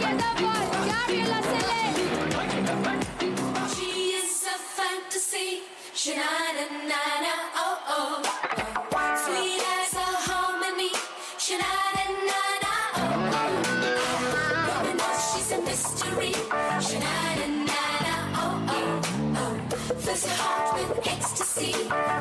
Wonderful. Gabriela Sele. She is a fantasy. Sha-na-na-na-na, oh oh. Sweet as a harmony. Sha-na-na-na-na, oh oh. Even though she's a mystery. Sha-na-na-na-na, oh oh oh. Fills your heart with ecstasy.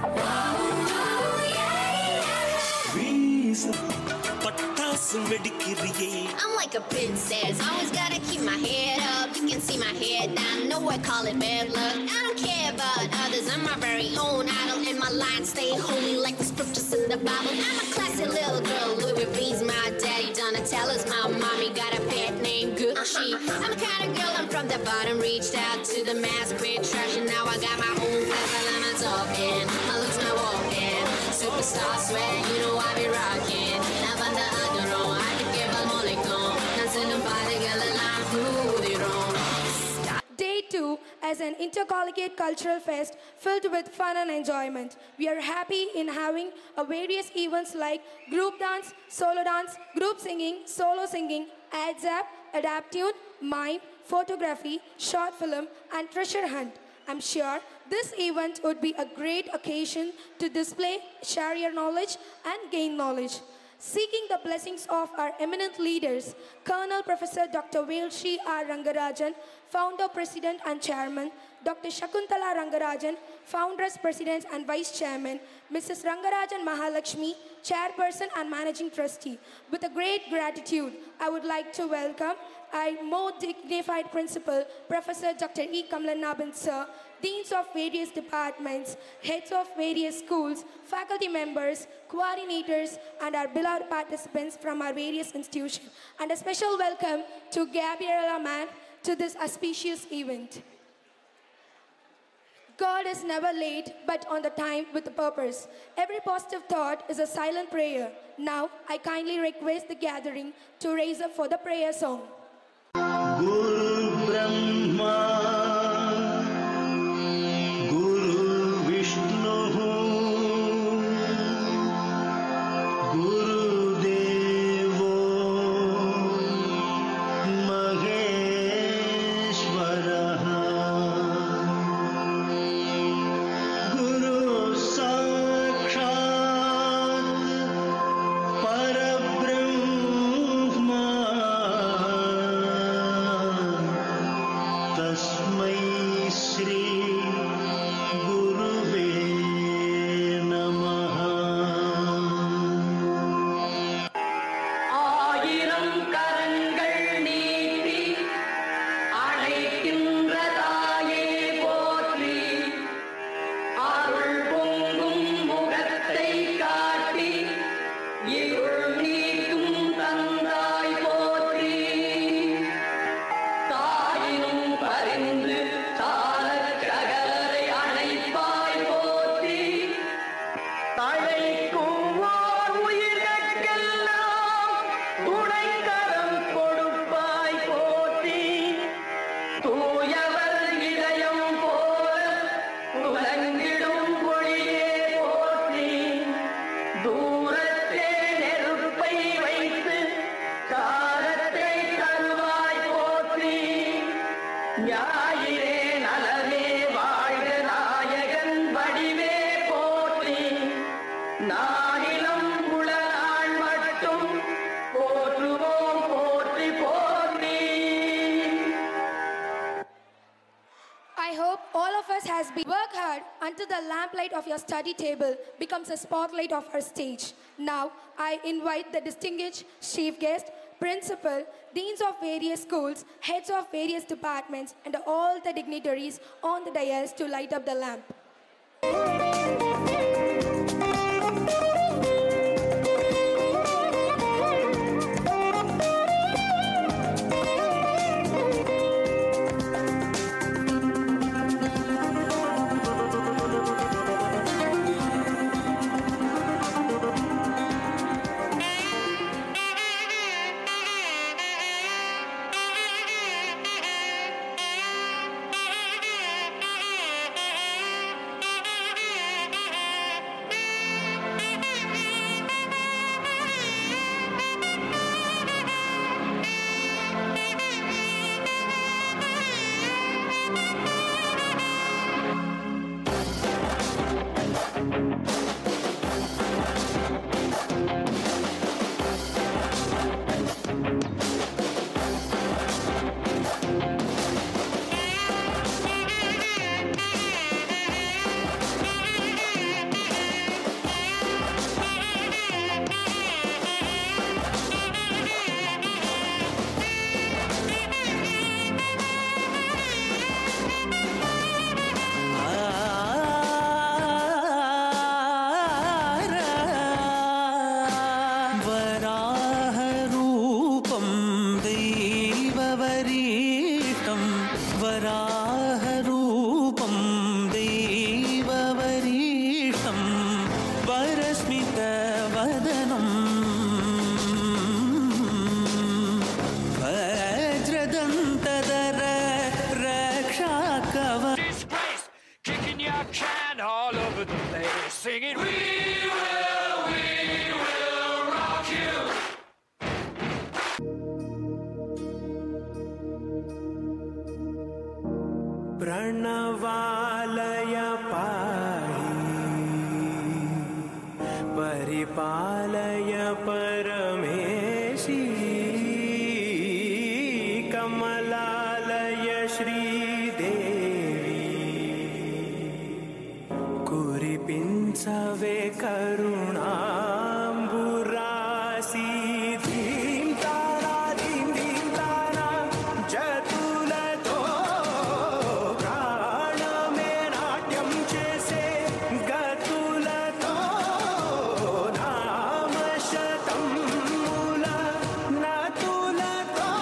Oh yeah yeah. வீசு பட்டாசு வெடிக்கிறியே I'm like a princess, always gotta keep my head up. You can see my head down, know I call it bad luck. I don't care about others, I'm my very own idol, and my lines stay holy like the scriptures in the Bible. I'm a classy little girl, Louis V's my daddy, Donatella's my mommy, got a pet named Gucci. I'm the kind of girl, I'm from the bottom, reached out to the mass, quit trash, and now I got my own level, and I'm talking. My looks, my walking, superstar swag, you know I be rocking. Now I'm the underground, I can give a molecule. Dancing the body, girl, and I'm through the wrong. Day 2 as an intercollegiate cultural fest filled with fun and enjoyment. We are happy in having a various events like group dance, solo dance, group singing, solo singing, ADZAP, Adaptune, Mime, photography, short film, and treasure hunt. I'm sure this event would be a great occasion to display, share your knowledge, and gain knowledge. Seeking the blessings of our eminent leaders, Colonel Professor Dr. Velshi R. Rangarajan, Founder, President, and Chairman, Dr. Shakuntala Rangarajan, Founders, President, and Vice Chairman, Mrs. Rangarajan Mahalakshmi, Chairperson and Managing Trustee. With a great gratitude, I would like to welcome our more dignified Principal, Professor Dr. E. Kamlanaban Sir, Deans of various departments, heads of various schools, faculty members, coordinators, and our beloved participants from our various institutions. And a special welcome to Gabriela Mann to this auspicious event. God is never late, but on the time with a purpose. Every positive thought is a silent prayer. Now, I kindly request the gathering to raise up for the prayer song. गुरु ब्रह्मा गुरु विष्णु गुरुदेवो महेश्वरः गुरु साक्षात् परब्रह्मा तस्मै श्री गुरुवे नमः ஆயிரம் கரங்கள் நீட்டி அழைக்கின்ற தாயே போற்றி அருள் பொங்கும் முகத்தை காட்டி இருள் நீக்கும் தந்தாய் போற்றி தாயினும் பரிந்து தாரச் சகலரை அணைப்பாய் போற்றி தழைக்கும் ஓர் உயிர்கட்கெல்லாம் துணைக்கரம் கொடுப்பாய் போற்றி தூயவர் இதயம் போல துலங்கிடும் பொழியே போற்றி தூரத்தே நெருப்பை வைத்து காரத்தை தருவாய் போற்றி ஞாயிறே நலமே வாழ்க நாயகன் வடிவே போற்றி நாடிலும் உளநாள் மட்டும் போற்றுவோம் போற்றி போற்றி I hope all of us has been work hard until the lamplight of your study table becomes a spotlight of our stage. Now, I invite the distinguished chief guest, principal, deans of various schools, heads of various departments, and all the dignitaries on the dais to light up the lamp. Thank you. परिपालय परमेशी कमलालय Sridevi कुरिपिञ्चवे करुणाम्बुरासि धीं तारा धीं धीं तारा जतुलतो प्राणमे नाट्यं చేసే గతులతో నామశతం మూల నతులతో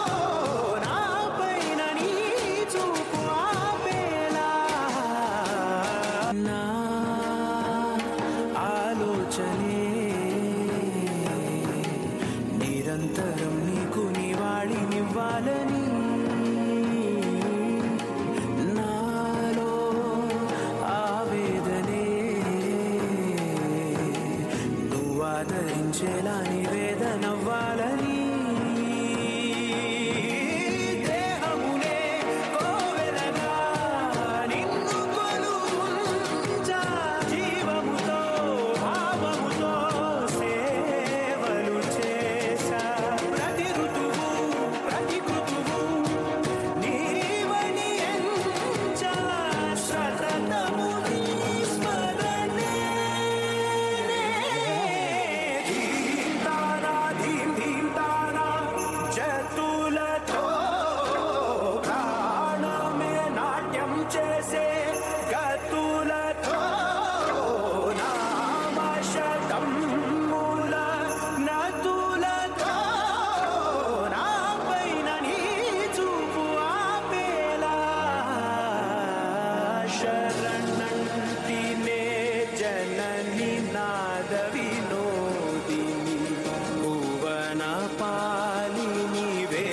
నాపైన నీ చూపు ఆపేలా నా ఆలోచనే నిరంతరం నీకు నివాళినివ్వాలని నాలో ఆవేదనే నువ్వు ఆదరించేలా నివేదనవ్వాలని దేహమునే కోవెలగా నిన్ను కొలువుంచా జీవముతో భావముతో సేవలు చేశా ప్రతి ఋతువు ప్రతి కృతువు నీవని ఎంచా సతతము నీ స్మరణే ధీం తారా ధీం ధీం తారా జతులతో ప్రాణమే నాట్యం చేసే గతులతో నామశతం మూల నతులతో నాపైన నీ చూపు ఆపేలా శరణంటినే జనని నాద వినోదిని భువన పాలినివే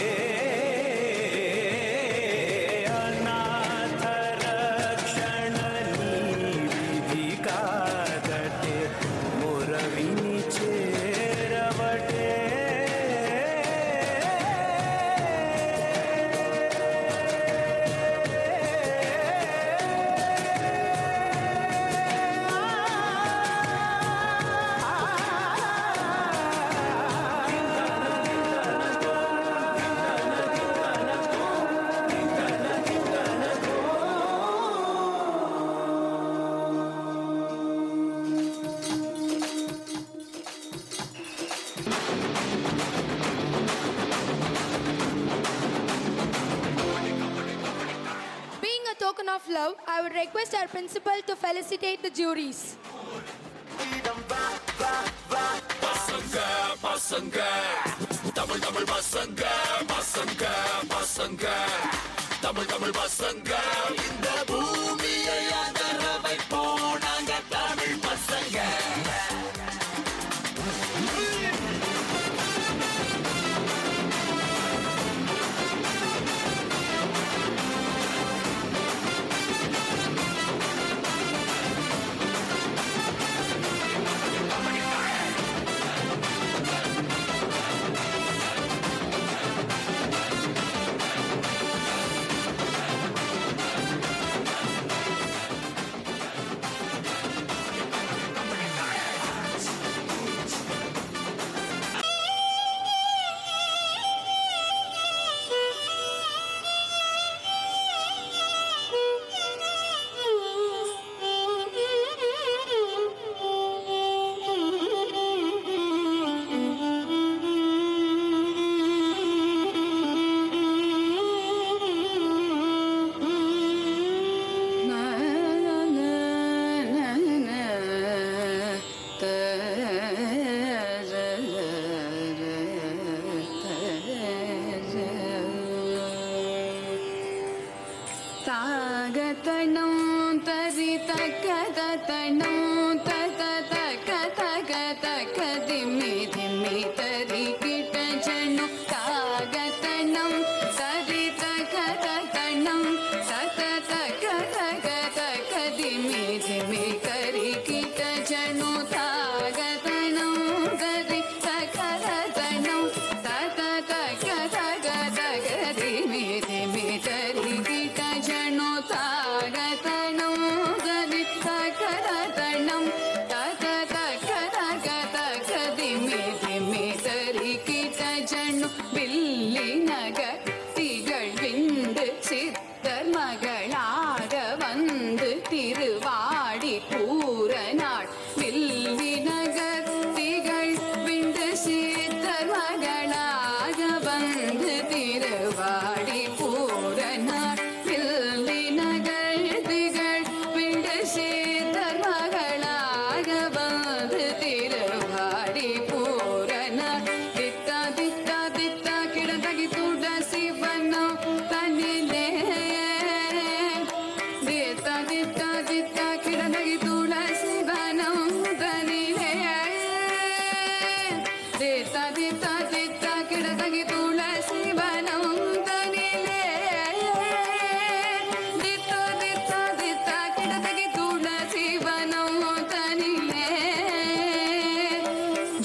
అనాథ రక్షణ విధి కాదటే మురవిని చేరవటే Being a token of love, I would request our principal to felicitate the juries. ತಾಗತಣಂ ತರಿ ತಕದತಣಂ ತತ ತಕ ತಕ ತಕ ದಿಮ್ಮಿ ದಿಮ್ಮಿ ತರಿ ಕಿಟ ಜನು ತಾಗತಣಂ ತರಿ ತಕದತಣಂ ತತ ತಕ ತಕ ತಕ ದಿಮ್ಮಿ ದಿಮ್ಮಿ ಕರಿ ಕಿಟ ಜನು ತಾಗತಣಂ ತರಿ ತಕದತಣಂ ತತ ತಕ ತಕ ತಕ ದಿಮ್ಮಿ ದಿಮ್ಮಿ ತರಿ ಕಿಟ ಜನು ತಾಗತಣಂ ತರಿ ತಕದತಣಂ ತತ ತಕ ತಕ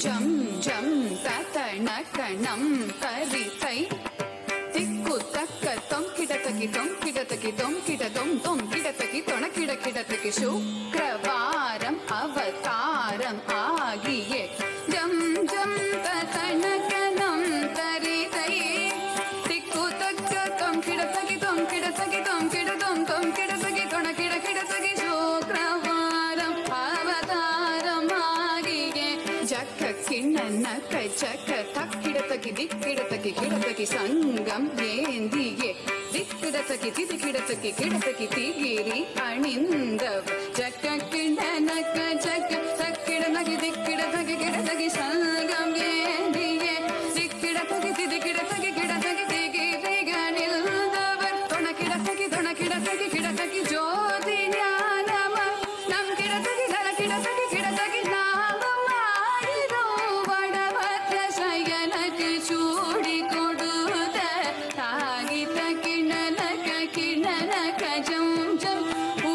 ஜம் ஜம் தத்தண கணம் கரித்தை திக்கு தக்க தொம் கிடத்தகி தொம் கிடத்தகி தொம் கிட தொம் தொம் கிடத்தகி தொண கிட கிடத்தகி சுக்ரவாரம் அவதாரம் ஆகிய ஜம் ஜம் தத்தண கணம் கரித்தை திக்கு தக்க தொம் கிடத்தகி தொம் கிடத்தகி தொம் கிட தொம் தொம் கிடத்தகி தொண கிட கிடத்தகி சுக்ரவாரம் அவதாரம் ஆகிய ஜக்க கிண்ணன கச்சக்க தக்கிடத்தகி திக்கிடத்தகி கிடத்தகி சங்கம் ஏந்தியே திக்கிடத்தகி திதி கிடத்தகி கிடத்தகி திகிரி அணிந்தவ ஜக்க கிண்ணன கச்சக்க தக்கிடத்தகி திக்கிடத்தகி கிடத்தகி சங்கம் ஏந்தியே திக்கிடத்தகி திதி கிடத்தகி கிடத்தகி திகிரி அணிந்தவர் தொண கிடத்தகி தொண கிடத்தகி கிடத்தகி ஜோதி ஞானம நம் கிடத்தகி தல கிடத்தகி கிடத்தகி நாமம் ஆயிரோ வடவத்த சயனக்கு சூடி கொடுத்த தாகித்த கிணனக கிணனக ஜம் ஜம்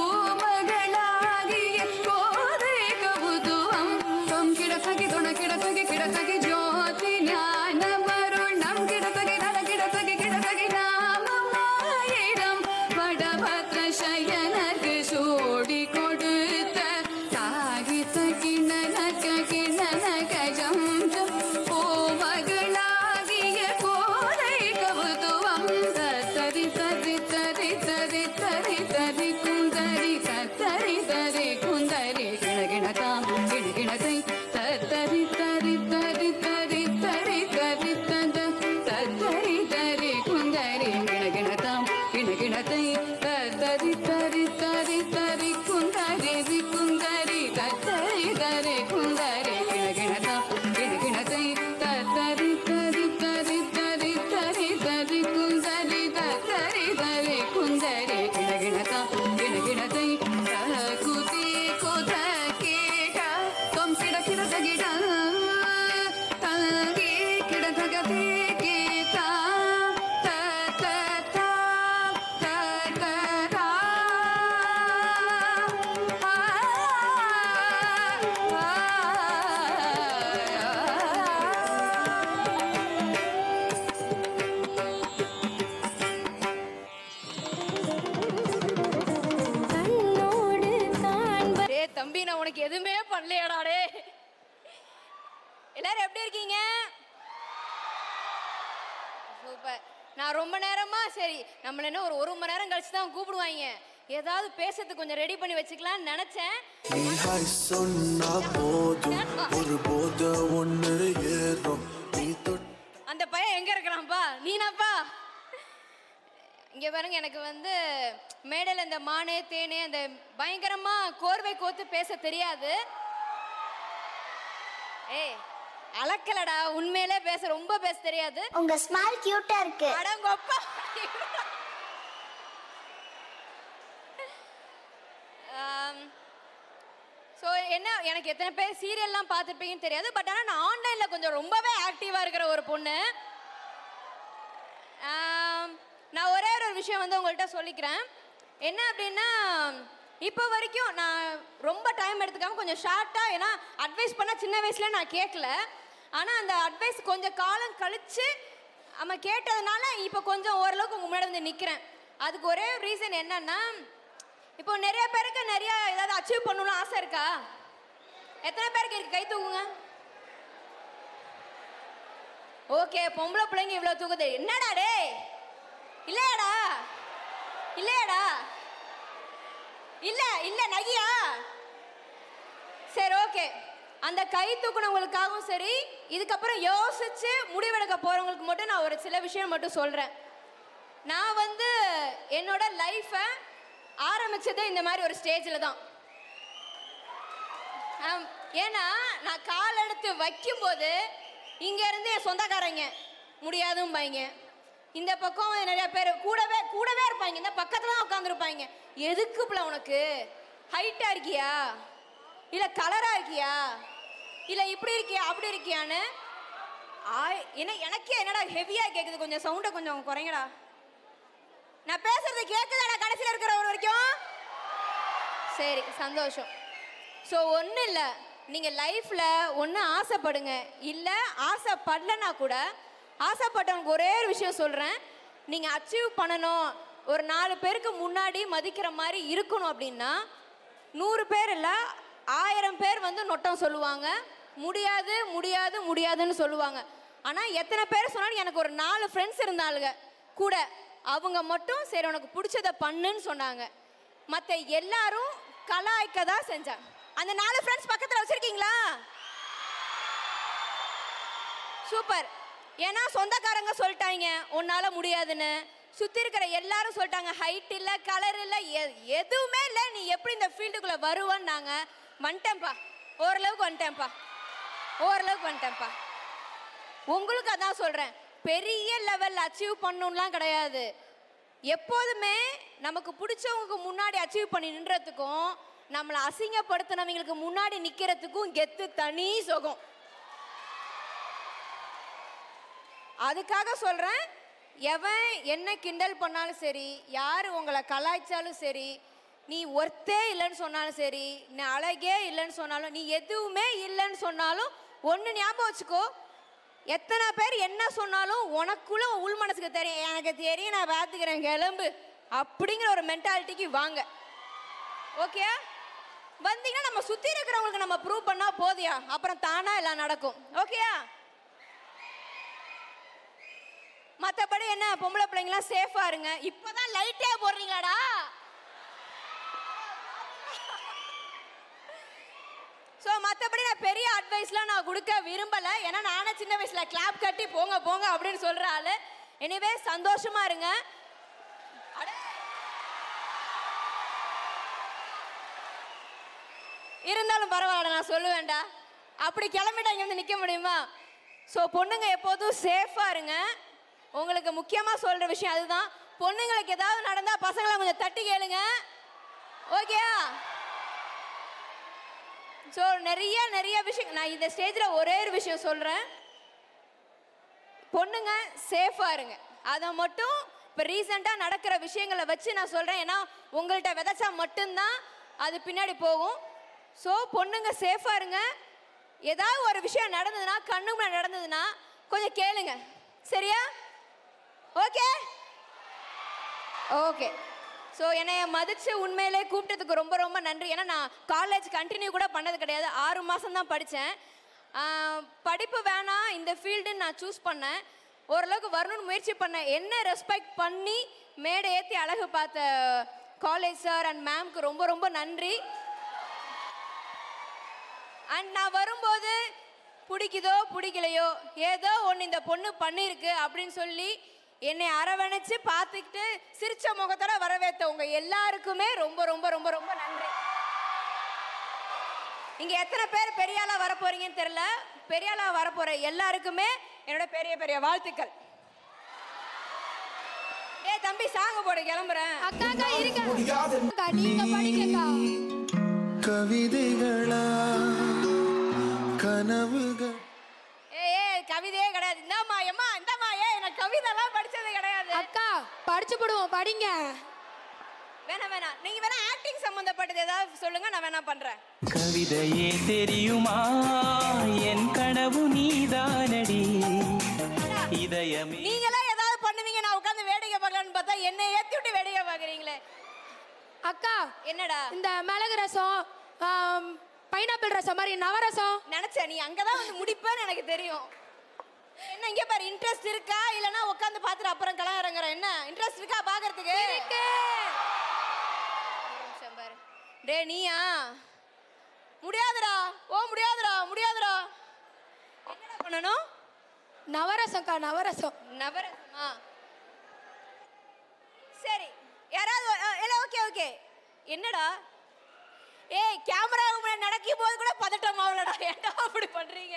பூமகளாகிய கோதை கவுதுவம் தொம் கிடத்தகி தொண கிடத்தகி கிடத்தகி ஜோதி ஞானமருணம் கிடத்தகி நல கிடத்தகி கிடத்தகி நாமம் ஆயிரம் வடபத்ர சயனக்கு சூடி கொடுத்த தாகித்த கிணனக கிணனக ஜம் ஜம் பூமகளாகிய கோதை கவுதுவம் தரி தரி தரி தரி தரி தரி குந்தரி தரி தரி குந்தரி கிணகிணதாம் கிணகிணதை தரி தரி தரி தரி தரி தரி தத தரி தரி குந்தரி கிணகிணதாம் கிணகிணதை தரி தரி தரி தரி குந்தரி ரி குந்தரி தரி தரி குந்தரி கிணகிணதாம் கிணகிணதை தரி தரி தரி தரி தரி தரி குந்தரி தரி தரி குந்தரி கிணகிணதாம் கிணகிணதை குதி குத கீட தொம் கிட கிட தகிட தங்கி கிட தகதி கீதா த த த த த ரா ஆ டேய் தம்பி நான் உனக்கு எதுவுமே பண்ணலையாடா டே எல்லாரும் எப்படி இருக்கீங்க சூப்பர் நான் ரொம்ப நேரமா சரி நம்மள என்ன ஒரு ஒரு மணி நேரம் கழிச்சு தான் கூப்பிடுவாங்க ஏதாவது பேசுறதுக்கு கொஞ்சம் ரெடி பண்ணி வச்சுக்கலாம்னு நினைச்சேன் நீ ஹாய் சொன்னா போதும் ஒரு போத ஒண்ணு ஏறும் நீ தொட்டு அந்த பையன் எங்க இருக்கிறான்ப்பா நீனாப்பா இங்க பாருங்க எனக்கு வந்து மேடையில் இந்த மானே தேனே அந்த பயங்கரமா கோர்வை கோத்து பேச தெரியாது ஏய் அளக்கலடா உண்மையிலே பேச ரொம்ப பேச தெரியாது உங்க ஸ்மைல் கியூட்டா இருக்கு அடங்கொப்பா ஸோ என்ன எனக்கு எத்தனை பேர் சீரியல்லாம் பார்த்துருப்பீங்கன்னு தெரியாது பட் ஆனால் நான் ஆன்லைனில் கொஞ்சம் ரொம்பவே ஆக்டிவாக இருக்கிற ஒரு பொண்ணு ஆம், நான் ஒரே ஒரு விஷயம் வந்து உங்கள்கிட்ட சொல்லிக்கிறேன் என்ன அப்படின்னா இப்போ வரைக்கும் நான் ரொம்ப டைம் எடுத்துக்காம கொஞ்சம் ஷார்ட்டாக ஏன்னா அட்வைஸ் பண்ண சின்ன வயசுல நான் கேட்கல ஆனால் அந்த அட்வைஸ் கொஞ்சம் காலம் கழிச்சு நம்ம கேட்டதுனால இப்போ கொஞ்சம் ஓரளவுக்கு உங்க முன்னாடி வந்து நிற்கிறேன் அதுக்கு ஒரே ரீசன் என்னன்னா இப்போ நிறைய பேருக்கு நிறைய ஏதாவது அச்சீவ் பண்ணணும்னு ஆசை இருக்கா எத்தனை பேருக்கு இருக்கு கை தூக்குங்க ஓகே பொம்பளை பிள்ளைங்க இவ்வளோ தூக்குது என்னடா டேய் இல்லையாடா இல்லையாடா இல்ல இல்ல நகியா சரி ஓகே அந்த கை தூக்குனவங்களுக்காகவும் சரி இதுக்கப்புறம் யோசிச்சு முடிவெடுக்க போறவங்களுக்கு மட்டும் நான் ஒரு சில விஷயம் மட்டும் சொல்றேன் நான் வந்து என்னோட லைஃப்பை ஆரம்பிச்சதே இந்த மாதிரி ஒரு ஸ்டேஜில் தான் ஆம், ஏன்னா நான் கால் எடுத்து வைக்கும்போது இங்க இருந்து என் சொந்தக்காரங்க முடியாதும்பாங்க இந்த பக்கம் நிறைய பேர் கூடவே கூடவே இருப்பாங்க இந்த பக்கத்துல தான் உட்காந்துருப்பாங்க எதுக்கு பிள்ளை உனக்கு ஹைட்டா இருக்கியா இல்ல கலரா இருக்கியா இல்ல இப்படி இருக்கியா அப்படி இருக்கியான்னு ஆய் என்ன எனக்கே என்னடா ஹெவியா கேக்குது கொஞ்சம் சவுண்டை கொஞ்சம் குறைங்கடா நான் பேசுறது கேக்குதாடா கடைசியில் இருக்கிற ஒரு வரைக்கும் சரி சந்தோஷம் ஸோ ஒன்றும் இல்லை நீங்கள் லைஃப்பில் ஒன்று ஆசைப்படுங்க இல்லை ஆசைப்படலனா கூட ஆசைப்பட்டவனுக்கு ஒரே ஒரு விஷயம் சொல்கிறேன் நீங்கள் அச்சீவ் பண்ணணும் ஒரு நாலு பேருக்கு முன்னாடி மதிக்கிற மாதிரி இருக்கணும் அப்படின்னா நூறு பேர் இல்லை ஆயிரம் பேர் வந்து நொட்டம் சொல்லுவாங்க முடியாது முடியாது முடியாதுன்னு சொல்லுவாங்க ஆனால் எத்தனை பேர் சொன்னாலும் எனக்கு ஒரு நாலு ஃப்ரெண்ட்ஸ் இருந்தாளுங்க கூட அவங்க மட்டும் சரி உனக்கு பிடிச்சத பண்ணுன்னு சொன்னாங்க மற்ற எல்லாரும் கலாய்க்க தான் செஞ்சாங்க அந்த நாலு ஃப்ரெண்ட்ஸ் பக்கத்தில் வச்சிருக்கீங்களா சூப்பர் ஏன்னா சொந்தக்காரங்க சொல்லிட்டாங்க உன்னால முடியாதுன்னு சுத்தி இருக்கிற எல்லாரும் சொல்லிட்டாங்க ஹைட் இல்ல கலர் இல்ல எ- எதுவுமே இல்ல நீ எப்படி இந்த ஃபீல்டுக்குள்ள வருவன்னாங்க வந்துட்டேன்ப்பா ஓரளவுக்கு வந்துட்டேன்ப்பா ஓரளவுக்கு வந்துட்டேன்ப்பா உங்களுக்கு அதான் சொல்றேன் பெரிய லெவல் அச்சீவ் பண்ணணும்லாம் கிடையாது எப்போதுமே நமக்கு பிடிச்சவங்களுக்கு முன்னாடி அச்சீவ் பண்ணி நின்றதுக்கும் நம்மளை அசிங்கப்படுத்தினவங்களுக்கு முன்னாடி நிக்கிறதுக்கும் கெத்து தனி சுகம் அதுக்காக சொல்றேன் எவன் என்ன கிண்டல் பண்ணாலும் சரி யார் உங்களை கலாய்ச்சாலும் சரி நீ ஒர்த்தே இல்லைன்னு சொன்னாலும் சரி நீ அழகே இல்லைன்னு சொன்னாலும் நீ எதுவுமே இல்லைன்னு சொன்னாலும் ஒன்று ஞாபகம் வச்சுக்கோ எத்தனை பேர் என்ன சொன்னாலும் உனக்குள்ள உள் மனசுக்கு தெரியும் எனக்கு தெரியும் நான் பார்த்துக்கிறேன் கிளம்பு அப்படிங்கிற ஒரு மென்டாலிட்டிக்கு வாங்க ஓகே வந்தீங்கன்னா நம்ம சுற்றி இருக்கிறவங்களுக்கு நம்ம ப்ரூவ் பண்ணால் போதியா அப்புறம் தானா எல்லாம் நடக்கும் ஓகேயா மற்றபடி என்ன பொம்பளை பிள்ளைங்களாம் சேஃபா இருங்க இப்போதான் லைட்டே போடுறீங்களாடா ஸோ மற்றபடி நான் பெரிய அட்வைஸ்லாம் நான் கொடுக்க விரும்பலை ஏன்னா நானே சின்ன வயசில் கிளாப் கட்டி போங்க போங்க அப்படின்னு சொல்கிற ஆளு எனிவே சந்தோஷமா இருங்க அட. இருந்தாலும் பரவாயில்ல நான் சொல்லுவேன்டா அப்படி கிளம்பிட்டா இங்க வந்து நிற்க முடியுமா ஸோ பொண்ணுங்க எப்போதும் சேஃபாக இருங்க உங்களுக்கு முக்கியமாக சொல்கிற விஷயம் அதுதான் பொண்ணுங்களுக்கு ஏதாவது நடந்தால் பசங்களை கொஞ்சம் தட்டி கேளுங்க ஓகேயா ஸோ நிறைய நிறைய விஷயம் நான் இந்த ஸ்டேஜில் ஒரே ஒரு விஷயம் சொல்கிறேன் பொண்ணுங்க சேஃபாக இருங்க அதை மட்டும் இப்போ ரீசெண்டாக நடக்கிற விஷயங்களை வச்சு நான் சொல்கிறேன் ஏன்னா உங்கள்கிட்ட விதைச்சா மட்டும்தான் அது பின்னாடி போகும் ஸோ பொண்ணுங்க சேஃபாக இருங்க ஏதாவது ஒரு விஷயம் நடந்ததுன்னா கண்ணு முன்னாடி நடந்ததுன்னா கொஞ்சம் கேளுங்க சரியா ஓகே ஓகே ஸோ என்னைய மதித்து உண்மையிலே கூப்பிட்டதுக்கு ரொம்ப ரொம்ப நன்றி ஏன்னா நான் காலேஜ் கண்டினியூ கூட பண்ணது கிடையாது ஆறு மாதம் தான் படித்தேன் படிப்பு வேணாம் இந்த ஃபீல்டுன்னு நான் சூஸ் பண்ணேன் ஓரளவுக்கு வரணும்னு முயற்சி பண்ணேன் என்ன ரெஸ்பெக்ட் பண்ணி மேடை ஏற்றி அழகு பார்த்த காலேஜ் சார் அண்ட் மேம்க்கு ரொம்ப ரொம்ப நன்றி அண்ட் நான் வரும்போது பிடிக்குதோ பிடிக்கலையோ ஏதோ ஒன்று இந்த பொண்ணு பண்ணியிருக்கு அப்படின்னு சொல்லி என்னை அரவணைச்சு பார்த்துக்கிட்டு சிரிச்ச முகத்தோட வரவேற்ற உங்க எல்லாருக்குமே ரொம்ப ரொம்ப ரொம்ப ரொம்ப நன்றி இங்க எத்தனை பேர் பெரிய ஆளா வர போறீங்கன்னு தெரியல பெரிய ஆளா வர போற எல்லாருக்குமே என்னோட பெரிய பெரிய வாழ்த்துக்கள் ஏய் தம்பி சாங்க போடு கிளம்புறேன் அக்கா அக்கா இருக்க அக்கா நீங்க படிக்கக்கா கவிதைகளா கனவுகள் ஏய் ஏய் கவிதையே கிடையாது இந்தாம்மா எம்மா இந்தாம்மா ஏய் எனக்கு கவிதைலாம் படிச்சது கிடையாது அக்கா படிச்சு போடுவோம் படிங்க வேணாம் வேணாம் நீங்க வேணா ஆக்டிங் சம்பந்தப்பட்டது ஏதாவது சொல்லுங்க நான் வேணா பண்றேன் கவிதையே தெரியுமா என் கனவு நீதானடி இதயமே நீங்களா ஏதாவது பண்ணுவீங்க நான் உட்காந்து வேடிக்கை பார்க்கலான்னு பார்த்தா என்னை ஏத்தி விட்டு வேடிக்கை பார்க்குறீங்களே அக்கா என்னடா இந்த மிளகு ரசம் பைனாப்பிள் ரசம் மாதிரி நவரசம் நினைச்சேன் நீ அங்கதான் வந்து முடிப்பேன்னு எனக்கு தெரியும் என்ன இங்க பாரு இன்ட்ரெஸ்ட் இருக்கா இல்லனா உட்காந்து பார்த்துட்டு அப்புறம் கலாம் இறங்குற என்ன இன்ட்ரெஸ்ட் இருக்கா பாக்குறதுக்கு இருக்கு. ஒரு நிமிஷம் பாரு டேய் நீயா முடியாதுடா ஓ முடியாதுடா முடியாதுடா என்னடா பண்ணணும் நவரசம்க்கா நவரசம் நவரசமா சரி யாராவது அ, இல்ல ஓகே ஓகே என்னடா ஏய் கேமரா முன்னாடி நடக்கும் போது கூட பதட்டம் ஆகலடா ஏன்டா அப்படி பண்றீங்க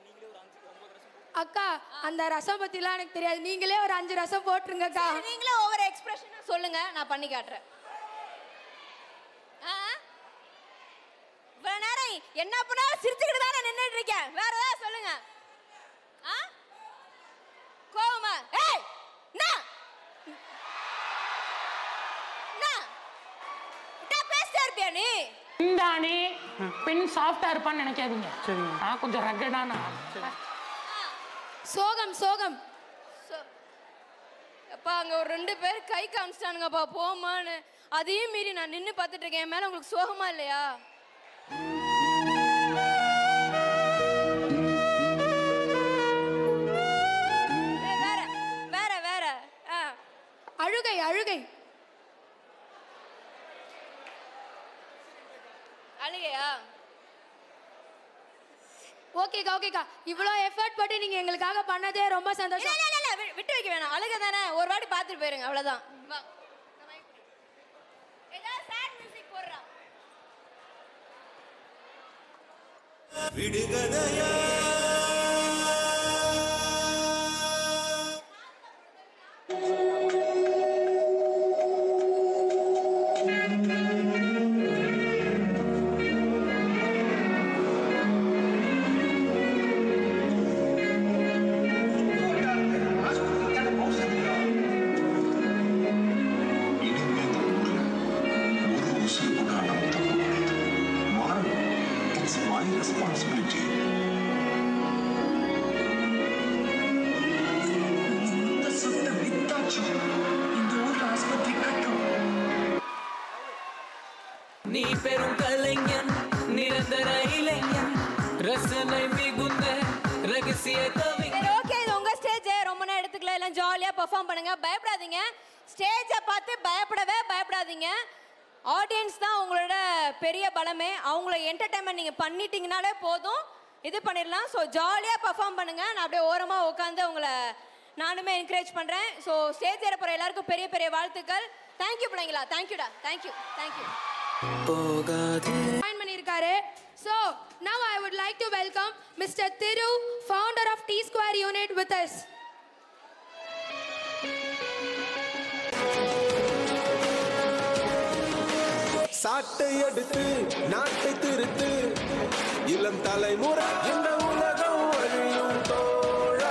அக்கா அந்த ரசம் பத்திலாம் எனக்கு தெரியாது நீங்களே ஒரு அஞ்சு ரசம் போட்டுருங்கக்கா சரி, நீங்களே ஒவ்வொரு எக்ஸ்பிரஷனா சொல்லுங்க நான் பண்ணி காட்டுறேன் ஆ? இவ்வளவு நேரம் என்ன பண்ணாலும் சிரிச்சுக்கிட்டு தான் நான் நின்னுட்டு இருக்கேன் வேற ஏதாவது சொல்லுங்க ஆ கோவமா ஏய் என்ன என்ன விட்டா பேசிட்டே இருப்பியா நீ இந்த அணி பெண் சாஃப்டா இருப்பான்னு நினைக்காதீங்க நான் கொஞ்சம் ரகடான சோகம் சோகம் அப்பா அங்க ஒரு ரெண்டு பேர் கை காமிச்சிட்டானுங்கப்பா போமான்னு அதையும் மீறி நான் நின்னு பார்த்துட்டு இருக்கேன் என் மேல உங்களுக்கு சோகமா இல்லையா ஏய், வேற வேற வேற ஆ அழுகை அழுகை அழுகையா ஓகேக்கா ஓகேக்கா இவ்வளோ எஃபர்ட் போட்டு நீங்க எங்களுக்காக பண்ணதே ரொம்ப இல்ல சந்தோஷம் இல்ல இல்ல, இல்ல வி- விட்டு வைக்க வேணாம் அழுக தானே ஒரு வாட்டி பார்த்துட்டு போயிருங்க அவ்வளவுதான் வா நான் mic பிடி. ஏதாவது sad music போடுறா விடுகதையா நீ பெரும் கலைஞன் நிரந்தர இளைஞன் ரசனை மிகுந்த ரகசிய கவி சரி ஓகே இது உங்க ஸ்டேஜ் ரொம்ப நேரம் எடுத்துக்கல எல்லாம் ஜாலியா பெர்ஃபார்ம் பண்ணுங்க பயப்படாதீங்க ஸ்டேஜை பார்த்து பயப்படவே பயப்படாதீங்க ஆடியன்ஸ் தான் உங்களோட பெரிய பலமே அவங்கள என்டர்டைன்மெண்ட் நீங்க பண்ணிட்டீங்கனாலே போதும் இது பண்ணிடலாம் ஸோ ஜாலியாக பெர்ஃபார்ம் பண்ணுங்க நான் அப்படியே ஓரமாக உட்காந்து உங்களை நானுமே என்கரேஜ் பண்ணுறேன் ஸோ ஸ்டேஜ் ஏற போகிற எல்லாருக்கும் பெரிய பெரிய வாழ்த்துக்கள் தேங்க்யூ பிள்ளைங்களா தேங்க்யூடா தேங்க்யூ தேங்க்யூ ஜாயின் பண்ணியிருக்காரு so now I would like to welcome mister Thiru founder of T square unit with us சாட்டை எடுத்து நாட்டை திருத்து இளம் தலைமுறை இந்த உலகம் வழியும் தோழா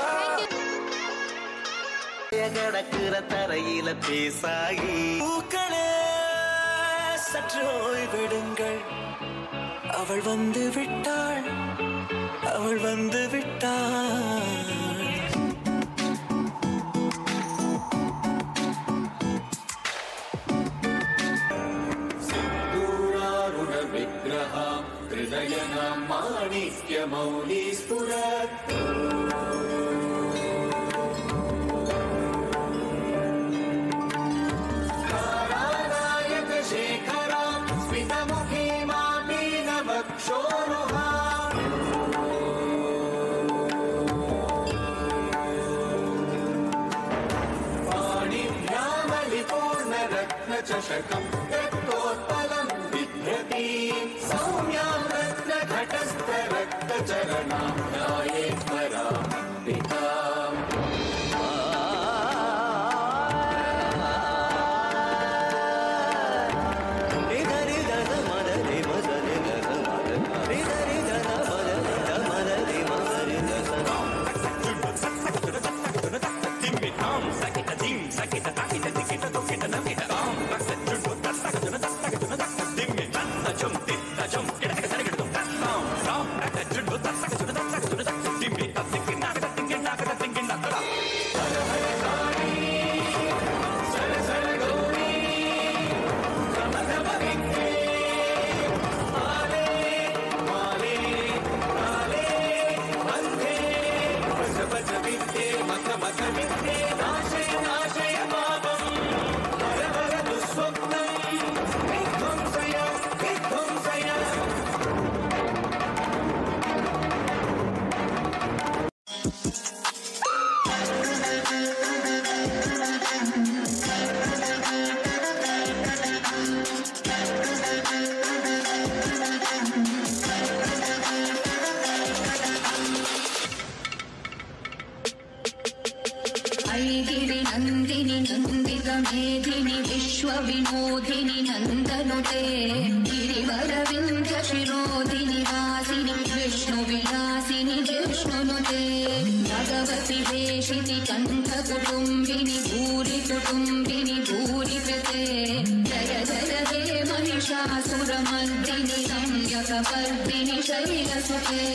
கிடக்கிற தரையில பேசாகி பூக்களே சற்று ஓய்வெடுங்கள் அவள் வந்து விட்டாள் அவள் வந்து விட்டாள் विग्रहां हृदयनां माणिक्यमौली स्फुरत् शेखरां स्मितमुखी मामीनवक्षोरुहा पाणिभ्यामलिपूर्णरत्नचषकं रक्तोत्पलं बिभ्रतीं सौम्यां रत्नघटस्थरक्तचरणां ध्यायेश्वरां पिताम् ऐगिरि नन्दिनि नन्दित मेधिनि विश्वविनोदिनि नन्दनुते गिरिवरविन्ध्य शिरोधिनि वासिनि विष्णुविलासिनि जिष्णुनुते भगवति वेशिति कण्ठकुटुम्बिनि भूरि कुटुम्बिनि भूरि कृते जय जय हे महिष महिषासुरमर्दिनि संयकपर्दिनि शैलसुते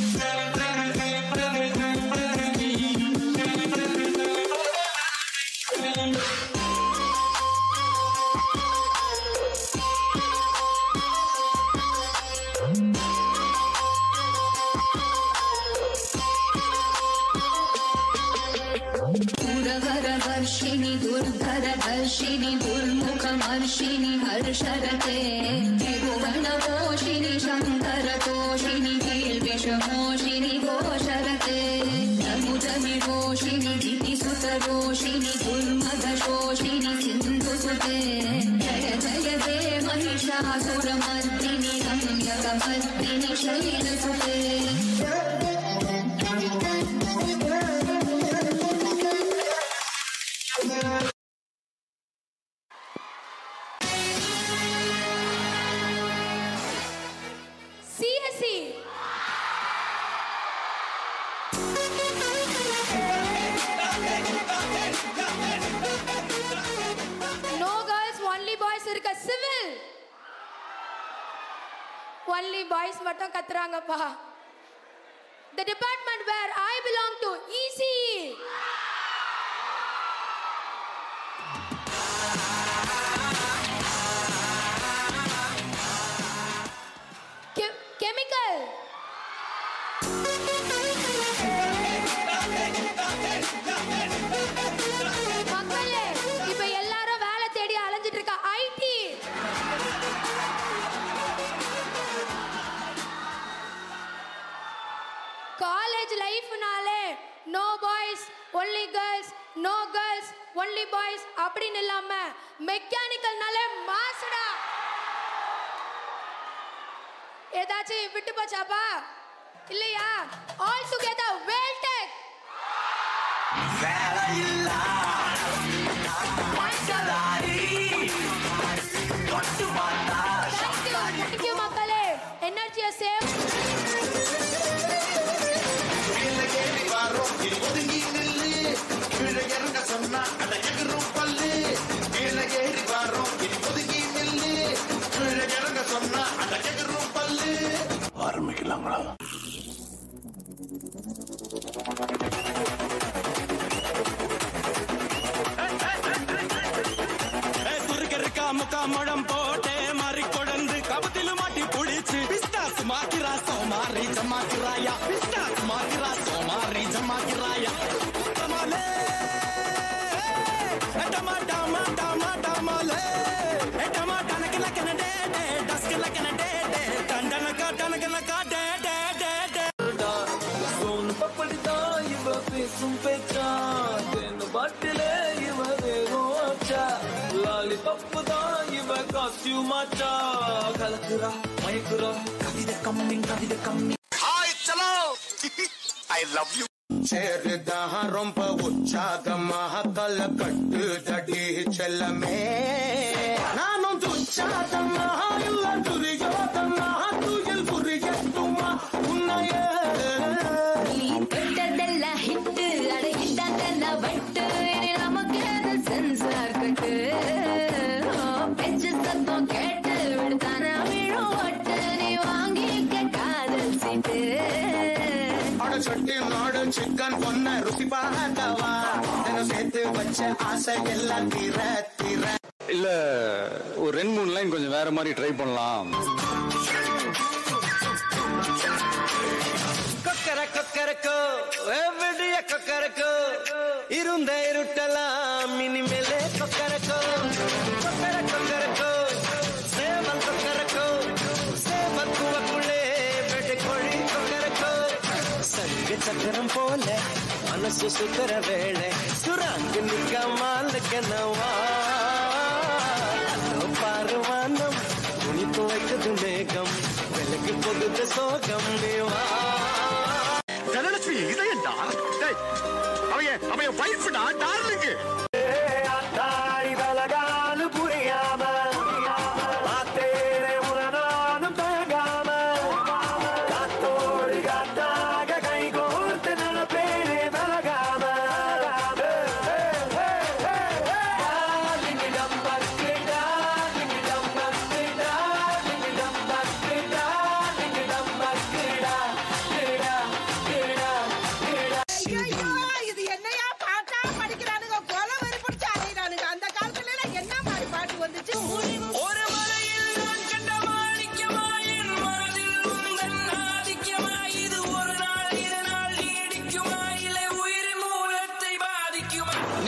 दुरवरवर्षिणि दुर्धरदर्शिनि दुर्मुखमर्षिणि हर्षरते त्रिभुवनपोषिणि शङ्करतोषिणि वीर्विषमोषिणि घोषरते समुद्रविरोषिणि दितिसुतरोषिणि दुर्मदशोषिणि सिन्धुसुते जय जय हे Mahishasuramardini रम्यकमर्दिनि शैलसुते CSE. No girls, only boys இருக்க civil. Only boys மட்டும் கத்துறாங்கப்பா. The department where I belong to, ECE. Chem- chemical. மக்களே இப்ப எல்லாரும் வேலை தேடி அலைஞ்சிட்டு இருக்க ஐடி காலேஜ் லைஃப்னாலே no boys only girls no girls only boys அப்படின்னு இல்லாம மெக்கானிக்கல்னாலே மாசுடா ஏதாச்சும் விட்டு போச்சாப்பா இல்லையா all together Vel Tech thank you மக்களே எனர்ஜியை சேவ் ஆரம்பிக்கலாங்களா துருக்கருக்கா முக்கா முழம் போட்டே மாறி கொடந்து கபத்தில மாட்டி புடிச்சு பிஸ்தாஸ் மாத்திரா சோமாரி ஜமாத்திராயா பிஸ்தாஸ் மாத்திரா சோமாரி ஜமாத்திராயா டமாலே டமா டமா டமா டமாலே டமா டனக்கு லக்கன டே டே டஸ்க் லக்கன டே டே டண்டனக்கா டனக்கனக்கா டே டே டே டே சோன் பப்படிதா இவ பேசும் பேச்சா தேன் பாட்டிலே இவ வேகம் ஆச்சா லாலி பப்பு தான் இவ காஸ்டியூம் ஆச்சா கலக்குறா மயக்குறா கவிதை கம்மி கவிதை கம்மி ஹாய் சலோ ஐ லவ் யூ சேருதான் ரொம்ப உற்சாகமாக கல கட்டு தடி செல்லமே நானும் துச்சாதமாக இல்ல துரியோதமாக துயில் புரியட்டுமா உன்னையே நீ தொட்டதெல்லாம் ஹிட்டு அடகிட்டாங்கெல்லாம் வட்டு இனி நமக்கு அது சென்சார் கட்டு ஓ, பேச்சு சத்தம் கேட்டு விடுத்தானா விழும் ஒட்டு நீ வாங்கிக்க காதல் சீட்டு அட சட்டி நாடு சிக்கன் பொண்ண ருசி பார்க்கவா தினம் சேர்த்து வச்ச ஆசை எல்லாம் தீர தீர இல்ல ஒரு ரெண்டு மூணு லைன் கொஞ்சம் வேற மாதிரி ட்ரை பண்ணலாம் கொக்கர கொக்கரக்கோ விடிய கொக்கரக்கோ இருந்த இருட்டலாம் இனிமேலே கொக்கரக்கோ கொக்கர கொக்கரக்கோ சேவல் கொக்கரக்கோ சேவல் குவக்குள்ளே வெடி கோழி கொக்கரக்கோ சங்க சக்கரம் போல மனசு சுத்தர வேளை சுராங்கு நிக்க மாலுக்கனவா அதோ பாரு வானம் துணி துவைக்குது மேகம் விலகு பொகுது சோகம் தேவா தனலட்சுமி இதயண்டா அவைய அவைய வைஃப்டா டார்லிங்கு தாய் பலகாலு புரியாம மாத்தேரே உரனானும் தாங்காம காத்தோடு காத்தாக கை கோர்த்து நடப்பேனே பலகாம டார்லிங்கிடம் பத்து டார்லிங்கிடம் பத்து டார்லிங்கிடம்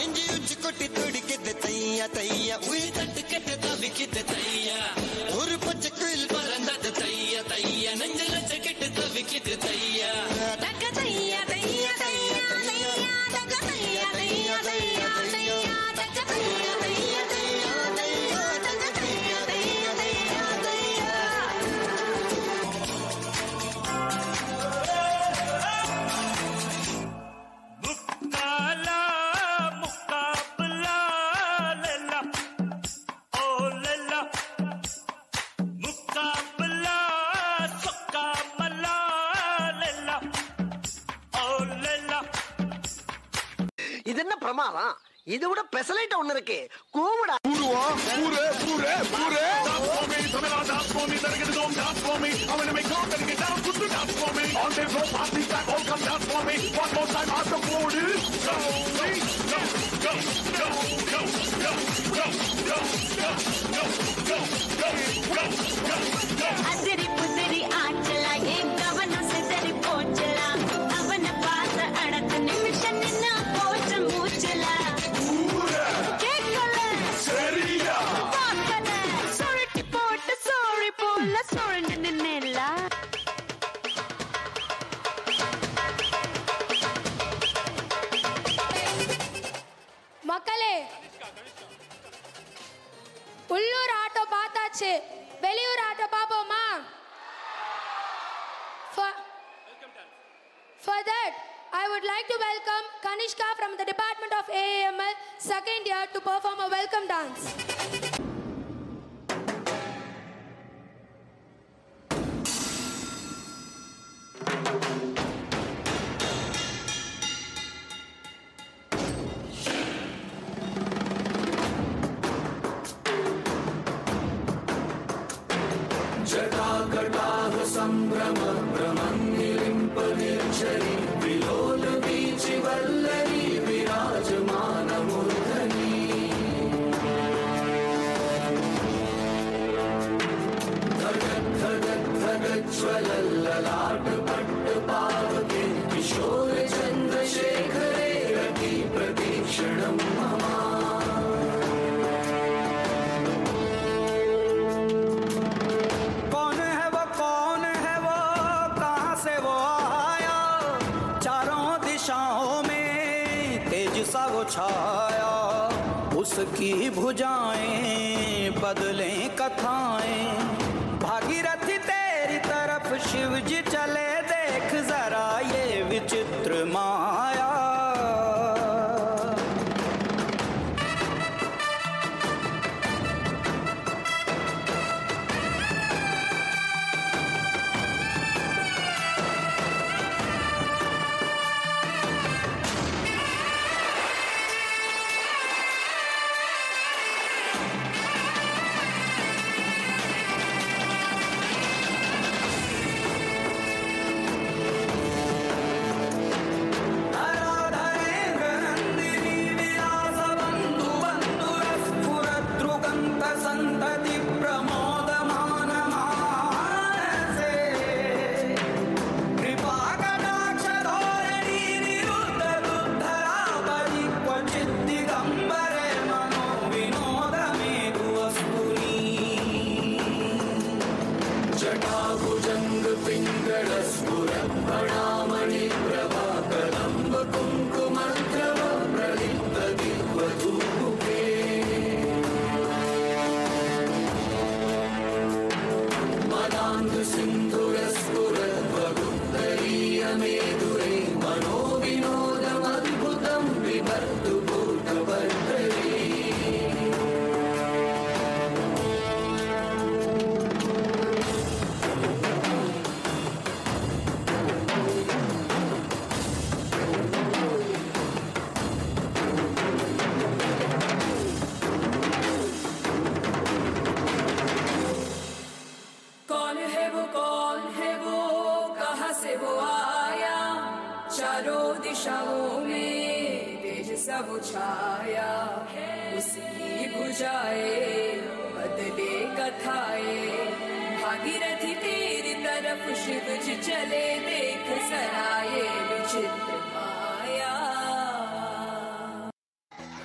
நெஞ்சு உச்சி கொட்டி துடிக்குது தையா தையா உயிர் தட்டு கெட்டு தவிக்குது தையா ஒரு பச்சை குயில் பறந்தது தையா தையா நெஞ்சு லட்ச கெட்டு தவிக்குது தையா தக்க தையா தையா தையா தையா தக்க தையா தையா தையா தையா தக்க தையா தையா தையா தையா தக்க தையா தையா தையா தையா काला मुकाबला लेला ओ लेला मुकाबला सुक्का मला लेला ओ लेला இது என்ன பிரமாதம் இது விட பெசலைட் ஒண்ணு இருக்கு கூவுடா ஊரு ஊரு ஊரு Dance for me, தமிழா dance for me, தருகிறதோம் dance for me. அவனை make up, தருகி down, குத்து dance for me. On the floor, party time, all come dance for me. One more time, ask the food. Go, me, go, go, go, go, go, go, go, go, go, go, go, go, go, go. அதிரி புதிரி ஆச்சலா ஏன் கவனம் சிதறி போச்சலா அவனை பார்த்த அடுத்த நிமிஷம் நின்னா போச்ச மூச்சலா கேட்கல சரியா பார்க்கல சுருட்டி போட்டு சோழி போல சுழண்டு நின்னேலா மக்களே உள்ளூர் ஆட்டோ பார்த்தாச்சு வெளியூர் ஆட்டோ பார்ப்போமா For, for that, I would like to welcome Kanishka from the Department of AAML second year to perform a welcome dance. जटाकटाह सम्भ्रम भ्रमन्निलिम्प निर्झरि विलोल वीचि Vallari विराजमानमूर्धनि धगत् धगत् धगज्ज्वलल्ललाट पट्ट पावके किशोर चन्द्रशेखरे रति प्रतीक्षणं मम कौन है वो कौन है वो कहाँ से वो आया चारों दिशाओं में तेज सा वो छाया उसकी भुजाएं बदले कथाएं भागीरथी तेरी तरफ शिव जी चले देख जरा ये विचित्र माया सन्तति प्रमोदमानमानसे कृपाकटाक्षधोरणि निरुद्धरुद्धरापदि क्वचित् दिगम्बरे मनो विनोदमेतु वस्तुनि जटाभुजङ्ग पिङ्गळस्फुरभणामणि प्रभा कदम्ब कुङ्कुमद्रव प्रलिप्त दिग्वधूमुखे मदान्धु सिन्धुरस्फुरद्वगुत्तरीयमेधुरे मनो विनोदमद्भुतं विभर्तु भूतभर्तरी कौन है वो कौन है वो कहाँ से वो आया चारों दिशाओं में तेज सा वो छाया उसकी भुजाए बदले कथाए भागीरथी तेरी तरफ शिव जी चले देख सराये विचित्र माया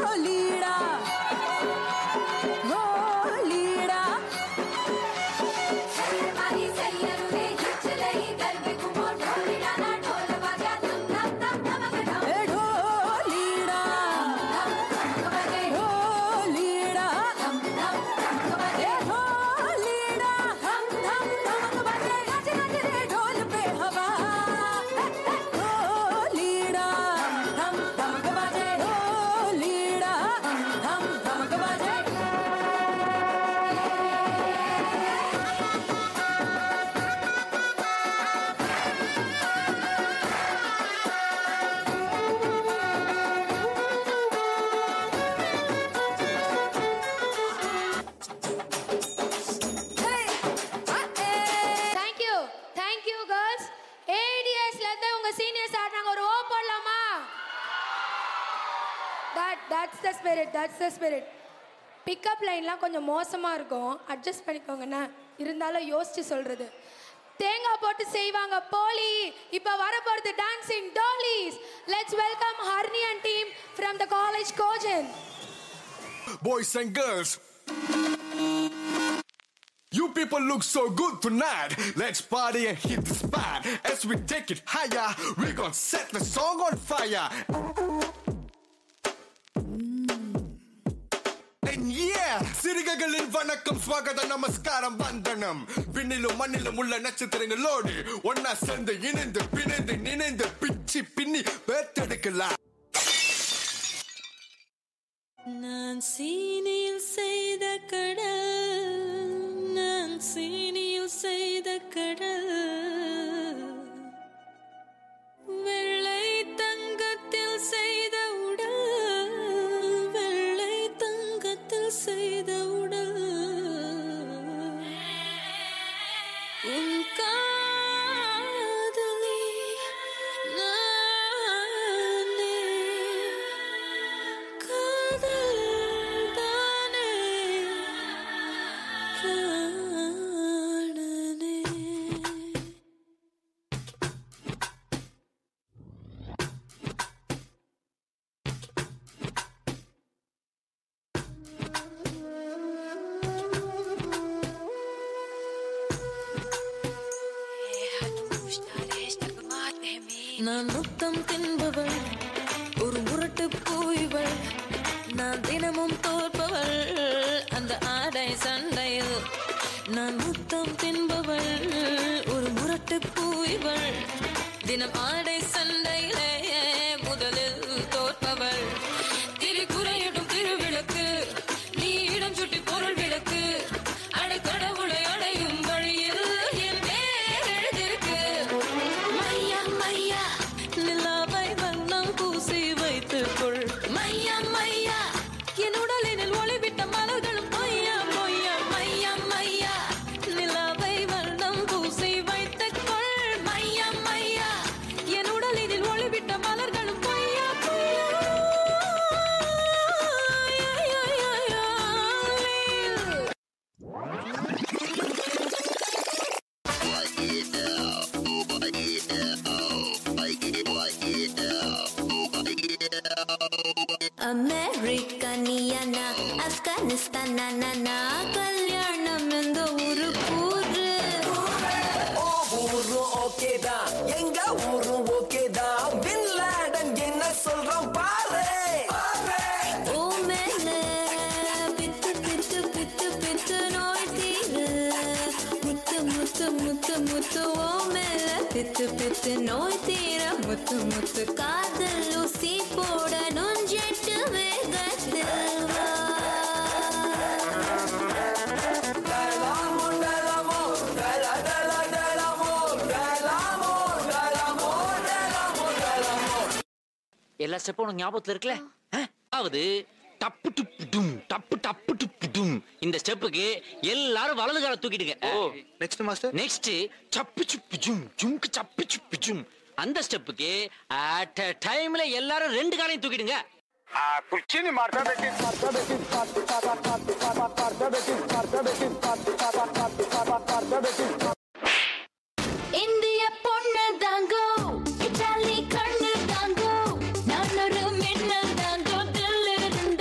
लीड़ा हो लीड़ा हमारी सैयद ने खिंच लई गल में घुमो ढोल डाला ढोल बाजा धम धम धम धमक धम ए ढोलीड़ा ढोलीड़ा ए ढोलीड़ा धम धम धमक बजे नच नच रे ढोल पे हवा ढोलीड़ा धम धमक बजे ढोलीड़ा धम धमक बजे தேங்க்யூ தேங்க்யூ கேர்ள்ஸ் ஏடிஎஸ்ல இருந்து உங்க சீனியர்ஸ் ஆடுறாங்க ஒரு ஓ போடலாமா that that's the spirit that's the spirit pickup லைன்லாம் கொஞ்சம் மோசமாக இருக்கும் அட்ஜஸ்ட் பண்ணிக்கோங்கண்ணா இருந்தாலும் யோசிச்சு சொல்கிறது தேங்காய் போட்டு செய்வாங்க போலி இப்போ வரப்போகிறது டான்சிங் டோலிஸ் லெட்ஸ் வெல்கம் ஹர்னி and team from the college கோஜன் Boys and girls. You people look so good tonight. Let's party and hit the spot. As we take it higher, we're gonna set the song on fire. And yeah, சிறுகைகளின் வணக்கம் ஸ்வாகத நமஸ்காரம் வந்தனம் விண்ணிலும் மண்ணிலும் உள்ள நட்சத்திரங்களோடு ஒன்னா சேர்ந்து இணைந்து பிணைந்து நினைந்து பிச்சி பின்னி பேத்தெடுக்கலாம் நான் சீனியில் செய்த கடல் நான் சீனியில் செய்த கடல் வெள்ளை தங்கத்தில் செய்த உடல் வெள்ளை தங்கத்தில் செய்த உடல் உன் காதலி நானே காதல் தானே பிராணனே நான் முத்தம் தின்பவள் ஒரு முரட்டு பூய்வள் நான் தினமும் தோற்பவள் அந்த ஆடை சண்டையில் நான் முத்தம் தின்பவள் ஒரு முரட்டு பூய்வள் தினம் ஆடை சண்டையிலே முதலில் தோற்பவள் திரி குறையிடும் திருவிளக்கு நீ இடம் சுட்டி பொருள் விளக்கு அடை கடவுளை அடையும் வழியில் என் பேர் எழுதிருக்கு மையா மையா நிலாவை வண்ணம் பூசி வைத்துக் கொள் மையா மையா என் உடலினில் ஒளிவிட்ட மலர்களும் பொய்யா பொய்யா மையா மையா நிலாவை வண்ணம் பூசி வைத்துக் கொள் மையா மையா என் உடலினில் ஒளிவிட்ட மலர்களும் பொய்யா பொய்யா யா, யா, யா, யா. ಅಮೆರಿಕನಿಯನ ಅಫ್ಘಾನಿಸ್ತಾನ ಕಲ್ಯಾಣಂ ಎಂದು ಊರು ಕೂರು ஊரும் ஓகே தான் எங்க ஊரும் ஓகே தான் பின் லாடன் என்ன சொல்றோம் பாரு ஓ மேல பித்து பித்து பித்து பித்து நோய் தீரு முத்து முத்து முத்து முத்து ஓ மேல பித்து பித்து நோய் தீர முத்து முத்து காதல் ஊசி போட நொஞ்செட்டு வேகத்தில் வா எல்லா ஸ்டெப்பும் உனக்கு ஞாபகத்துல இருக்குல்ல அஹ்? அதாவது டப்பு டுப்பு டும் டப்பு டப்பு டுப்பு டும் இந்த ஸ்டெப்புக்கு எல்லாரும் வலது கால தூக்கிடுங்க நெக்ஸ்ட் மாஸ்டர் நெக்ஸ்ட் சப்பு சுப்பு ஜும் ஜும்க்கு சப்பு சுப்பு ஜும் அந்த ஸ்டெப்புக்கு அட் டைம்ல எல்லாரும் ரெண்டு காலையும் தூக்கிடுங்க Puccini Marta Betis, Marta Betis, Marta Betis, Marta Betis, Marta Betis. இந்திய பொண்ணு தாங்கோ இட்டாலி கண்ணு தாங்கோ நான் ஒரு மின்னல் தாங்கோ தில்லிருந்த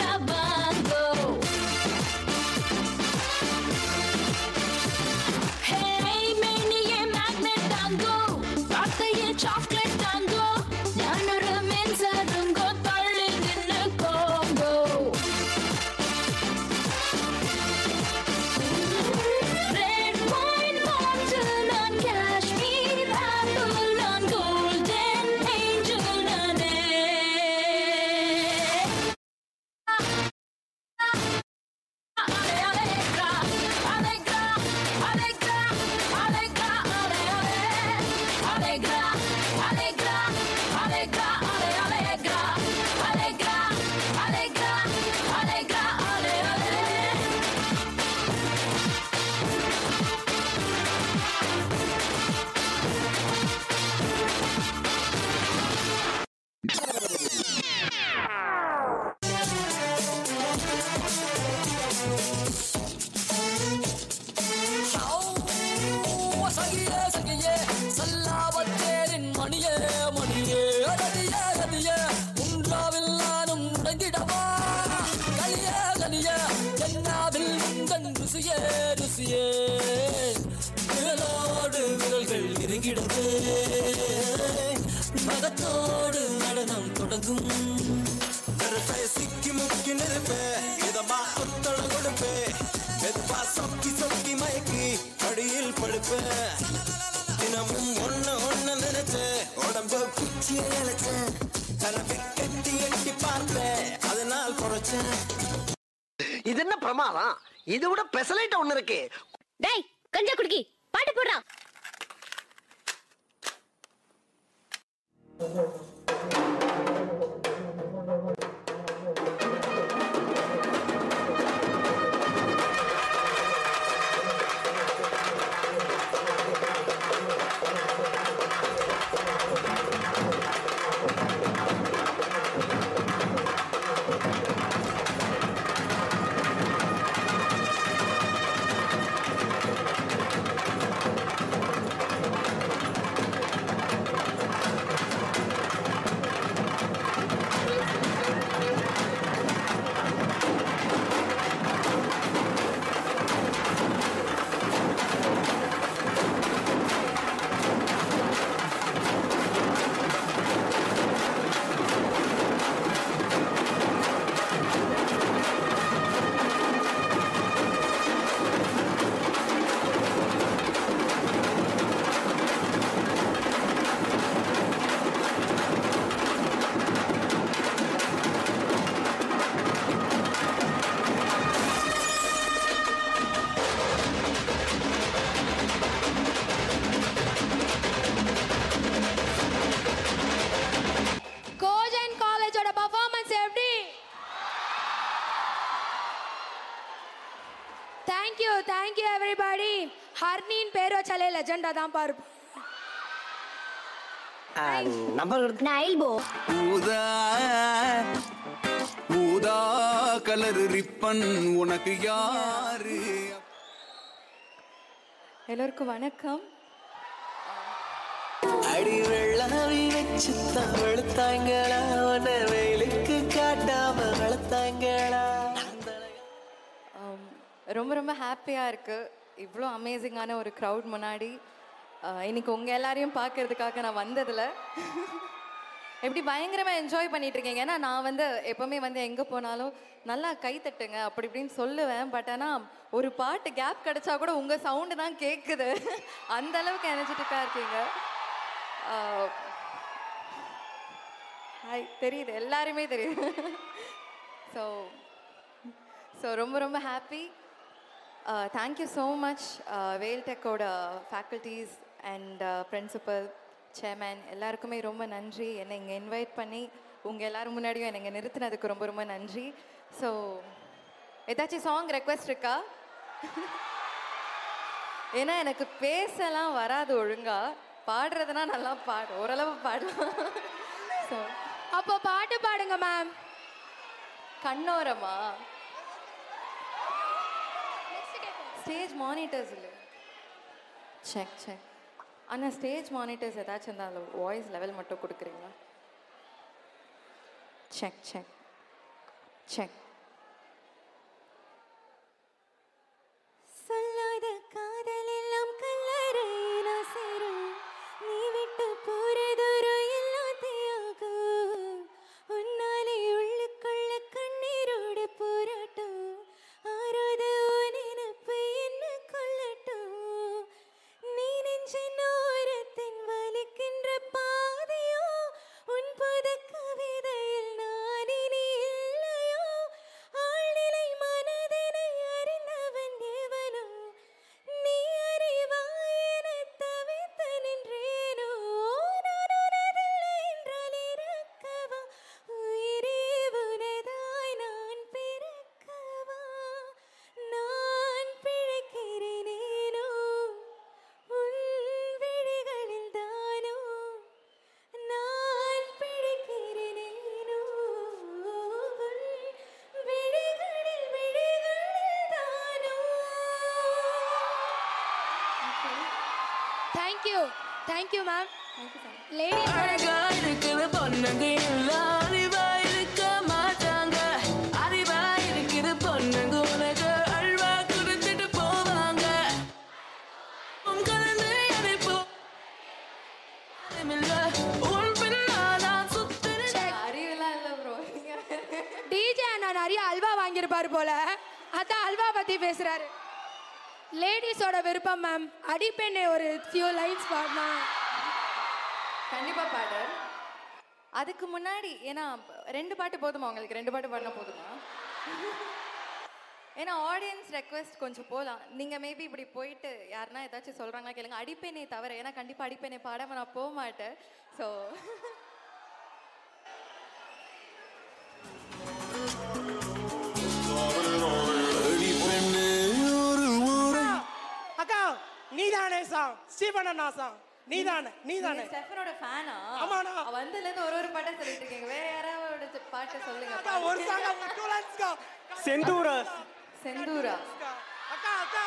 വാർത്തയിൽ ചോക്ലേറ്റ് ടാങ്കോ ഞാനൊരു മെൻസാറുങ്കോ തള്ളി നിന്ന് കോങ്കോ Red wine mountain on Kashmir apple on golden angel nane Allegra, allegra, allegra, allegra, alle, alle. Allegra, allegra, allegra, alle, allegra. Allegra, allegra, allegra, alle, alle. சகியே சகியே சல்லாவத்தேரின் மணியே மணியே ரதியே ரதியே உன்றாவில் நானும் உடைந்திடவா கலியே கலியே ஜன்னாவில் உந்தன் ருசியே ருசியே விரலோடு விரல்கள் நெருங்கிடவே மகத்தோடு நடனம் தொடங்கும் நெருப்பே சிக்கி முக்கி நெருப்பே இதமா ஒத்தட கொடுப்பே மெதுவா சொக்கி சொக்கி மயக்கி அடியில் படுப்பே தினமும் ஒண்ணு ஒண்ணு நினைச்சு உடம்பு குச்சியை இழைச்சேன் கனவை கட்டி எட்டி பார்த்தேன் அதனால் குறைச்சேன் இது என்ன பிரமாதம் இது விட பெசலைட் ஒண்ணு இருக்கு டேய் கஞ்சா குடுக்கி பாட்டு போடுறா கோஜன் காலேஜோட பர்ஃபார்மன்ஸ் எப்படி தேங்க்யூ தேங்க்யூ எவ்ரிபாடி ஹர்னின் பேர் வச்சாலே லெஜெண்டா தான் பாரு நம்பர் நைல்போ ஊதா ஊதா கலர் ரிப்பன் உனக்கு யாரு எல்லோருக்கும் வணக்கம் அடி வெள்ளாவி வச்சு தான் வெளுத்தாங்களா உன்னை வெயிலுக்கு காட்டாம வளர்த்தாங்களா ஆம், ரொம்ப ரொம்ப ஹாப்பியாக இருக்குது இவ்வளோ அமேசிங்கான ஒரு க்ரௌட் முன்னாடி ஆஹ், இன்னைக்கு உங்கள் எல்லாரையும் பார்க்கறதுக்காக நான் வந்ததில் எப்படி பயங்கரமாக என்ஜாய் பண்ணிட்டு இருக்கீங்க ஏன்னா நான் வந்து எப்போவுமே வந்து எங்கே போனாலும் நல்லா கை தட்டுங்க அப்படி இப்படின்னு சொல்லுவேன் பட் ஆனால் ஒரு பாட்டு கேப் கிடைச்சா கூட உங்கள் சவுண்டு தான் கேட்குது அந்த அளவுக்கு எனர்ஜெட்டிக்காக இருக்கீங்க ஹாய் தெரியுது எல்லாருமே தெரியுது ஸோ ஸோ ரொம்ப ரொம்ப ஹாப்பி தேங்க்யூ ஸோ மச் வேல்டெக்கோட ஃபேக்கல்டிஸ் அண்ட் பிரின்சிபல் சேர்மேன் எல்லாருக்குமே ரொம்ப நன்றி என்னை இங்கே இன்வைட் பண்ணி உங்கள் எல்லாரும் முன்னாடியும் என்னை இங்கே நிறுத்தினதுக்கு ரொம்ப ரொம்ப நன்றி ஸோ ஏதாச்சும் சாங் ரெக்வெஸ்ட் இருக்கா ஏன்னா எனக்கு பேசலாம் வராது ஒழுங்கா பாடுறதுனா நல்லா பாடு ஓரளவு பாடலாம் ஸோ அப்போ பாட்டு பாடுங்க மேம் கண்ணோரமா ஸ்டேஜ் மானிட்டர்ஸ் இல்லை செக் செக் ஆனால் ஸ்டேஜ் மானிட்டர்ஸ் ஏதாச்சும் இருந்தால் அதில் வாய்ஸ் லெவல் மட்டும் கொடுக்குறீங்களா செக் செக் செக் சொல்லாத காதல் எல்லாம் கல்லறையில சேரும் நீ விட்டு போ தேங்க்யூ தேங்க்யூ மேம் அழகா இருக்குது பொண்ணுங்க எல்லாம் அறிவா இருக்க மாட்டாங்க அறிவா இருக்குது பொண்ணுங்க உனக்கு அல்வா கொடுத்துட்டு போவாங்க உன் கலந்து அதை போ உன் பின்னாதான் சுத்துறேன் அறிவுலாம் இல்லை ப்ரோ டிஜே அண்ணா நிறைய அல்வா வாங்கியிருப்பாரு போல அதான் அல்வா பத்தி பேசுறாரு லேடிஸோட விருப்பம் மேம் அடிப்பெண்ணை ஒரு ஃபியூ லைன்ஸ் பாடினா கண்டிப்பா பாடு அதுக்கு முன்னாடி ஏன்னா ரெண்டு பாட்டு போதுமா உங்களுக்கு ரெண்டு பாட்டு பாடினா போதுமா ஏன்னா ஆடியன்ஸ் ரெக்வெஸ்ட் கொஞ்சம் போகலாம் நீங்க மேபி இப்படி போயிட்டு யாருன்னா ஏதாச்சும் சொல்றாங்களா கேளுங்க அடிப்பேனே தவிர ஏன்னா கண்டிப்பா அடிப்பேனே பாடாம நான் போக மாட்டேன் ஸோ அக்கா நீதானே சாங் ஸ்டீபன் அண்ணா சாங் நீதானே நீதானே ஸ்டெஃபனோட ஃபேனா ஆமாண்ணா. வந்ததுல இருந்து ஒரு ஒரு பாட்டை சொல்லிட்டு இருக்கீங்க வேற யாராவது பாட்டை சொல்லுங்க அக்கா ஒரு சாங் அவங்க டூ லைன்ஸ்க்கா செந்தூரா செந்தூரா அக்கா அக்கா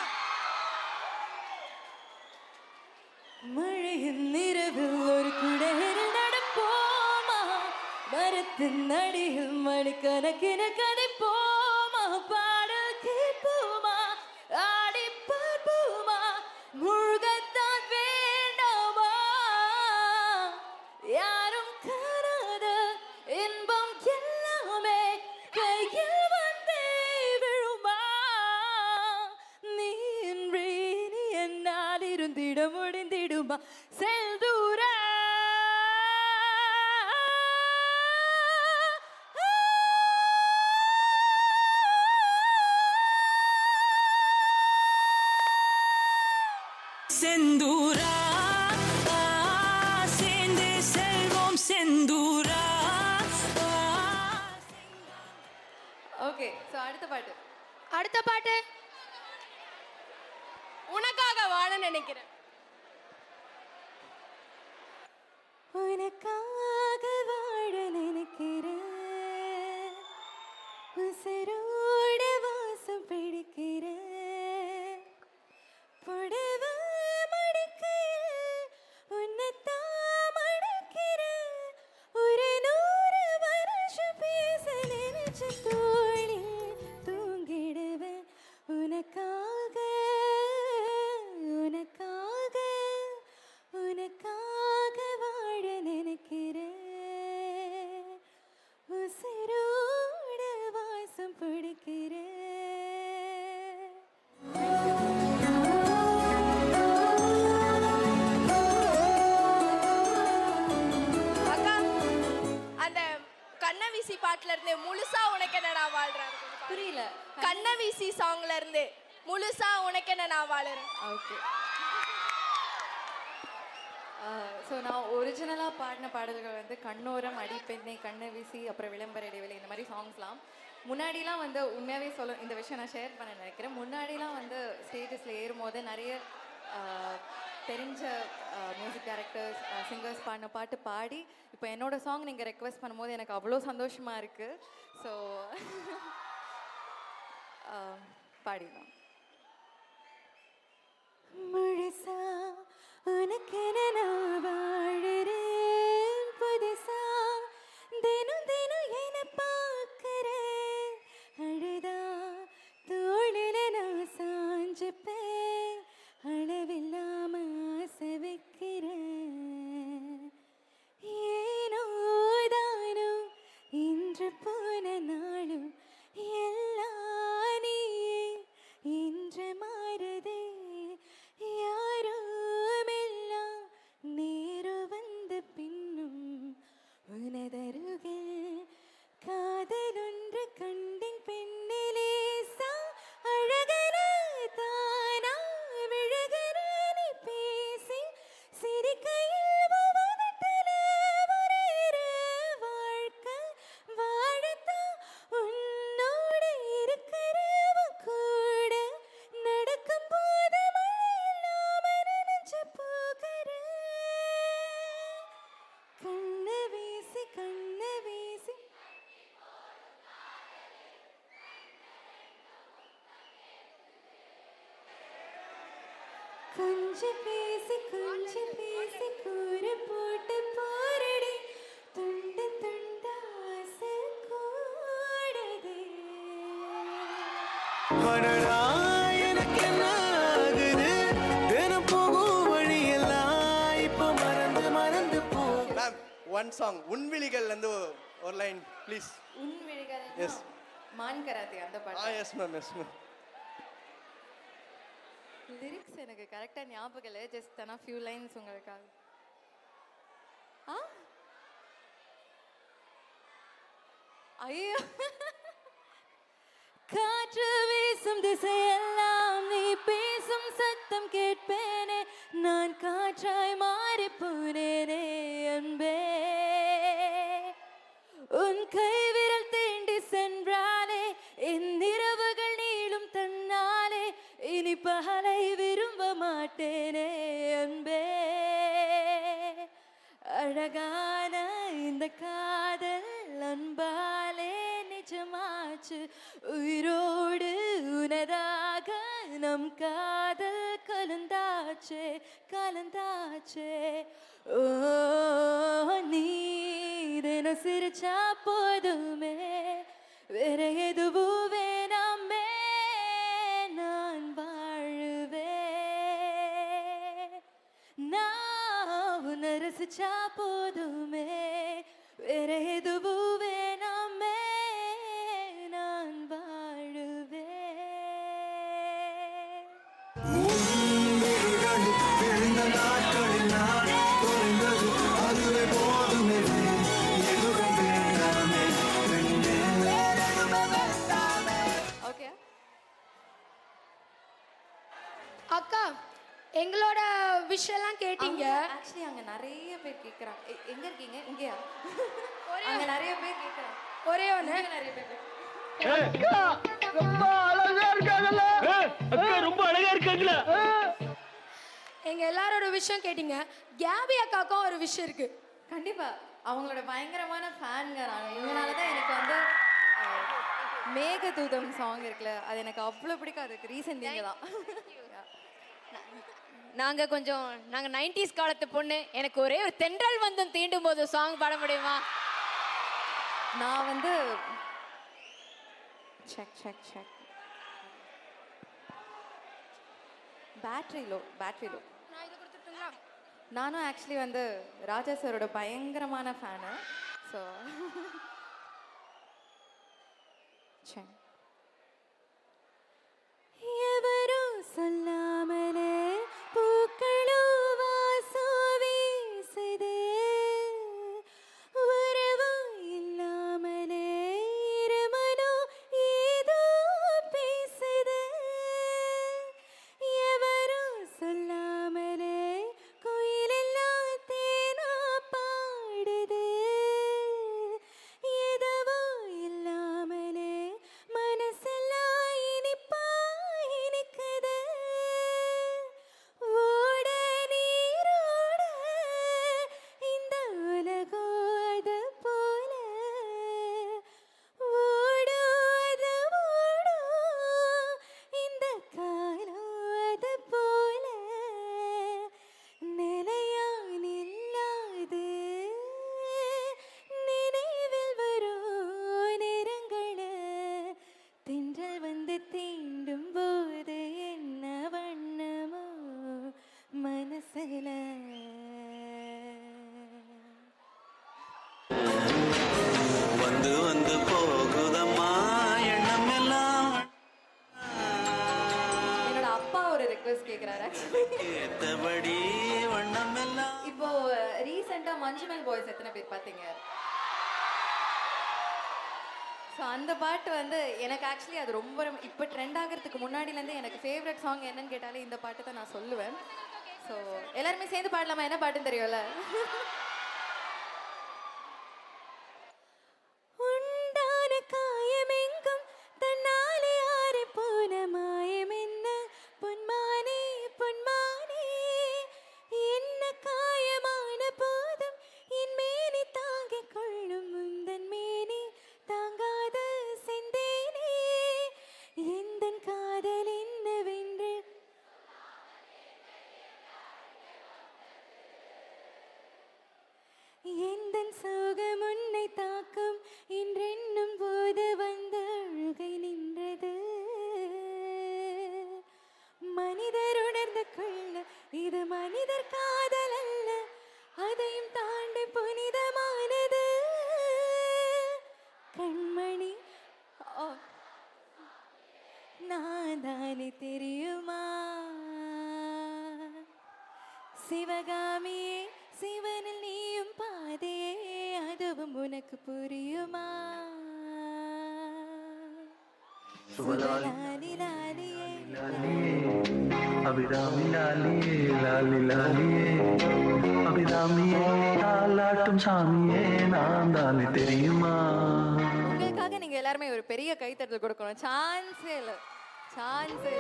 மழையின் நிறவில் ஒரு குடையில் நடப்போமா மரத்தின் அடியில் மணிக்கணக்கின கதை போமா பாடல் கேட்போமா ஆடி பார்ப்போமா முழுகத்தான் வேண்டாமா யாரும் காணாத இன்பம் எல்லாமே கையில் வந்தே விழுமா நீ இன்றி நீ என்னால் இருந்திட முடிந்திடுமா செல்தூரா செந்தூரா ஆ, சேர்ந்து செல்வோம் செந்தூரா ஓகே ஸோ அடுத்த பாட்டு அடுத்த பாட்டு உனக்காக வாழ நினைக்கிறேன் உனக்காக வாழ நினைக்கிறேன் உசரோட வாசம் பிடிக்கிறேன் புடவ மடிக்கையில் உன்னைத்தான் மடிக்கிறேன் ஒரு நூறு வருஷம் பேச நினைச்ச தோழி தூங்கிடுவேன் உனக்காக உனக்காக உனக்காக வாழ நினைக்கிறேன் உசிரோட வாசம் பிடிக்கிறேன் அக்கா அந்த கண்ணவீசி பாட்டுல இருந்து முழுசா உனக்கு என்ன நான் வாழ்றேன் புரியல கண்ணவீசி சாங்ல இருந்து முழுசா உனக்கு என்ன நான் வாழறேன் ஓகே ஸோ நான் ஒரிஜினலாக பாடின பாடல்கள் வந்து கண்ணோரம் அடிப்பெண்ணை கண்ணை வீசி அப்புறம் விளம்பர இடைவெளி இந்த மாதிரி சாங்ஸ்லாம் முன்னாடிலாம் வந்து உண்மையாகவே சொல்ல இந்த விஷயம் நான் ஷேர் பண்ண நினைக்கிறேன் முன்னாடிலாம் வந்து ஸ்டேஜஸில் ஏறும்போது நிறைய ஆஹ், தெரிஞ்ச மியூசிக் டைரக்டர்ஸ் சிங்கர்ஸ் பாடின பாட்டு பாடி இப்போ என்னோட சாங் நீங்கள் ரெக்வெஸ்ட் பண்ணும்போது எனக்கு அவ்வளோ சந்தோஷமாக இருக்குது ஸோ பாடிடலாம் முழுசா உனக்கென நான் வாழுறேன் புதுசா தினம் தினம் என பார்க்கிறேன் அழுதா தோளில நான் சாஞ்சுப்பேன் அளவில்லாம ஆசை வைக்கிறேன் ஏனோ தானோ இன்று போன நாளும் எல்லாம் நீயே இன்று மாறுதே யாரும் எல்லாம் நேரு வந்த பின்னும் கொஞ்சம் பேசி கொஞ்சம் பேசி கூறு போட்டு போரடி துண்டு துண்டு ஆசை கூடுதே அடடா, எனக்கு என்ன ஆகுது? தினம் போகும் வழியெல்லாம் இப்ப மறந்து மறந்து போ மேம் ஒன் சாங் உன்விழிகள் இருந்து ஒரு லைன் ப்ளீஸ் உன் விழிகள் எஸ் மான் கராத்தே அந்த ஆ பாட்டு yes ma'am yes ma'am lyrics எனக்கு கரெக்டாக ஞாபகம் இல்லை ஜஸ்ட் ஆனால் ஃபியூ லைன்ஸ் உங்களுக்காக ஆ ஐயோ காற்று வீசும் திசையெல்லாம் நீ பேசும் சத்தம் கேட்பேனே நான் காற்றாய் மாறி போனேனே அன்பே உன் கைவிரல் தீண்டி சென்றாலே என் இரவுகள் நீளும் தன்னாலே இனி பகலை விரும்ப மாட்டேனே அன்பே அழகான இந்த காதல் அன்பாலே நிஜமாச்சு உயிரோடு உனதாக நம் காதல் கலந்தாச்சே கலந்தாச்சே ஓ நீ தினம் சிரிச்சா போதுமே வேற எதுவும் வேணாமே நான் வாழுவே நான் உன்னை ரசிச்சா போதுமே வேற எதுவும் வேணாமே நான் வாழுவே விழுந்த நாட்களில் நான் தொலைந்தது அதுவே போதுமே எதுவும் வேண்டாமே பெண்ணே ஓகே அக்கா எங்களோட விஷ் எல்லாம் கேட்டீங்க ஆக்சுவலி அங்க நிறைய பேர் கேக்குறாங்க எ- எங்க இருக்கீங்க இங்கயா அங்க நிறைய பேர் கேக்குறாங்க ஒரே ஒண்ணு இங்க நிறைய பேர் கேக்குறாங்க. ரொம்ப அழகா இருக்காங்கல்ல அக்கா ரொம்ப அழகா இருக்காங்களா எங்க எல்லாரோட விஷயம் கேட்டீங்க கேபி அக்காக்கும் ஒரு விஷயம் இருக்கு கண்டிப்பா அவங்களோட பயங்கரமான ஃபேனுங்க நாங்க இதனால தான் எனக்கு வந்து அஹ், மேகதூதம் சாங் இருக்குல்ல அது எனக்கு அவ்வளோ பிடிக்கும் அதுக்கு ரீசன் நீங்க தான் நாங்க கொஞ்சம் நாங்க 90s காலத்து பொண்ணு எனக்கு ஒரே ஒரு தென்றல் வந்தும் தீண்டும் போது சாங் பாட முடியுமா நான் வந்து check check check battery low battery low நானும் ஆக்சுவலி வந்து ராஜா சாரோட பயங்கரமான ஃபேனு ஸோ சரி எவரும் சொல்லாமலே பூக்களோ வாசம் வீசுதே உறவும் இல்லாமலே இருமனோ ஏதோ பேசுதே எவரும் சொல்லாமலே கோயிலெல்லாம் தேனா பாடுதே எதவோ இல்லாமலே மனசெல்லாம் இனிப்பா இனிக்குது ஓட நீரோட இந்த உலகம் அது போல ஓடாத ஓடும் இந்த காலம் அது போல நிலையா நில்லாது நினைவில் வரும் நிறங்கள தின்றல் வந்து தீண்டும் போது என்ன வண்ணமோ மனசுல வந்து வந்து போகுதம்மா எண்ணம் எல்லாம் என்னோட அப்பா ஒரு ரெக்வெஸ்ட் கேட்குறாரு ஏத்தபடி வண்ணம் எல்லாம் இப்போ ரீசெண்டாக மஞ்சுமெல் பாய்ஸ் எத்தனை பேர் பார்த்தீங்க ஸோ அந்த பாட்டு வந்து எனக்கு ஆக்சுவலி அது ரொம்ப ரொம்ப- இப்போ ட்ரெண்ட் ஆகிறதுக்கு முன்னாடிலேருந்து எனக்கு ஃபேவரட் சாங் என்னன்னு கேட்டாலே இந்த பாட்டு தான் நான் சொல்லுவேன் ஸோ எல்லாருமே சேர்ந்து பாடலாமா என்ன பாட்டுன்னு தெரியும்ல உண்டான காயமெங்கும் தன்னாலே ஆறி போன மாயம் என்ன பொன்மானே பொன்மானே என்ன காயமான போதும் என் மேனி தாங்கிக் கொள்ளும் முந்தன் மேனி தாங்காத செந்தேனே எந்தன் காதல் என்னவென்று சிவகாமியே சிவனில் நீயும் பாதையே அதுவும் உனக்கு புரியுமா சுவலாலி லாலியே அபிராமி லாலியே லாலி லாலியே அபிராமியே தாலாட்டும் சாமியே நான் தானே தெரியுமா உங்களுக்காக நீங்க எல்லாருமே ஒரு பெரிய கைத்தட்டல் கொடுக்கணும் சான்ஸே இல்ல சான்ஸே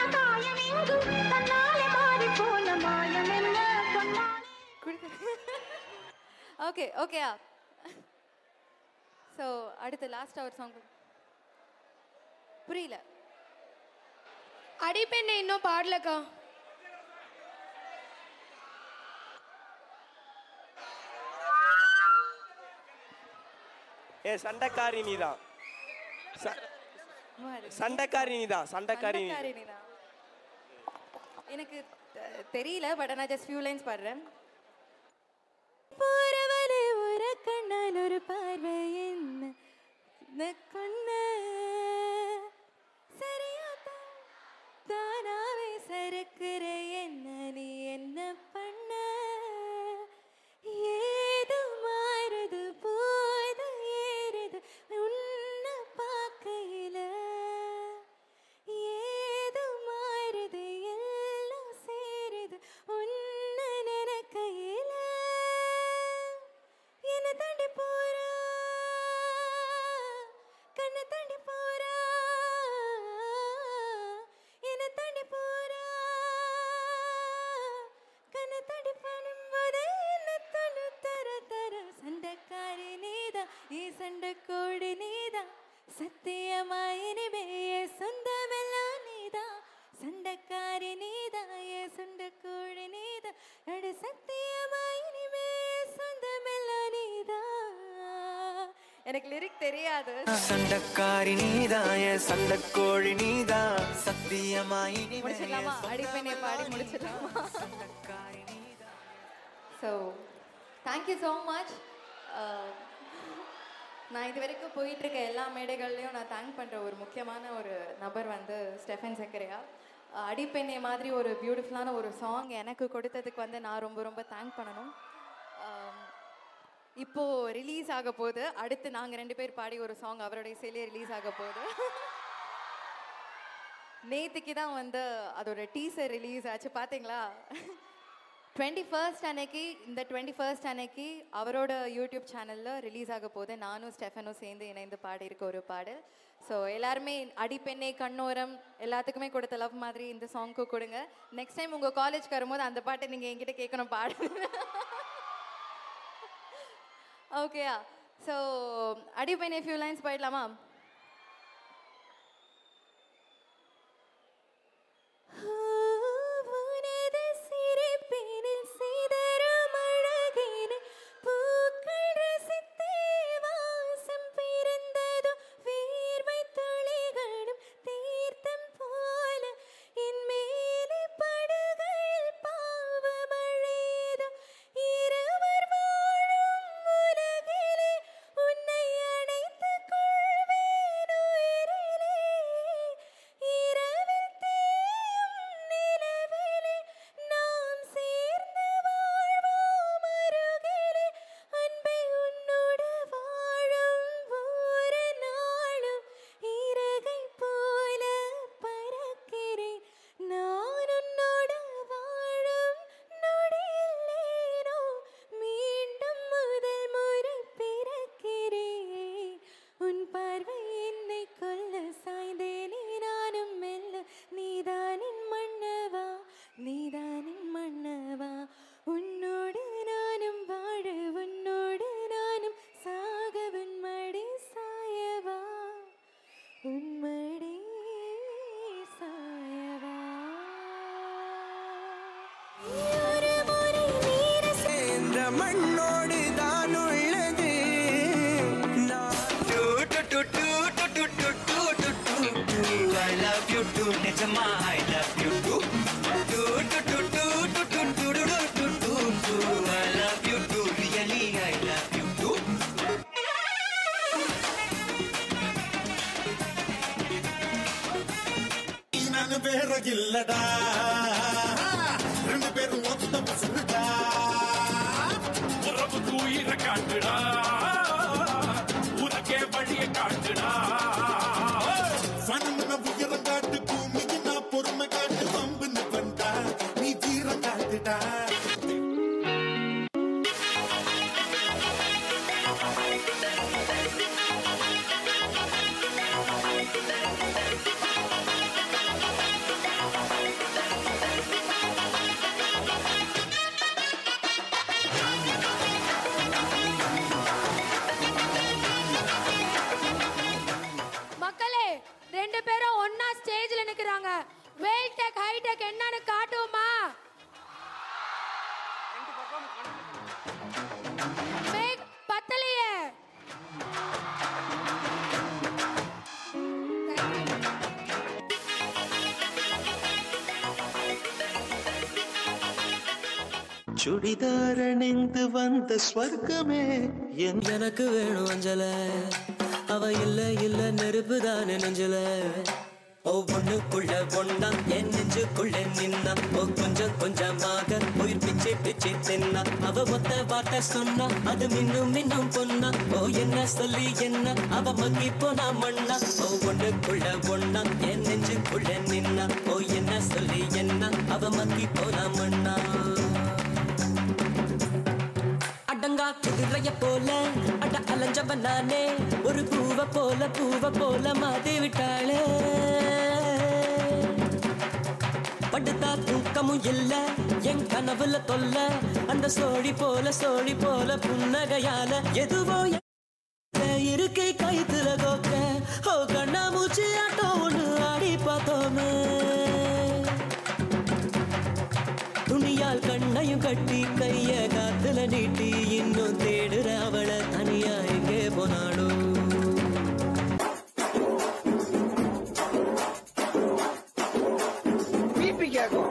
ஓகே ஓகேயா ஸோ அடுத்து லாஸ்ட் ஒரு சாங் புரியல அடிப்பெண்ணை இன்னும் பாடலக்கா ஏ சண்டைக்காரி நீதான் ச- சண்டைக்காரி நீதான் சண்டைக்காரி நீ சண்டைக்காரி நீதான். எனக்கு தெ- தெரியல பட் நான் ஜஸ்ட் ஃபியூ லைன்ஸ் பாடுறேன் போறவளே ஒரு கண்ணால் ஒரு பார்வை என்ன இந்த கொன்ன சரியா தான் தானாவே சறுக்குற என்ன நீ என்ன பண்ண ஏதோ மாறுது போது ஏறுது உன்னை பார்க்கையில ஏதோ மாறுது எல்லாம் சேருது உன்னை நினைக்கையில என்ன தாண்டி போறா கண்ணை தாண்டி போறா என்ன தாண்டி போறா கண்ணை தாண்டி பண்ணும்போது என்ன தொண்ணு தர தர சண்டைக்காரி நீதான் ஈ சண்டை கோடி நீதான் சத்தியமா இனிமே என் சொந்தமெல்லாம் நீதான் சண்டைக்காரி நீதான் என் சண்டை கோடி நீதான் நடு சத்தியமா இனிமே என் சொந்தமெல்லாம் நீதான் எனக்கு லிரிக் தெரியாது சண்டக்காரி நீதான் என் சண்டக்கோழி நீதான் சத்தியமாயி முடிச்சிடலாமா அடிப்பெண்ணை பாடி முடிச்சிடலாமா ஸோ தேங்க்யூ ஸோ மச் நான் இது வரைக்கும் போயிட்டு இருக்க எல்லா மேடைகள்லையும் நான் தேங்க் பண்ணுற ஒரு முக்கியமான ஒரு நபர் வந்து ஸ்டெஃபன் சக்கரையா அஹ் அடிப்பெண்ணை மாதிரி ஒரு பியூட்டிஃபுல்லான ஒரு சாங் எனக்கு கொடுத்ததுக்கு வந்து நான் ரொம்ப ரொம்ப தேங்க் பண்ணணும் அம், இப்போ ரிலீஸ் ஆக போகுது அடுத்து நாங்கள் ரெண்டு பேர் பாடி ஒரு சாங் அவருடைய இசையிலே ரிலீஸ் ஆக போகுது நேத்துக்கு தான் வந்து அதோட டீசர் ரிலீஸ் ஆச்சு பார்த்தீங்களா டுவெண்ட்டி ஃபர்ஸ்ட் அன்னைக்கு இந்த டுவெண்ட்டி ஃபர்ஸ்ட் அன்னைக்கு அவரோட யூடியூப் சேனலில் ரிலீஸ் ஆக போது நானும் ஸ்டெஃபனும் சேர்ந்து இணைந்து பாடியிருக்க ஒரு பாடல் ஸோ எல்லாருமே அடிப்பெண்ணை கண்ணோரம் எல்லாத்துக்குமே கொடுத்த லவ் மாதிரி இந்த சாங்க்கு கொடுங்க நெக்ஸ்ட் டைம் உங்கள் காலேஜ்க்கு வரும்போது அந்த பாட்டை நீங்கள் என்கிட்ட கேட்கணும் பாடு ஓகேயா ஸோ அடிப்பெண்ணை ஃபியூ லைன்ஸ் போயிடலாமா உனது சிரிப்பினில் சிதறும் அழகினை பூக்கள் ரசித்தே வாசம் பிறந்ததோ வேர்வை துளிகளும் தீர்த்தம் போல என் மேலே படுகையில் பாவமழையதோ இருவர் வாழும் உலகிலே உன்னை அணைத்துக் கொள்வேன் உயிரிலே இரவில் தேயும் நிலவிலே நாம் சேர்ந்து வாழ்வோம் அருகிலே அன்பை உன்னோடு வாழும் ஒரு நாளும் இறகை போல பறக்கிறேன் நான் உன்னோடு வாழும் நொடியில்லேனோ மீண்டும் முதல் முறை பிறக்கிறேன் உன் பார்வை என்னை கொல்ல சாய்ந்தேனே நானும் மெல்ல நீதானின் மன்னவா நீதானின் மன்னவா உன்னோடு நானும் வாழ உன்னோடு நானும் சாக உன்மடி சாயவா உன்மடி சாயவா ஒரு முறை நீர சேர்ந்த மண்ணோடு தான் உள்ளது I love you too, நிஜமா I love you too. Do, do, do, do, do, do, do, do, do, do, do, do. I love you too, really I love you too. ನಾನು ಬೇರೆ ಇಲ್ಲಡಾ ரெண்டு பேரும் ஒத்த பசங்க வீர காட்டுடா உனக்கே வழிய காட்டுடா வனமுன உயரம் காட்டு பூமிக்கு நான் பொறுமை காட்டு வம்புன்னு வந்தா நீ வீரம் காட்டுடா மக்களே ரெண்டு பேரும் ஒண்ணா ஸ்டேஜ்ல நிக்கிறாங்க வெயில் டெக் ஹை டெக் என்னன்னு காட்டுவோமா மேக் பத்தலையே சுடிதார் அணிந்து வந்த ஸ்வர்க்கமே என் எனக்கு வேணும் அஞ்சல அவ இல்ல இல்ல நெருப்பு தானே நெஞ்சல ஓ பொண்ணுக்குள்ள பொண்ணா என் நெஞ்சுக்குள்ள நின்னா ஓ கொஞ்சம் கொஞ்சமாக உயிர் பிச்சு பிச்சு தின்னா அவ மொத்த வார்த்தை சொன்னா அது மின்னும் மின்னும் பொண்ணா ஓ என்ன சொல்லி என்ன அவ மக்கி போனா மண்ணா ஓ பொண்ணுக்குள்ள பொண்ணா என் நெஞ்சுக்குள்ள நின்னா ஓ என்ன சொல்லி என்ன அவ மக்கி போனா மண்ணா அடங்கா குதிரைய போல அட அலைஞ்சவன் நானே ஒரு பூவ போல பூவ போல மாத்தி விட்டாளே படுத்தா தூக்கமும் இல்ல என் கனவுல தொல்ல அந்த சோழி போல சோழி போல புன்னகையால எதுவோ என் இருக்கை கைத்துல கோக்க ஓ கண்ணா மூச்சு ஆட்டம் ஒண்ணு ஆடி பார்த்தோமே துணியால் கண்ணையும் கட்டி கைய காத்துல நீட்டி இன்னும் தேடுற அவளை தனியா எங்கே போனாளோ பிபி கேக்கும்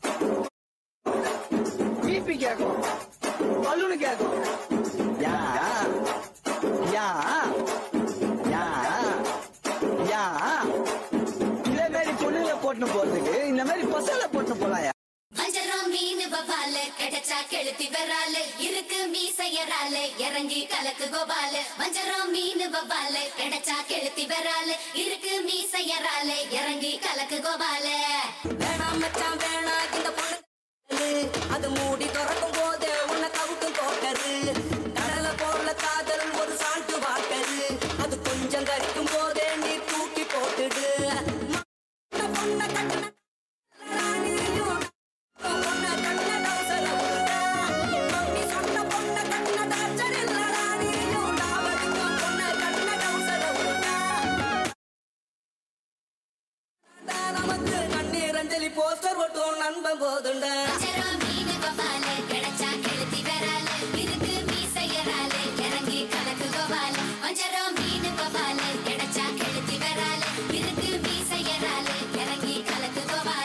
பிபி கேக்கும் பலூனு கேக்கும் யா யா யா யா இதே மாதிரி பொண்ணுங்களை போட்டு போறதுக்கு இந்த மாதிரி பசங்களை போட்டு போலாயா வஞ்சரம் மீன் வவால கிடைச்சா கெளுத்தி வரால இருக்கு மீசையரால இறங்கி கலக்கு கோபால வஞ்சரம் மீன் வவால கிடைச்சா கெளுத்தி வரால இருக்கு மீசையரால இறங்கி கலக்கு கோபால வேணாம் மச்சான் வேணாம் இந்த பொண்ணு அது மூடி திறக்கும் போது உன்னை கவுக்கும் தோட்டரு கடலை போல காதல் ஒரு சால்ட்டு வாட்டரு அது கொஞ்சம் கரிக்கும் போதே நீ தூக்கி போட்டுடு இந்த பொண்ணை கட்டுன ராணியும் பொண்ணை கட்டுன டவுசர உருண்டா. மம்மி சொன்ன பொண்ணை கட்டுன டார்ச்சர் இல்ல ராணியும் டாவடிக்கும் பொண்ணை கட்டுன டவுசர உருண்டா. நமக்கு கண்ணீர் அஞ்சலி போஸ்டர் ஒட்டும் நண்பன் போதுண்டா வஞ்சரம் மீன் வவால கிடைச்சா கெளுத்தி வரால இருக்கு மீசையரால இறங்கி கலக்கு கோபால வஞ்சரம் மீன் வவால கிடைச்சா கெளுத்தி வரால இருக்கு மீசையரால இறங்கி கலக்கு கோபால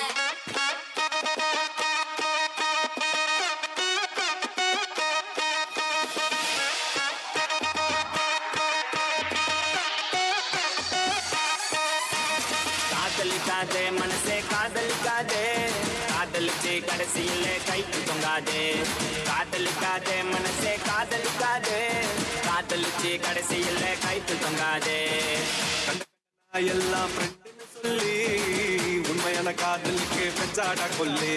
காதலிக்காதே மனசே காதலிக்காதே காதலிச்சு கடைசியில கைக்கு தொங்காதே காதலிக்காதே மனசே காதலிக்காதே காதலிச்சு கடைசியில கைக்கு தொங்காதே நான் எல்லாம் ஃப்ரெண்டுன்னு சொல்லி உண்மையான காதலுக்கு பெச்சாடா கொல்லு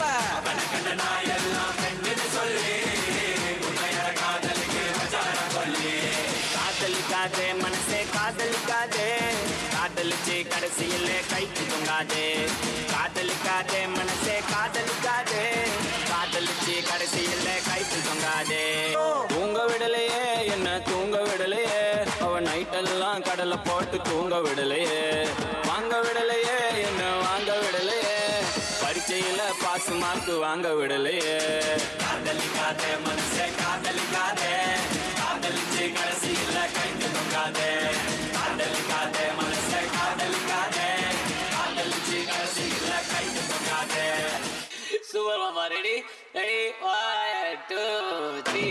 காதலிக்காதே மனசே காதலிக்காதே காதலிச்சு கடைசியில கைக்கு தொங்காதே காதலிக்காதே மனசே காதலிக்காதே காதலிச்சு கடைசியில கைக்கு தொங்காதே தூங்க விடலையே என்ன தூங்க விடலையே அவ நைட்டெல்லாம் கடலை போட்டு தூங்க விடலையே வாங்க விடலையே என்ன வாங்க விடலையே பரீட்சையில பாஸ் மார்க் வாங்க விடலையே காதலிக்காதே மனசே காதலிக்காதே காதலிச்சு கடைசியில கைக்கு தொங்காதே காதலிக்காதே மனசே காதலிக்காதே காதலிச்சு கடைசியில கைக்கு தொங்காதே சூப்பர் மாமா ready ready one two three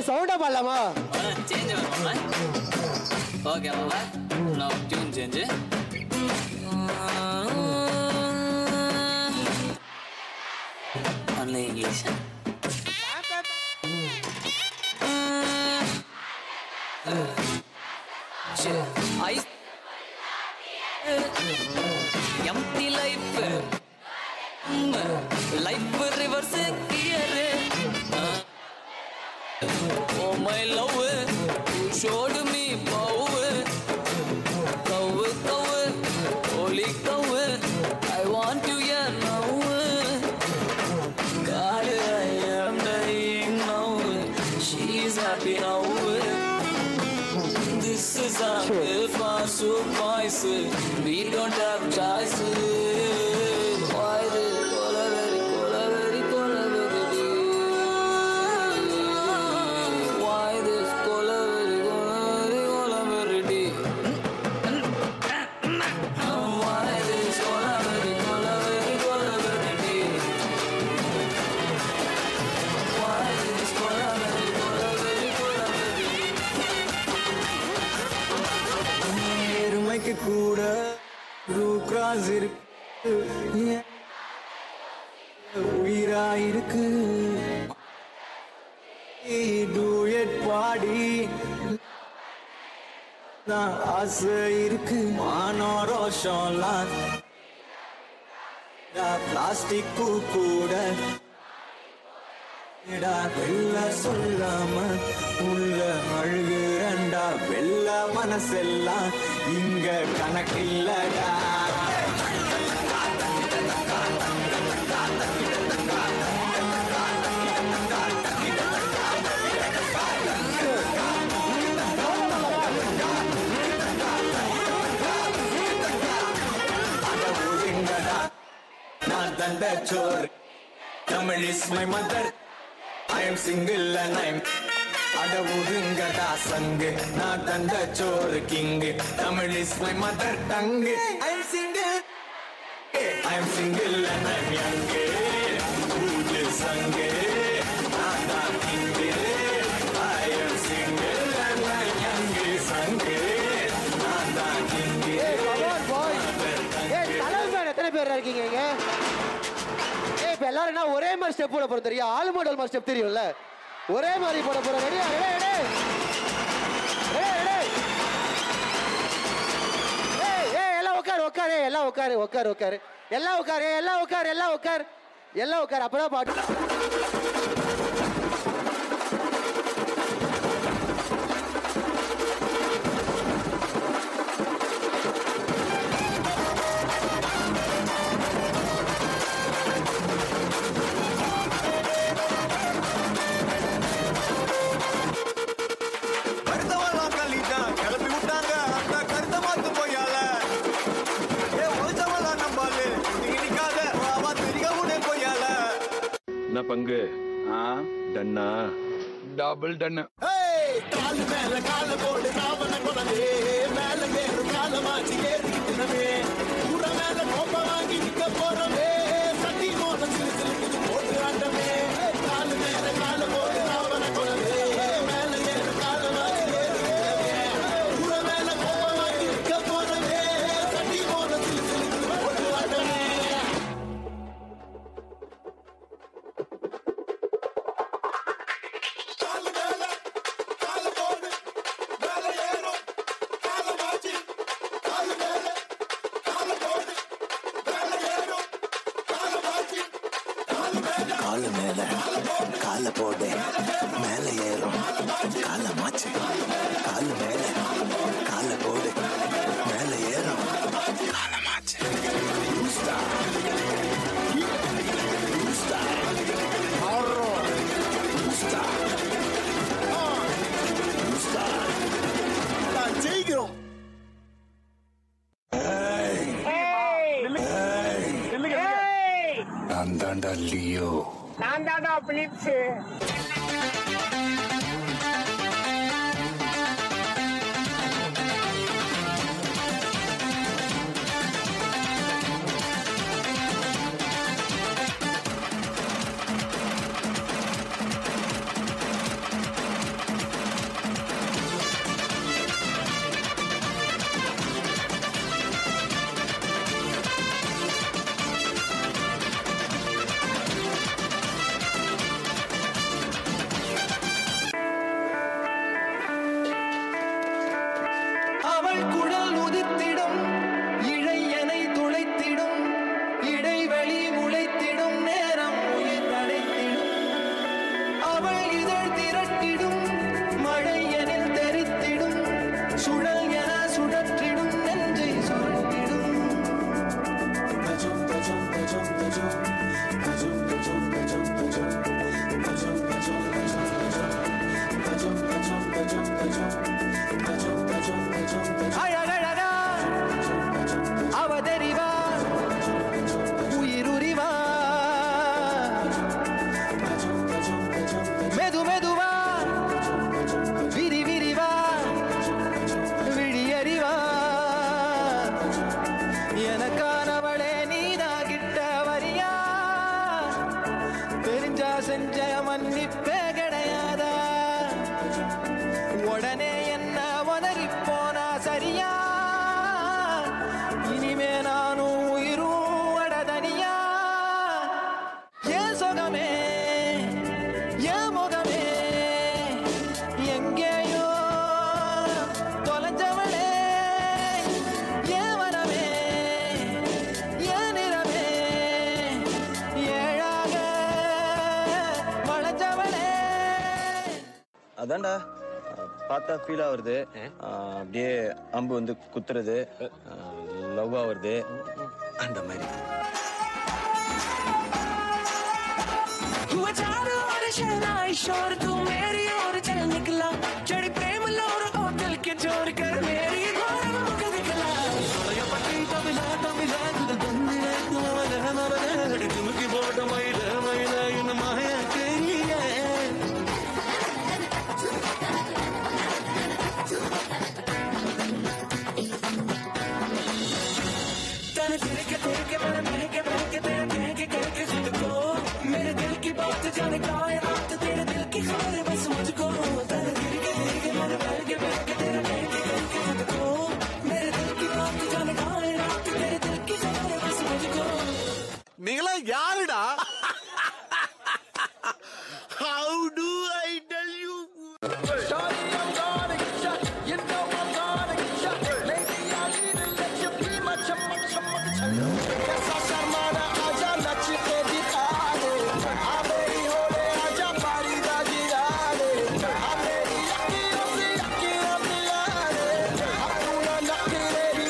சவுண்டா பாடலாமா சேஞ்ச் வருமா ஓகே அப்பா நான் tune change only English eyes empty life life reverse gear oh my love showed me bow cow cow holy cow I want to hear now God I am dying now she's happy now this is our fast so boys we don't have choice why the cola very cola very cola very why this cola very cola very cola very deep why this cola very cola very cola very deep why this cola very cola very cola very எருமைக்கு கூட ரூ cross இருக்கு ஏன் உயிரா இருக்கு duet பாடி தான் ஆசை இருக்கு மானோ ரோஷம்லாம் பிளாஸ்டிக் கூட டா வெள்ள சொல்லாம உள்ள அழுகுறண்டா வெள்ள மனசெல்லாம் இங்க கணக்கில்லடா நான் தந்த சோறு தமிழ் is my mother I am single and I am அட ஒதுங்கடா சங்கு நான் தந்த சோறு கிங்கு தமிழ் is my mother tongue I am single I am single and I am young ஊது சங்கு நான் தான் king I am single and I am young சங்கு நான் தான் கிங்கு தலைவர் எத்தனை பேர் இருக்கீங்க இங்க ஏய் இப்ப எல்லாரும் என்ன ஒரே மாதிரி ஸ்டெப் போட போறோம் தெரியும் ஆளு மாடல் மாதிரி ஸ்டெப் தெரியும்ல ஒரே மாதிரி போட போறோம் ரெடியா ரெடி ரெடி ரெடி ஏய் ஏய் எல்லாம் உட்காரு உட்காரு எல்லாம் உட்காரு உட்காரு உட்காரு எல்லாம் உட்காரு எல்லாம் உட்காரு எல்லாம் உட்காரு எல்லாம் உட்காரு அப்பதான் பாட்டு கருத்தவெல்லாம் கல்லிட்டான் கிளப்பி விட்டாங்க அந்த கருத்த மாத்து போயால ஏ ஒழிச்சவெல்லாம் நம்பாலு நீ நிக்காத அவ திரிக உடனே போயால என்ன பங்கு டன்னா டபுள் டன்னு காலு மேல கால போடு ராவண குலவே மேல ஏறு கால மாற்றி ஏறிக்கிட்டுனவே ஊர மேல கோப்ப வாங்கி நிக்க போறவே சட்டி மோத சிலு சிலுக்குது போட்டு ஆண்டமே காலு மேல கால போடு ராவண குலவே மேல ஏறு கால மாற்றி ஏறிக்கிட்டுனவே ஊர மேல கோப்ப வாங்கி நிக்க போறவே சட்டி மோத சிலு சிலுக்குது போட்டு ஆண்டமே காலு மேல கால போடு மேல ஏறும் கால மாச்சு காலு மேல கால போடு மேல ஏறும் கால மாச்சு ஜெயிக்கிறோம் நான் தாண்டா லியோ நான் தாண்டா பிலிப்ஸ் செஞ்ச மன்னிப்பே கிடையாதா உடனே என்ன உதறி போனா சரியா இனிமே நானும் உயிரும் அடதனியா ஏன் சுகமே ஏன் முகமே எங்கேயோ தொலைஞ்சவளே ஏன் வரமே ஏன் நிறமே ஏழாக வளைஞ்சவளே அதான்டா அஹ், பார்த்தா ஃபீல் ஆகுறது அஹ், அப்படியே அம்பு வந்து குத்துறது லவ் ஆகுறது அந்த மாதிரி हुआ चारों ओर शहनाई शोर तू मेरी ओर चल निकला चढ़ी प्रेम लोर ओ दिल के जोर कर मेरी घोर मुख दिखला सोया पट्टी तमिला तमिला तुद गंदी है तू मले मले तुमकी बोट मईले मईले इन माया तेरी है तने तेरे के तेरे के मेरे मेरे के मेरे के तेरे कह के कह के खुद को मेरे दिल की बात जाने कायनात तेरे दिल की खबर है बस मुझको तने तेरे के तेरे के मेरे मेरे के मेरे के तेरे कह के कह के खुद को मेरे दिल की बात जाने कायनात तेरे दिल की खबर है बस मुझको நீங்களா யாருடா how do I tell you Shawty, I'm gonna get shot. You know I'm gonna get shot. Maybe I need to let you be my chum, chum, chum. कैसा शर्माना आजा नच के दिखा दे आ मेरी होले आजा पारी दा गिरा दे आ मेरी अखियों से अखियां मिला दे अपना नखरे भी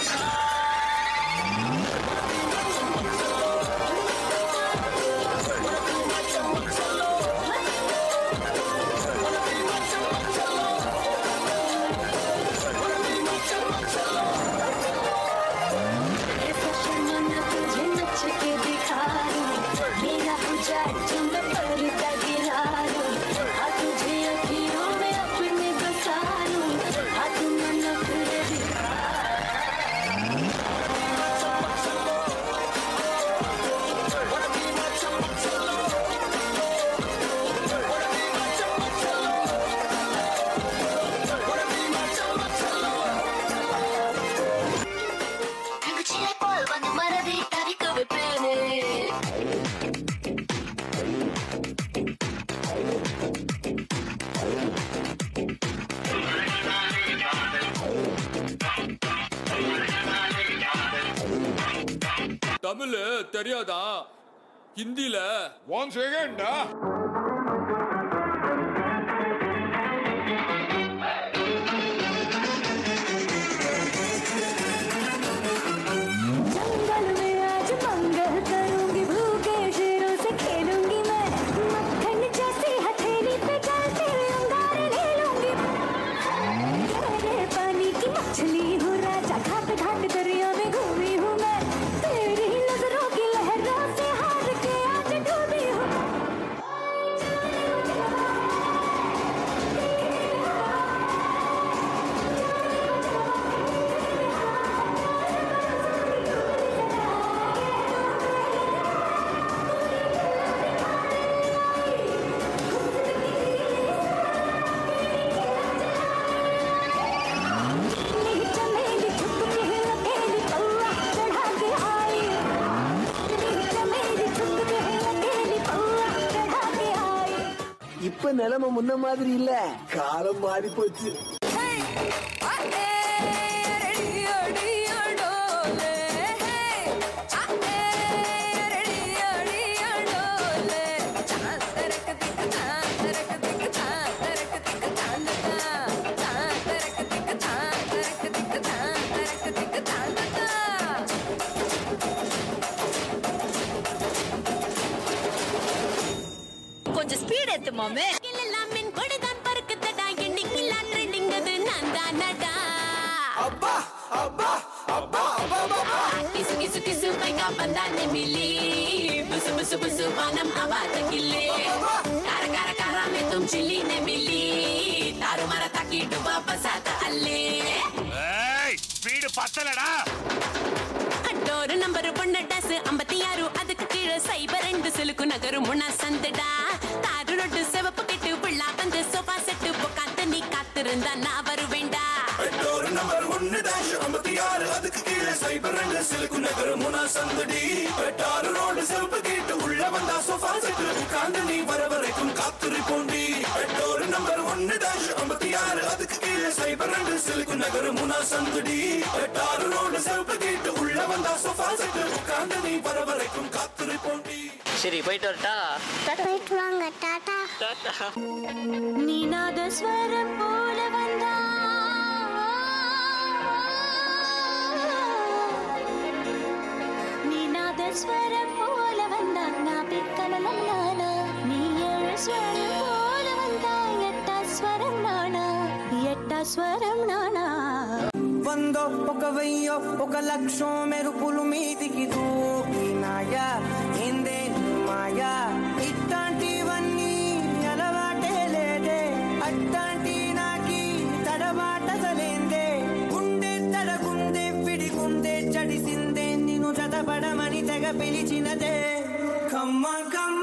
தமிழ் தெரியாதா ஹிந்தில ஒன் செகண்டா जंगल में आज मंगल करूंगी भूखे शेरों से खेलूंगी मैं मक्खन जैसी हथेली पे चल तेरे अंगारे ले लूंगी गहरे पानी की मछली हूँ राजा घाट घाट दरिया में घूमी हूँ मैं तेरी नजरों की लहरों से हार के आज डूबी हूँ मेरी चमेली छुप के अकेली पौआ चढ़ा के आई मेरी चमेली छुप के अकेली पौआ चढ़ा के आई இப்ப நிலைமை முன்ன மாதிரி இல்ல காலம் மாறி போச்சு கொஞ்சம் ஸ்பீட் ஏத்து மாமே அப்பா அப்பா அப்பா அப்பா किसु किसु किसु पैका बंदा ने मिली बुसु बुसु बुसु बनम आवाज गिल्ली कार कार कारा में तुम चिल्ली ने मिली तारू मारा ताकि डुबा बसात अल्ले ஏய் ஸ்பீடு பத்தலடா டோர் நம்பர் ஒன்னு டஸ் ஐம்பத்தி ஆறு அதுக்கு கீழே சைபர் ரெண்டு சிலுக்கு நகரும் முன்னா சந்துடா சிலுக்கு நகர் முனா சந்தடி வெட்டாறு ரோடு செவப்பு கேட்டு உள்ள வந்தா சோஃபா செட்டு உட்கார்ந்து நீ வர வரைக்கும் காத்திருப்போண்டி பெட்டோர் நம்பர் ஒன்னு டேஷ் ஐம்பத்தி ஆறு அதுக்கு கீழே சைபர் ரெண்டு சிலுக்கு நகர் முனா சந்தடி வெட்டாறு ரோடு செவப்பு கேட்டு உள்ள வந்தா சோஃபா செட்டு உட்கார்ந்து நீ வர வரைக்கும் காத்திருப்போண்டி சரி போயிட்டு வரட்டா போயிட்டு வாங்க டாடா டாடா நீனாத ஸ்வரம் போல வந்தா நீனாத ஸ்வரம் போல வந்தா நான் பிக்கலலம் நானா நீ ஏழு ஸ்வரம் போல வந்தா எட்டா ஸ்வரம் நானா ఎట్టా స్వరం నానా వందో ఒక వెయ్యో ఒక లక్షం మెరుపులు మీదికి దూకినాయా ఏందే మాయా ఇట్లాంటివన్నీ అలవాటే లేదే అట్లాంటి నాకి తడబాటసలేందే గుండె తడగుందే విడిగుందే చడిసిందే నిన్ను చదపడమని తెగ పిలిచినదే కమ్మ కమ్మ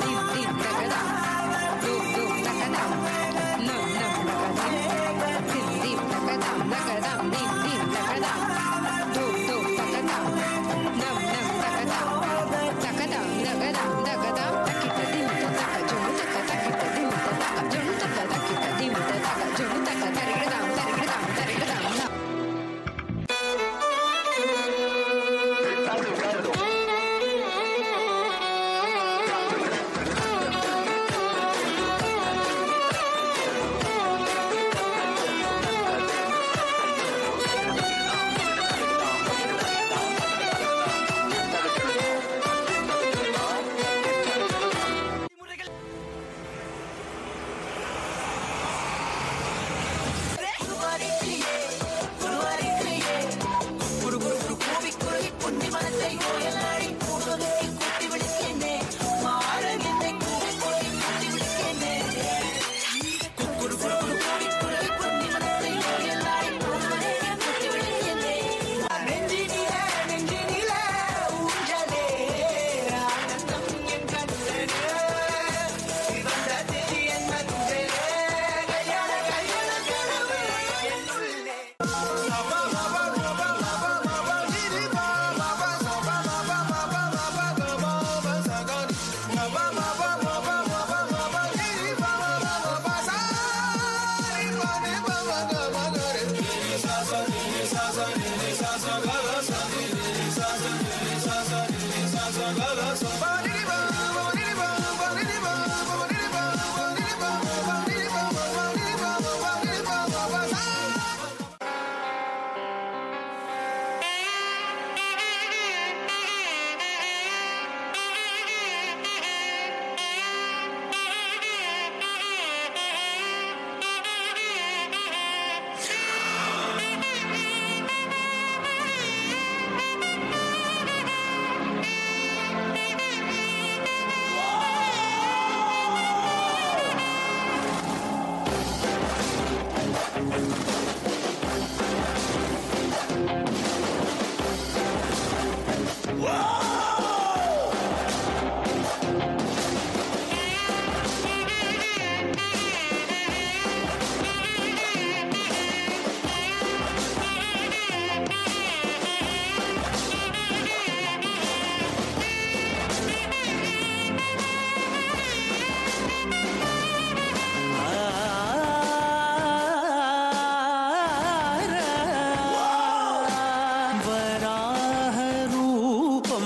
वराहरूपं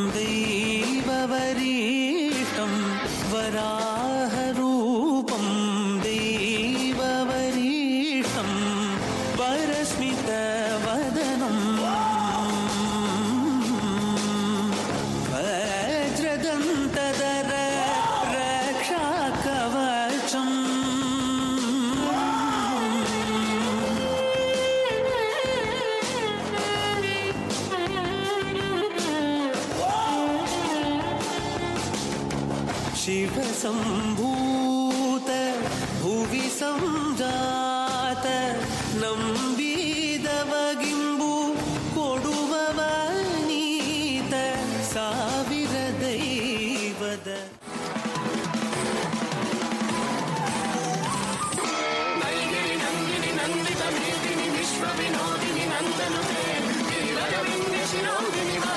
दैववरीष्टं वराहरूपं दैववरीष्टं परस्मितवदनम् वज्रदन्तदर रक्षाकवचम् शिवसम्भूत भुवि सञ्जात ನಂಬಿದವಗಿಂಬು ಕೊಡುವವನೀತ ಸಾವಿರ ದೈವದ ನೈಗಿರಿ ನಂದಿನಿ ನಂದಿತ ಮೇದಿನಿ ವಿಶ್ವ ವಿನೋದಿನಿ ನಂದನುತೆ ಗಿರಿವರ Vindhya ಶಿರೋದಿನಿ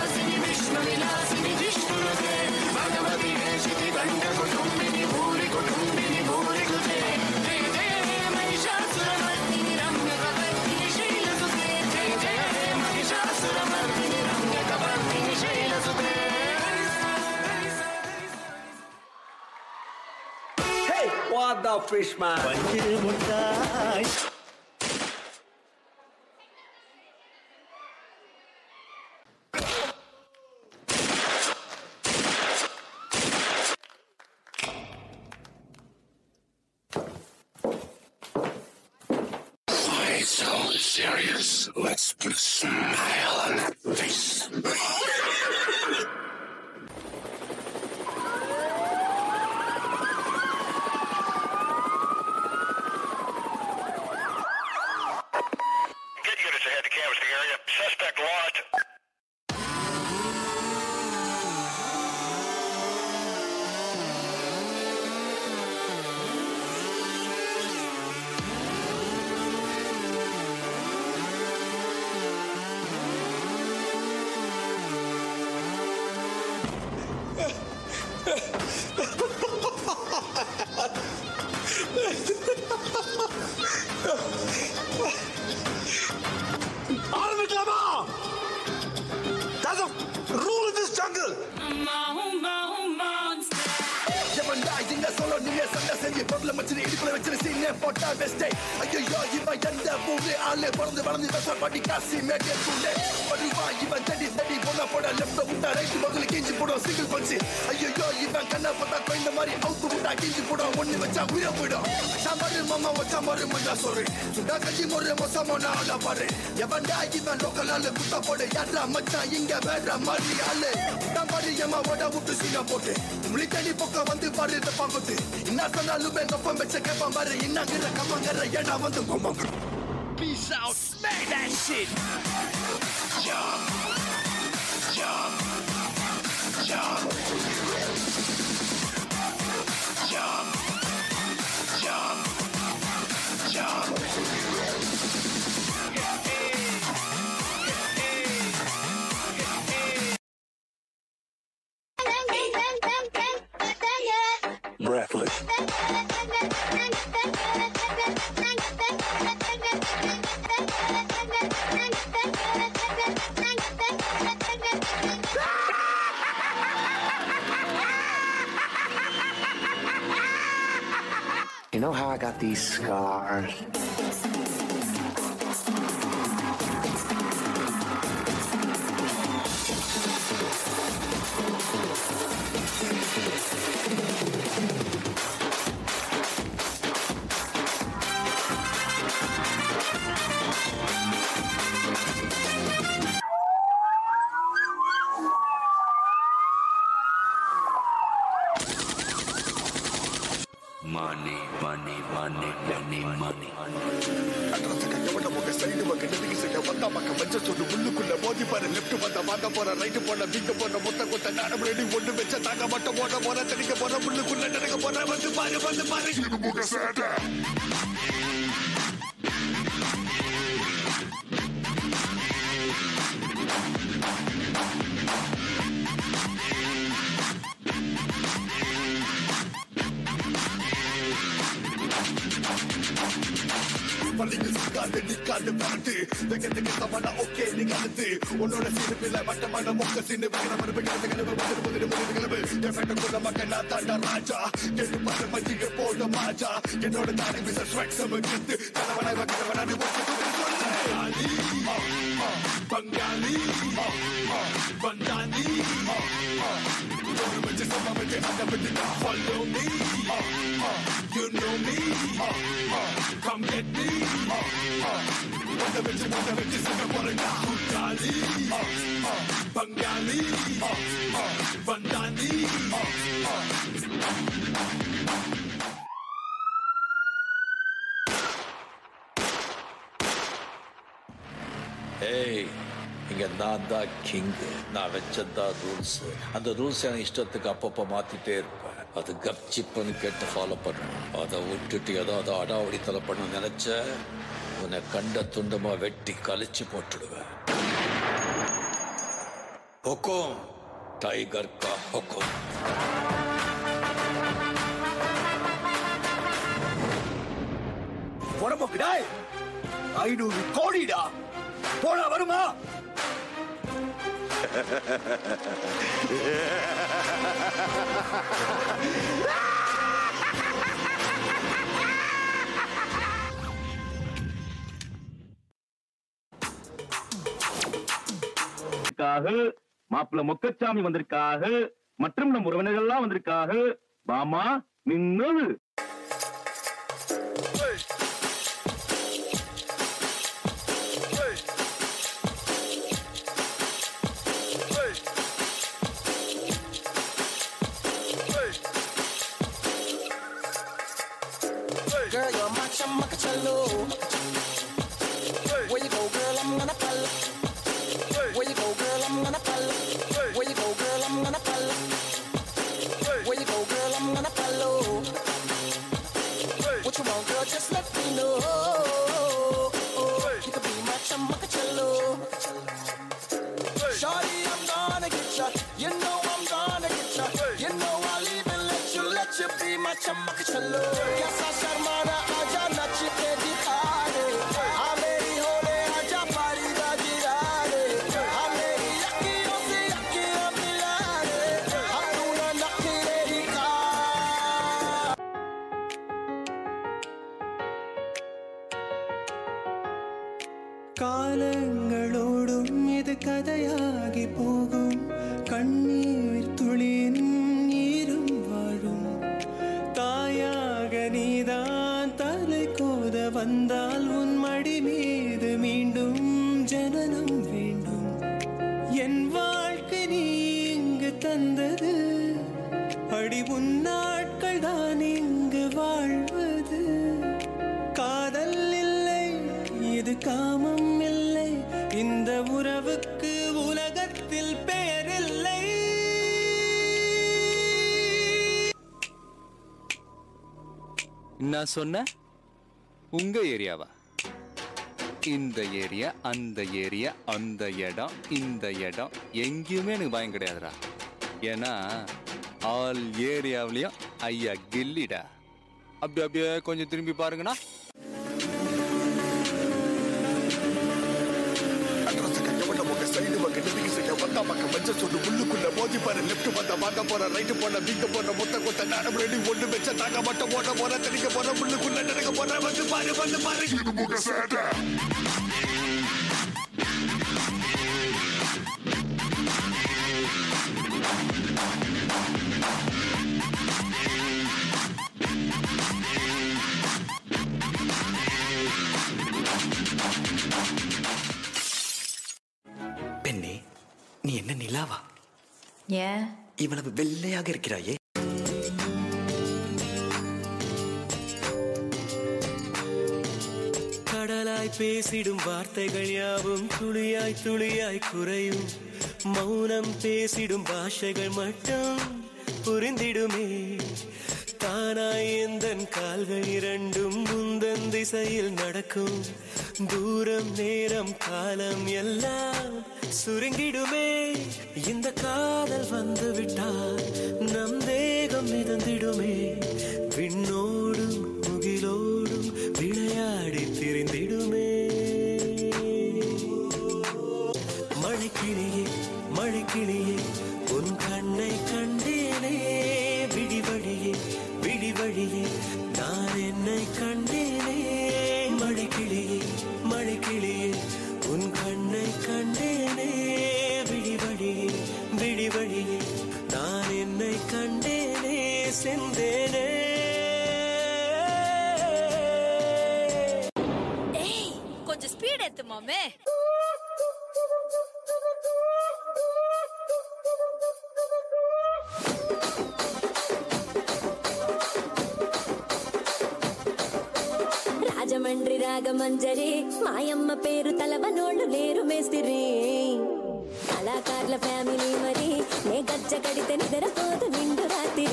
Hey, what the fish man? Why so serious? Let's put a smile on that face. Get units ahead to canvass the area. Suspect lodged. ஆரம்பிக்கலாமா That's a rule in this jungle. எவன்டா இங்க சொல்ல நீங்க சண்டை செஞ்சு பொருளை மச்சிரு இடுப்புல வச்சிரு சீனே போட்டா பெஸ்டே ஐயோ இவன் எந்த ஊரு ஆளு பிறந்து வளர்ந்து பேச படி காசி மேட்டே சூண்டே படிவா இவன் தடி தடி பொண்ண போட லெஃப்ட் விட்டா ரைட் பக்கத்துல கிஞ்சி போடும் சிங்கிள் பஞ்சு ஐயோ இவன் கண்ணை பார்த்தா கொய்ந்த மாதிரி அவுத்து விட்டா கிஞ்சி போடும் ஒண்ணு வச்சா உயிர போயிடும் சாம்பாரு மாமா வச்சா மாறு மஞ்சா சொல்றேன் சுண்டா கஞ்சி முறை மொசமோ நான் பாரு எவன்டா இவன் லோக்கல் ஆளு குத்தா போடு யாரா மச்சான் இங்க வேற மாதிரி ஆளு தான் பாரு ஏமா ஓட விட்டு சீனா போட்டு முழி தேடி பக்கம் வந்து பாரு இந்த பாம்பத்து என்ன சொன்னாலும் கப்பம் வச்ச கேப்பான் பாரு என்னங்கிற கம்மங்கிற ஏடா வந்து கொம்பாங்க Peace out. Smack that shit. Jump. Jump. Jump. Jump. Jump. Jump. Breathless. You know how I got these scars? Money, money, money, money, money. எவன முக சைடு பக்க நெருங்கி செய்ய வந்தா பக்க வச்ச சொல்லு உள்ளுக்குள்ள மோதி பாரு லெஃப்ட் வந்தா வாங்க போற ரைட் போன வீங்க போன மொத்த கொத்த நாடம் ரெடி ஒண்ணு வச்ச தாங்க மட்டும் ஓட போற தடிக்க போற உள்ளுக்குள்ள நடக்க போற வந்து பாரு வந்து பாரு இது முக சேட்டை பள்ளிக்கு சிக்காது நிக்காது பறந்து வெக்க தெக்க தவணா ஓகே நீ கலந்து உன்னோட சிறுப்பில மட்டமான மொக்க சின்ன விக்கிற மறுபு கிளம்பு கிளம்பு முதல் முதல் முதல் கிளம்பு எஃபெக்ட் கொள்ள மக்க நான் தாண்டா ராஜா கெட்டு பாரு மஞ்சிக போட மாஜா என்னோட தாடி விச ஸ்வெட் சம கெத்து தலைவனாய் வக்கிறவனாய் பங்காளி பங்காளி பந்தானி ஒரு வச்சு சம வச்சு அந்த விட்டு follow me you know me come get me வந்த வச்சு வந்த வச்சு சக போறா குட்டாளி பங்காளி பந்தானி ஏய் இங்க நான் தான் கிங்கு நான் வச்சதான் ரூல்ஸ் அந்த ரூல்ஸ் எனக்கு இஷ்டத்துக்கு அப்பப்போ மாத்திட்டே இருப்பேன் அது கப்சிப்புன்னு கேட்டு ஃபாலோ பண்ணணும் அதை விட்டுட்டு ஏதாவது அடாவடித்தலை பண்ண நினைச்ச உன்னை கண்ட துண்டமா வெட்டி கழிச்சு போட்டுடுவேன் हुकुम टाइगर का हुकुम புறம்போக்கு டாய் ஐநூறு கோடிடா போனா வருமா வந்திருக்காக மாப்பிள்ள மொக்கச்சாமி வந்திருக்காக மற்றும் நம் உறவினர்கள் எல்லாம் வந்திருக்காக பாமா நின்னு Girl, you're my chamakachalo. Where you go, girl, I'm gonna follow. Where you go, girl, I'm gonna follow. Where you go, girl, I'm gonna follow. Where you go, girl, I'm gonna follow. What you want, girl, just let me know. You could be my chamakachalo. Shorty, I'm gonna get ya. You know I'm gonna get ya. You know I'll even let you, let you be my chamakachalo. Yes, I sharmana aja nachi ke dikha de. हाँ मेरी होले आजा पारी दा गिरा दे. हाँ मेरी अखियों से अखियाँ मिला दे. हाँ तू ना नखरे दिखा. காலங்களோடும் இது கதையாகி போகும் கண்ணீர் துளியின் ஈரும் வாழும் தாயாக நீதான் தலை கோத வந்தால் உன் மடி மீது மீண்டும் ஜனனம் வேண்டும் என் வாழ்க்கை நீ இங்கு தந்தது அடி உன் நாட்கள் தான் இங்கு வாழ்வது காதல் இல்லை இது காமம் இல்லை இந்த உறவுக்கு உலகத்தில் பெயரில்லை நான் சொன்ன உங்க ஏரியாவா இந்த ஏரியா அந்த ஏரியா அந்த இடம் இந்த இடம் எங்கேயுமே எனக்கு பயம் கிடையாதுடா ஏன்னா ஆல் ஏரியாவிலையும் ஐயா கில்லிடா அப்படி அப்படியே கொஞ்சம் திரும்பி பாருங்கண்ணா சைடு பக்கம் நெருங்கி செய்ய வந்தா பக்கம் மஞ்ச சொல்லு உள்ளுக்குள்ள மோதி பாரு லெஃப்ட் வந்தா வாங்க போற ரைட்டு போன வீங்க போற மொத்த கொத்த நாடம் ரெடி ஒண்ணு வச்ச தாங்க மட்டும் போட போற தடிக்க போற உள்ளுக்குள்ள நடக்க போற வந்து பாரு வந்து பாரு இது முக சேட்டை பெண்ணே நீ என்ன நிலாவா ஏன் இவ்வளவு வெள்ளையாக இருக்கிறாயே கடலாய் பேசிடும் வார்த்தைகள் யாவும் துளியாய் துளியாய் குறையும் மௌனம் பேசிடும் பாஷைகள் மட்டும் புரிந்திடுமே தானாய் எந்தன் கால்கள் இரண்டும் முந்தன் திசையில் நடக்கும் தூரம் நேரம் காலம் எல்லாம் சுருங்கிடுமே இந்த காதல் வந்து விட்டால் நம் தேகம் மிதந்திடுமே விண்ணோடும் முகிலோடும் விளையாடி திரிந்திடுமே மழைக்கிளியே மழைக்கிளியே உன் கண்ணை கண்டேனே விடிவழியே விடிவழியே நான் என்னை கண்டேனே மழைக்கிளியே மழைக்கிளியே உன் கண்ணை கண்டேனே விடிவழியே விடிவழியே நான் என்னை கண்டேனே செந்தேனே ஏய் கொஞ்சம் ஸ்பீட் ஏத்து மாமே రాజమండ్రి రాగమంజరి మాయమ్మ పేరు తలవనోళ్ళు లేరు మేస్తిరి కళాకారుల ఫ్యామిలీ మరి నే గజ్జ కడితే నిద్రపోదు నిండు రాత్రి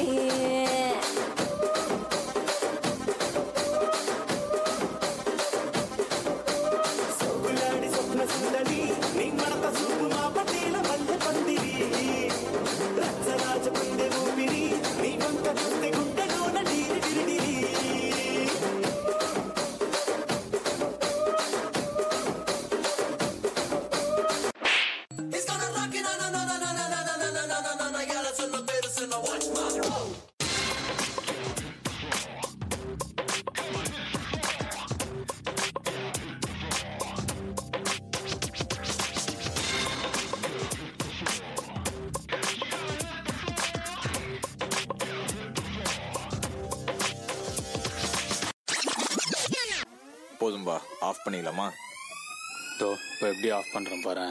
సోకులాడి స్వప్న సుందరి నీ మడత సూపు మా పటేల మల్లె పందిరి రచ్చరాజ గుండె ఊపిరి నీ వంక చూస్తే గుండెలోన నీరి విరిడిరి போதும்பா ஆஃப் பண்ணிடலாமா தோ இப்போ எப்படி ஆஃப் பண்ணுறேன் பாரு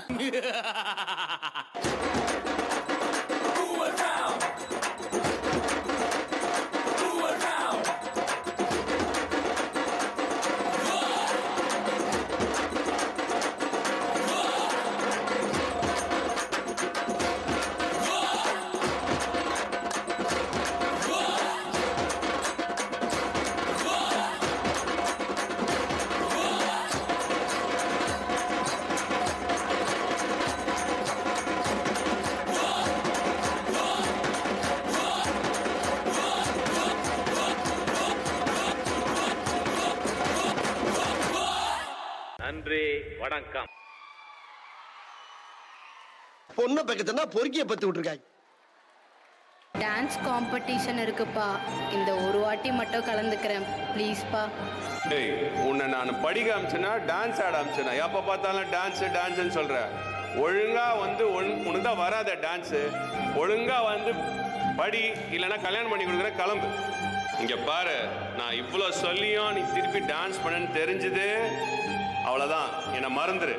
நன்றி வணக்கம் பொண்ணை பக்கத்துனா பொறுக்கிய பத்து விட்டுருக்காங்க டான்ஸ் காம்படிஷன் இருக்குப்பா இந்த ஒரு வாட்டி மட்டும் கலந்துக்கிறேன் ப்ளீஸ்ப்பா டேய் உன்னை நான் படிக்க அமிச்சேனா டான்ஸ் ஆட அமிச்சேனா எப்போ பார்த்தாலும் டான்ஸ் டான்ஸ்னு சொல்ற ஒழுங்கா வந்து ஒன் உனக்கு தான் வராத டான்ஸு ஒழுங்கா வந்து படி இல்லைன்னா கல்யாணம் பண்ணி கொடுக்குற கிளம்பு இங்க பாரு நான் இவ்வளோ சொல்லியும் நீ திருப்பி டான்ஸ் பண்ணன்னு தெரிஞ்சுது அவ்வளோதான் என்னை மறந்துரு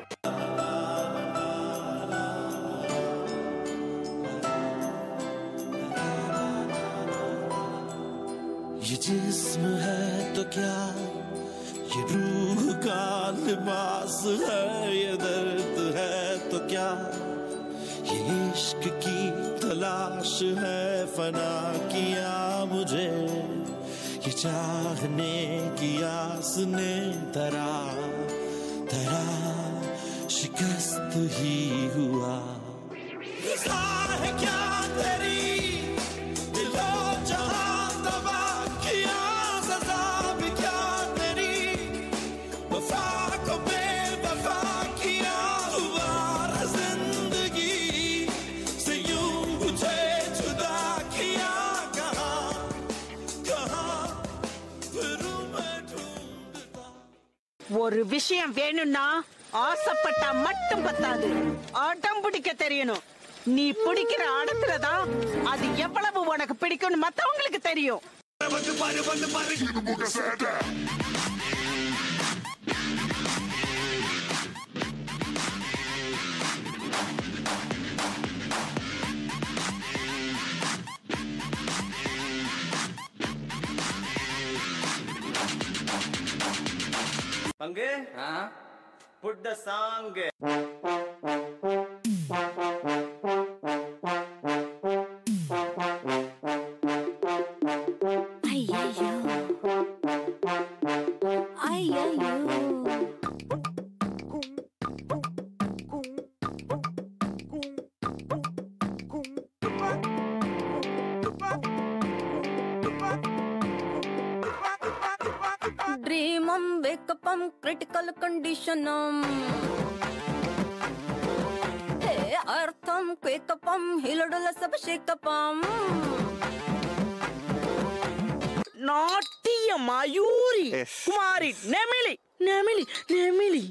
ये जिस्म है तो क्या ये रूह का लिबास है ये दर्द है तो क्या ये इश्क की तलाश है फना किया मुझे ये चाहने की आस ने तरा तरा शिकस्त ही हुआ रज़ा है क्या तेरी दिलो जहां तबा किया सजा भी क्या तेरी वफा को बेवफा किया दोबारा जिंदगी से यूं मुझे जुदा किया कहाँ कहाँ फिरूं मैं ढूंढता ஒரு விஷயம் வேணும்னா ஆசைப்பட்டா மட்டும் பத்தாது அடம் பிடிக்க தெரியணும் நீ பிடிக்கிற அடத்துல தான் அது எவ்வளவு உனக்கு பிடிக்கும்னு மத்தவங்களுக்கு தெரியும் வந்து பாரு வந்து பாரு இது முக சேட்டை பங்கு புட் த சாங் ஐயையோ. ஐயையோ. ಡ್ರೀಮಂ ವೇಕಪಂ ಕ್ರಿಟಿಕಲ್ ಕಂಡೀಷನಂ ಹೇ ಅರ್ಥಂ ಕ್ವೇಕಪಂ ಹಿಲಡುಲ ಸಬ ಶೇಕಪಂ நாட்டிய மயூரி குமாரி நெமிலி நெமிலி நெமிலி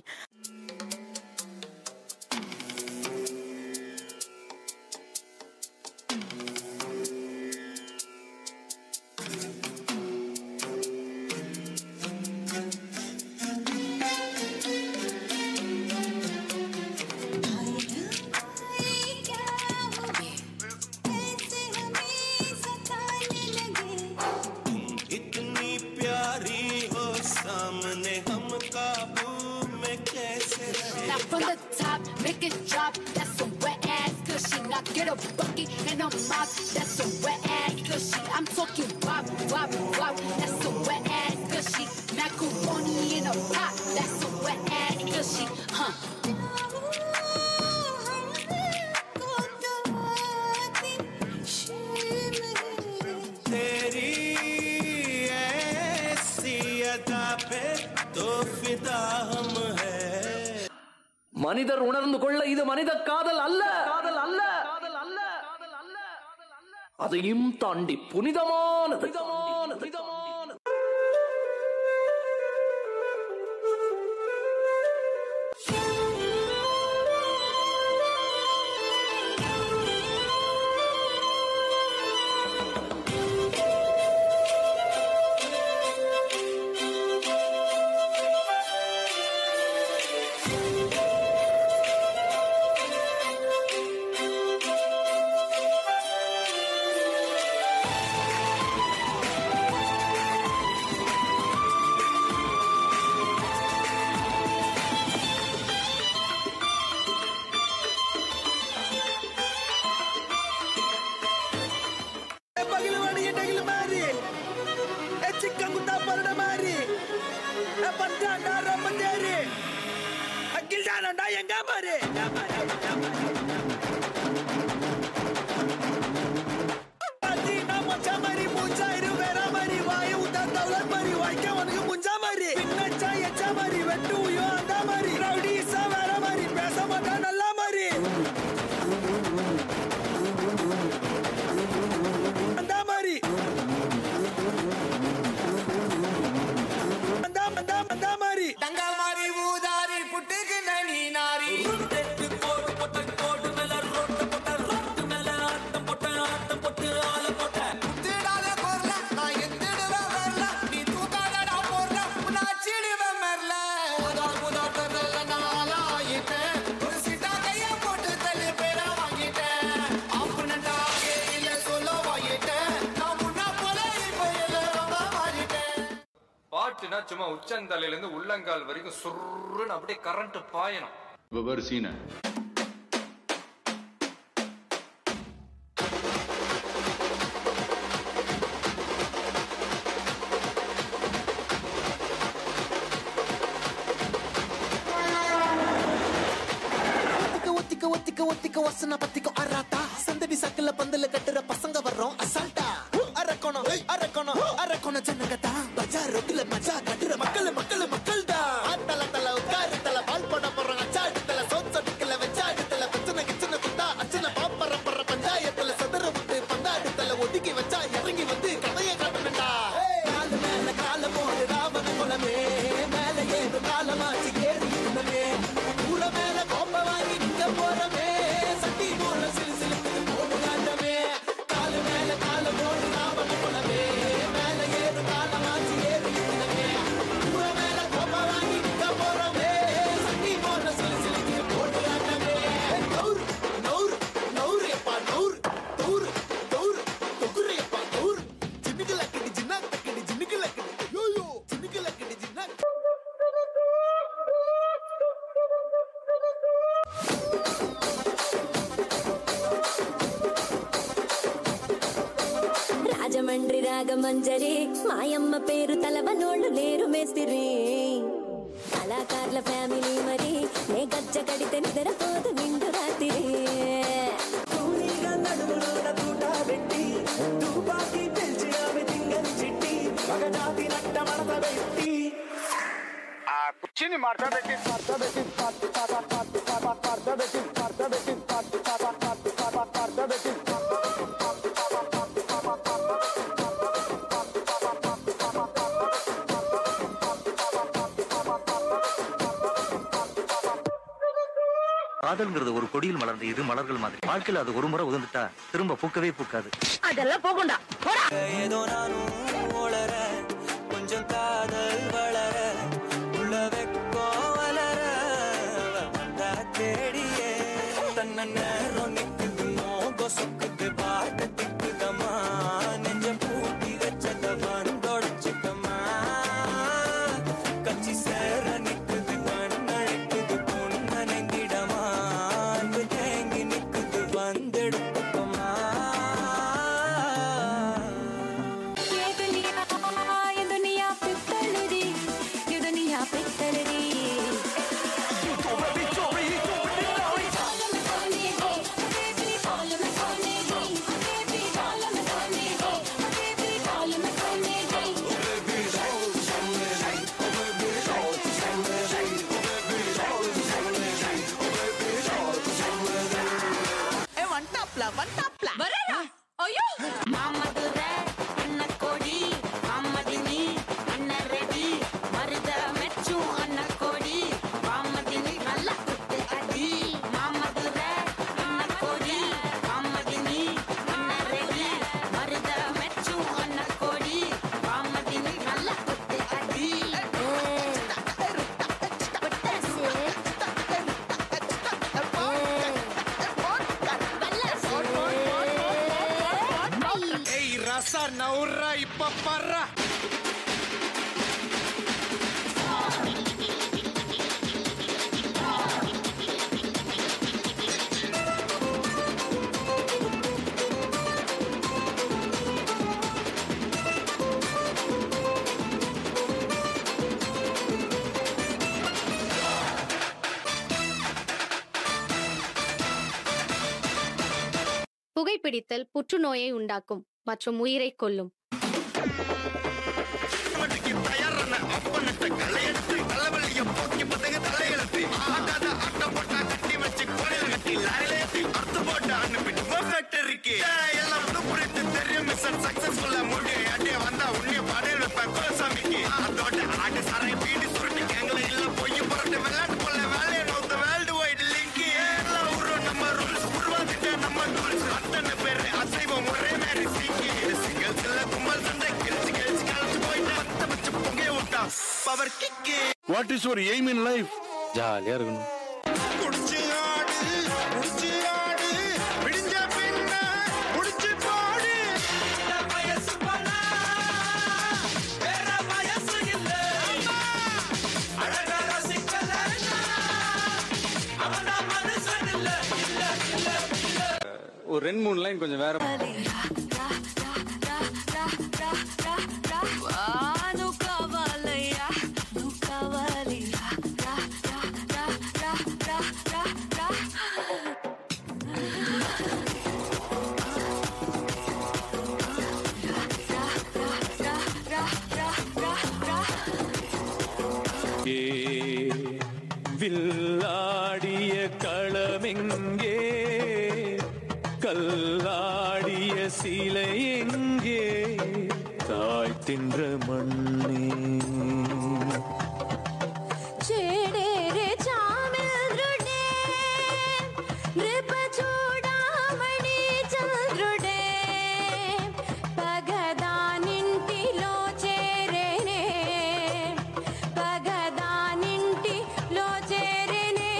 इतनी प्यारी हो सामने हम काबू में कैसे Now from the top, make it drop. That's some wet ass cushy. Now get a bucket and a mop. That's some wet ass cushy. I'm talking wop, wop, wop. That's some wet ass cushy. Macaroni in a pot. That's some wet ass cushy. Huh? तेरी ऐसी अदा पे तो फिदा हम है மனிதர் உணர்ந்து கொள்ள இது மனித காதல் அல்ல காதல் அல்ல அதையும் தாண்டி புனிதமானது இதாண்டா ரொம்ப தேரு அகில் தானடா எங்க பாரு அது நம்ம சமரி மூஞ்சாயிரு வேற மாதிரி வாய உத்தா தௌலத் மாதிரி வாய்க்க உனக்கு முஞ்சா மாதிரி பின்னச்சா எச்சா மாதிரி வெட்டு உயோ அந்த மாதிரி ரவுடிஸா வேற மாதிரி பேச மாட்டா நல்லா மாதிரி அந்த மாதிரி அந்த அந்த அந்த மாதிரி தங்க மாதிரி ஊதாரி புட்டுக்கு நனி நாரி போட்டு போட்டு போட்டு மேல ரோட்டு போட்ட ரோட்டு மேல ஆட்டம் போட்ட ஆட்டம் போட்டு ஆள போட்ட குத்திடாத பொருள நான் எத்திடுவேன் வரல நீ தூக்காதடா பொருள உன்னை அச்சிடுவேன் மெர்ல முதல் முதல் தெரியல நான் ஆயிட்டேன் ஒரு சீட்டா கைய போட்டு தள்ளி பேரா வாங்கிட்டேன் அப்படின்னா இல்ல சொல்ல வாங்கிட்டேன் நான் முன்னா போல இப்ப எல்லாம் மாறிட்டேன் பாட்டுனா சும்மா உச்சந்தலையில இருந்து உள்ளங்கால் வரைக்கும் சுருன்னு அப்படியே கரண்ட் பாயணும் வெவ்வேறு சீனை ஒத்திக்க ஒத்திக்க ஒத்திக்க ஒத்திக்க வசன பத்திக்க அராத்தா சந்தடி சக்கல பந்தல கட்டுற பசங்க வர்றோம் அசால்ட்டா அரக்கணும் அரக்கணும் அரக்கணும் ஜனங்கதா பஜார் ரோட்ல மஜா கட்டுற மக்கள் மக்கள் மக்கள் தான் ஆத்தல தல உட்காரு தல பால் போட போறோம் அச்சாடு தல சோத் சொடிக்கல வச்சாடு தல பிரச்சனை கிச்சனை குத்தா அச்சனை பாப்பற பற பஞ்சாயத்துல சதுர விட்டு பந்தாடு தல ஒதுக்கி வச்சா இறங்கி வந்து கதையை காட்டணும்டா கால மேல கால போடு ராவண குலமே மேல ஏறு காலமாச்சு ஏறி குலமே ஊர மேல கோப்ப வாங்கி நிக்க போறமே சட்டி போல சிலு சிலுக்குது போடு காட்டமே கால மேல கால போடு ராவண குலமே மேல ஏறு காலமாச்சு ஏறி குலமே ஊர மேல கோப்ப வாங்கி நிக்க போறமே சட்டி போல சிலு சிலுக்குது போடு காட்டமே நௌர் நௌர் நௌர் எப்பா நௌர் தௌர் தௌர் தொகுரு எப்பா தௌர் ஜின்னுக்கு லக்கடி ஜின்னா தக்கடி ஜின்னுக்கு லக்கடி யோ யோ ஜின்னுக்கு லக்கடி ஜின்னா రాజమండ్రి రాగమంజరి మాయమ్మ పేరు తలవనోళ్ళు లేరు మేస్తిరి కళాకారుల ఫ్యామిలీ మరి నే గజ్జ కడితే నిద్రపోదు నిండు రాత్రి పెట్టి తుపాకి పిలిచి ఆమె తింగని చిట్టి మగజాతి నట్ట మడత పెట్టి ఆ కుర్చీని మార్చబెట్టి మార్చబెట్టి మార్చబెట్టి మార్చబెట్టి మార్చబెట్టి మార్చబెట్టి காதல்ங்கிறது ஒரு கொடியில் மலர்ந்த இரு மலர்கள் மாதிரி வாழ்க்கையில அது ஒரு முறை உதிர்ந்துட்டா திரும்ப பூக்கவே பூக்காது அதெல்லாம் போகும்டா போடா ஏதோ நானும் உளற கொஞ்சம் காதல் வளர உள்ள வெக்கம் வளர அவ வந்தா தேடியே தன்ன நேரம் நிக்குது மோகம் சொக்குது பாட்டு திக்குதம்மா நெஞ்ச பூட்டி வச்சத வந்தொடச்சுக்கம்மா கச்சி சேர நிக்குது கண்ணழைக்குது பொன்னணைந்திடமா அன்பு தேங்கி நிக்குது வந்தெடுத்துக்கம்மா ये दुनिया ये दुनिया पित्तलरी ये दुनिया पित्तलरी ஏ வந்துட்டாப்ல வந்துட்டாப்ல வரேடா ஐயோ மாமதுரை அண்ண கோடி மாமதினி அண்ண ரெடி மருத மெச்சும் அண்ண கோடி மாமதினி நல்லா குத்து அடி மாமதுரை அண்ண கோடி மாமதினி அண்ண ரெடி மருத மெச்சும் அண்ண கோடி மாமதினி நல்லா குத்து அடி ஏய் ரசா நவுறா இப்ப பர்றா புகைப்பிடித்தல் புற்றுநோயை உண்டாக்கும் மற்றும் உயிரை கொல்லும் power kick what is your aim in life ஜாலியா இருக்கணும் குடிச்சு ஆடு குடிச்சு ஆடு விடிஞ்ச பின்ன குடிச்சு பாடு வயசு பண்ணா வேற வயசு இல்ல அழக ரசிக்கல அவன மனுஷன் இல்ல இல்ல இல்ல ஒரு ரெண்டு மூணு லைன் கொஞ்சம் வேற నువ్వు కావాలయ్యా నువ్వు కావాలి రా, రా, రా, రా, రా, రా, రా, రా. ஏ வில்லாடிய களமெங்கே கல்லாடிய சிலை எங்கே தாய் தின்ற மண்ணே చేడేరే చామింద్రుడే నృప చూడామణి చంద్రుడే పగదానింటిలో చేరేనే పగదానింటిలో చేరేనే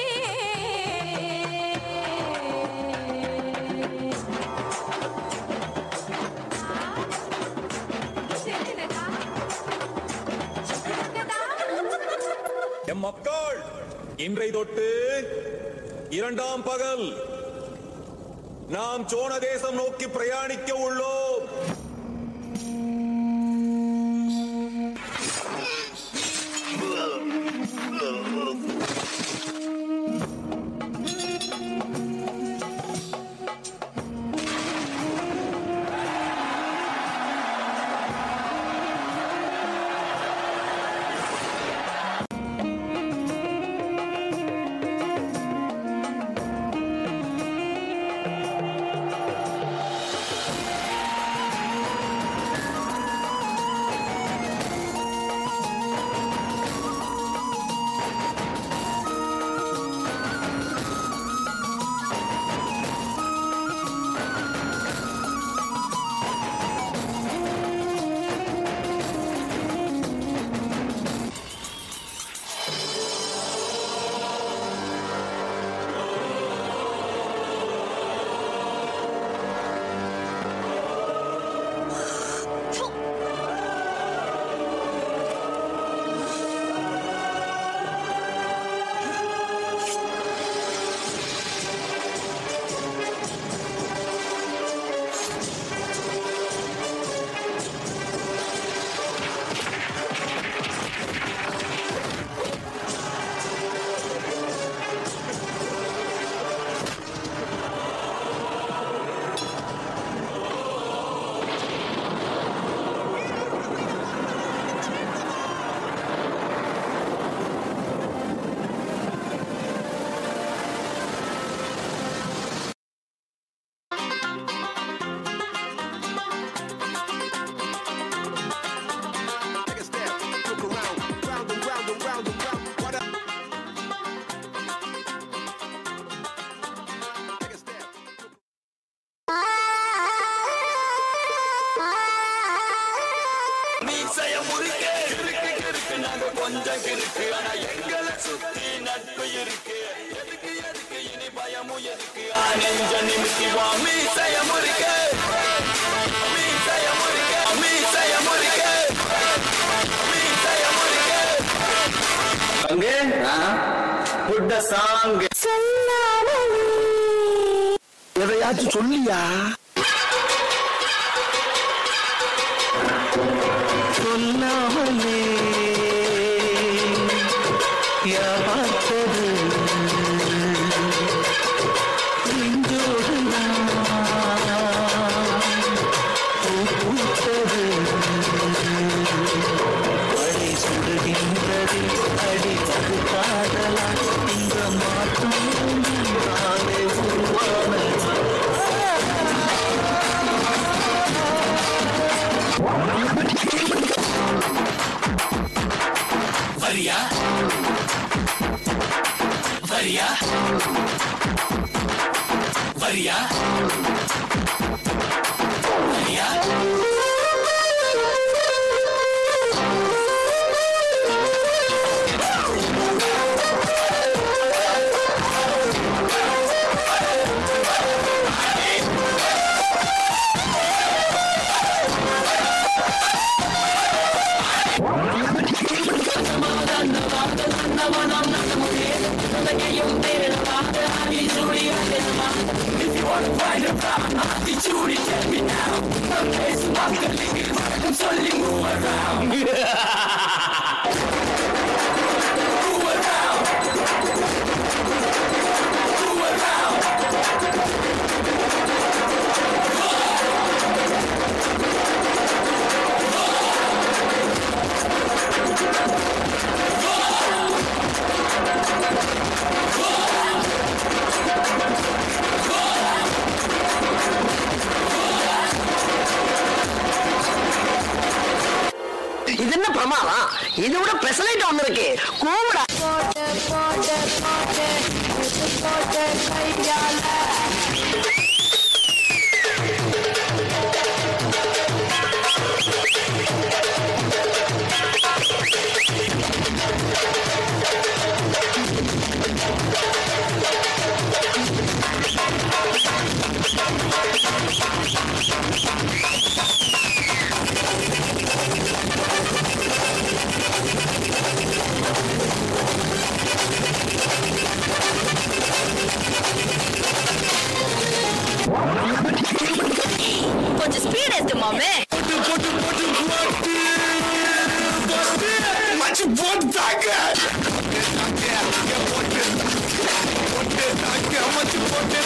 எம் மக்கள் இன்றை தொட்டு இரண்டாம் பகல் நாம் சோழ தேசம் நோக்கி பிரயாணிக்க உள்ளோம் மீசைய முறிக்க கிறுக்கு கிறுக்கு நாங்க கொஞ்சம் கிறுக்கு ஆனா எங்களை சுத்தி நட்பு இருக்கு எதுக்கு எதுக்கு இனி பயமும் எதுக்கு ஆ, நெஞ்ச நிமித்தி வா மீசைய முறிக்க மீசைய முறிக்க மீசைய முறிக்க மீசைய முறிக்க அங்கே புட்ட சாங் எதையாச்சும் சொல்லியா சொல்லாமலே ஏமாத்தது நெஞ்சோடு நான் வரியா வரியா வரியா இது என்ன பிரமாதம் இது விட பெசலைட் ஒண்ணு இருக்கு கூவிடா கொஞ்சம் ஸ்பீட் ஏத்து மாமே மச்சு போட்டு தாக்க மச்சு போட்டு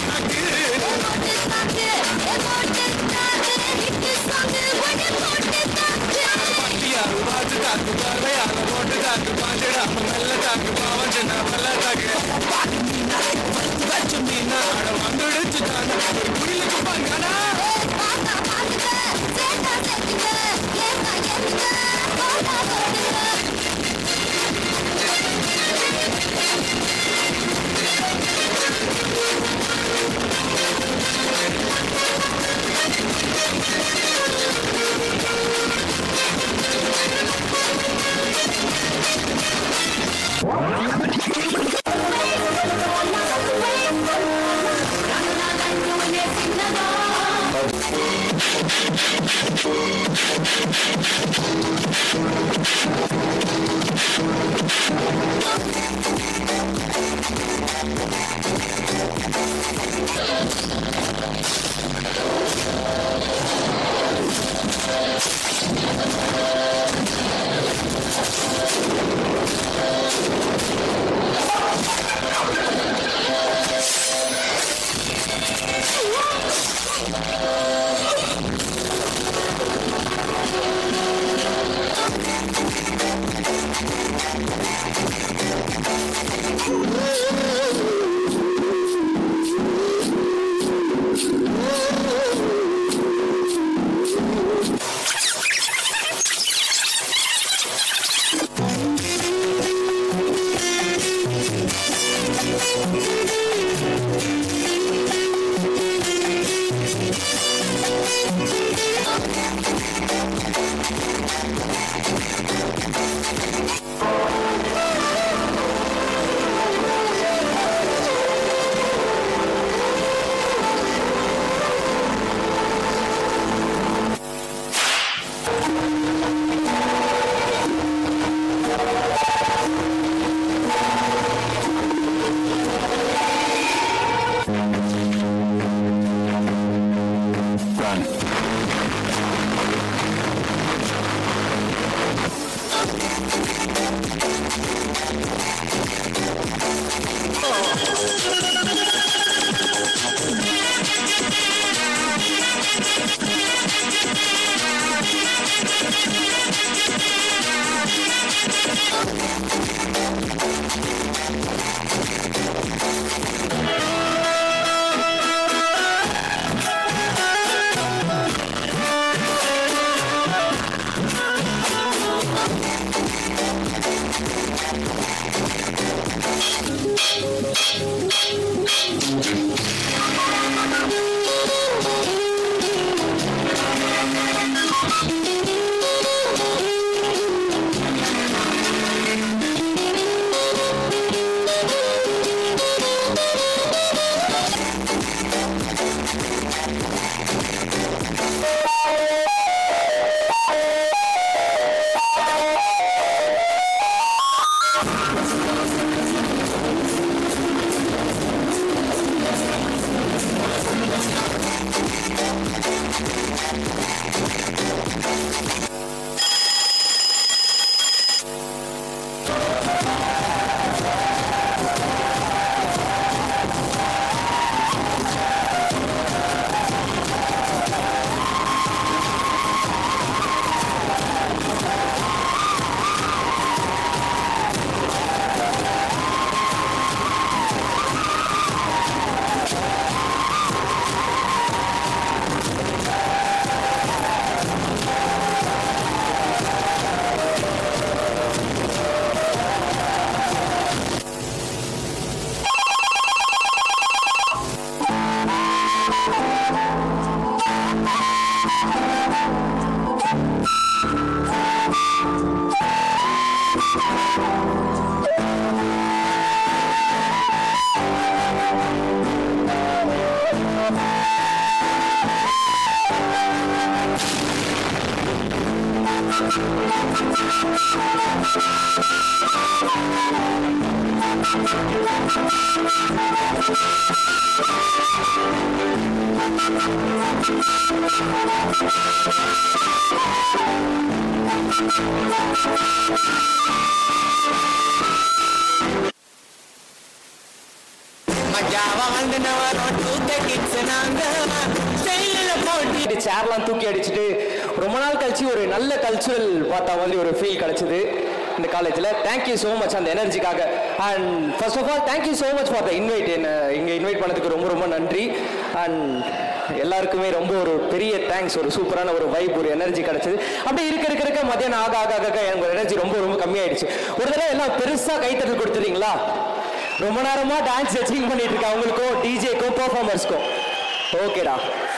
சேர்லாம் தூக்கி அடிச்சுட்டு ரொம்ப நாள் கழிச்சு ஒரு நல்ல கல்ச்சுரல் பார்த்த மாதிரி ஒரு ஃபீல் கிடைச்சது இந்த காலேஜில் தேங்க்யூ ஸோ மச் அந்த எனர்ஜிக்காக and first of all thank you so much for the invite என்ன இங்கே இன்வைட் பண்ணதுக்கு ரொம்ப ரொம்ப நன்றி அண்ட் எல்லாருக்குமே ரொம்ப ஒரு பெரிய தேங்க்ஸ் ஒரு சூப்பரான ஒரு வைப் ஒரு எனர்ஜி கிடைச்சது அப்படியே இருக்க இருக்க இருக்க மத்தியானம் ஆக ஆக ஆக எனக்கு ஒரு எனர்ஜி ரொம்ப ரொம்ப கம்மியாயிடுச்சு ஒரு தடவை எல்லாம் பெருசாக கைத்தட்டல் கொடுத்துறீங்களா ரொம்ப நேரமா டான்ஸ் ஜட்ஜிங் பண்ணிட்டு இருக்கேன் அவங்களுக்கும் டிஜேக்கும் பெர்ஃபார்மர்ஸ்க்கும் ஓகேடா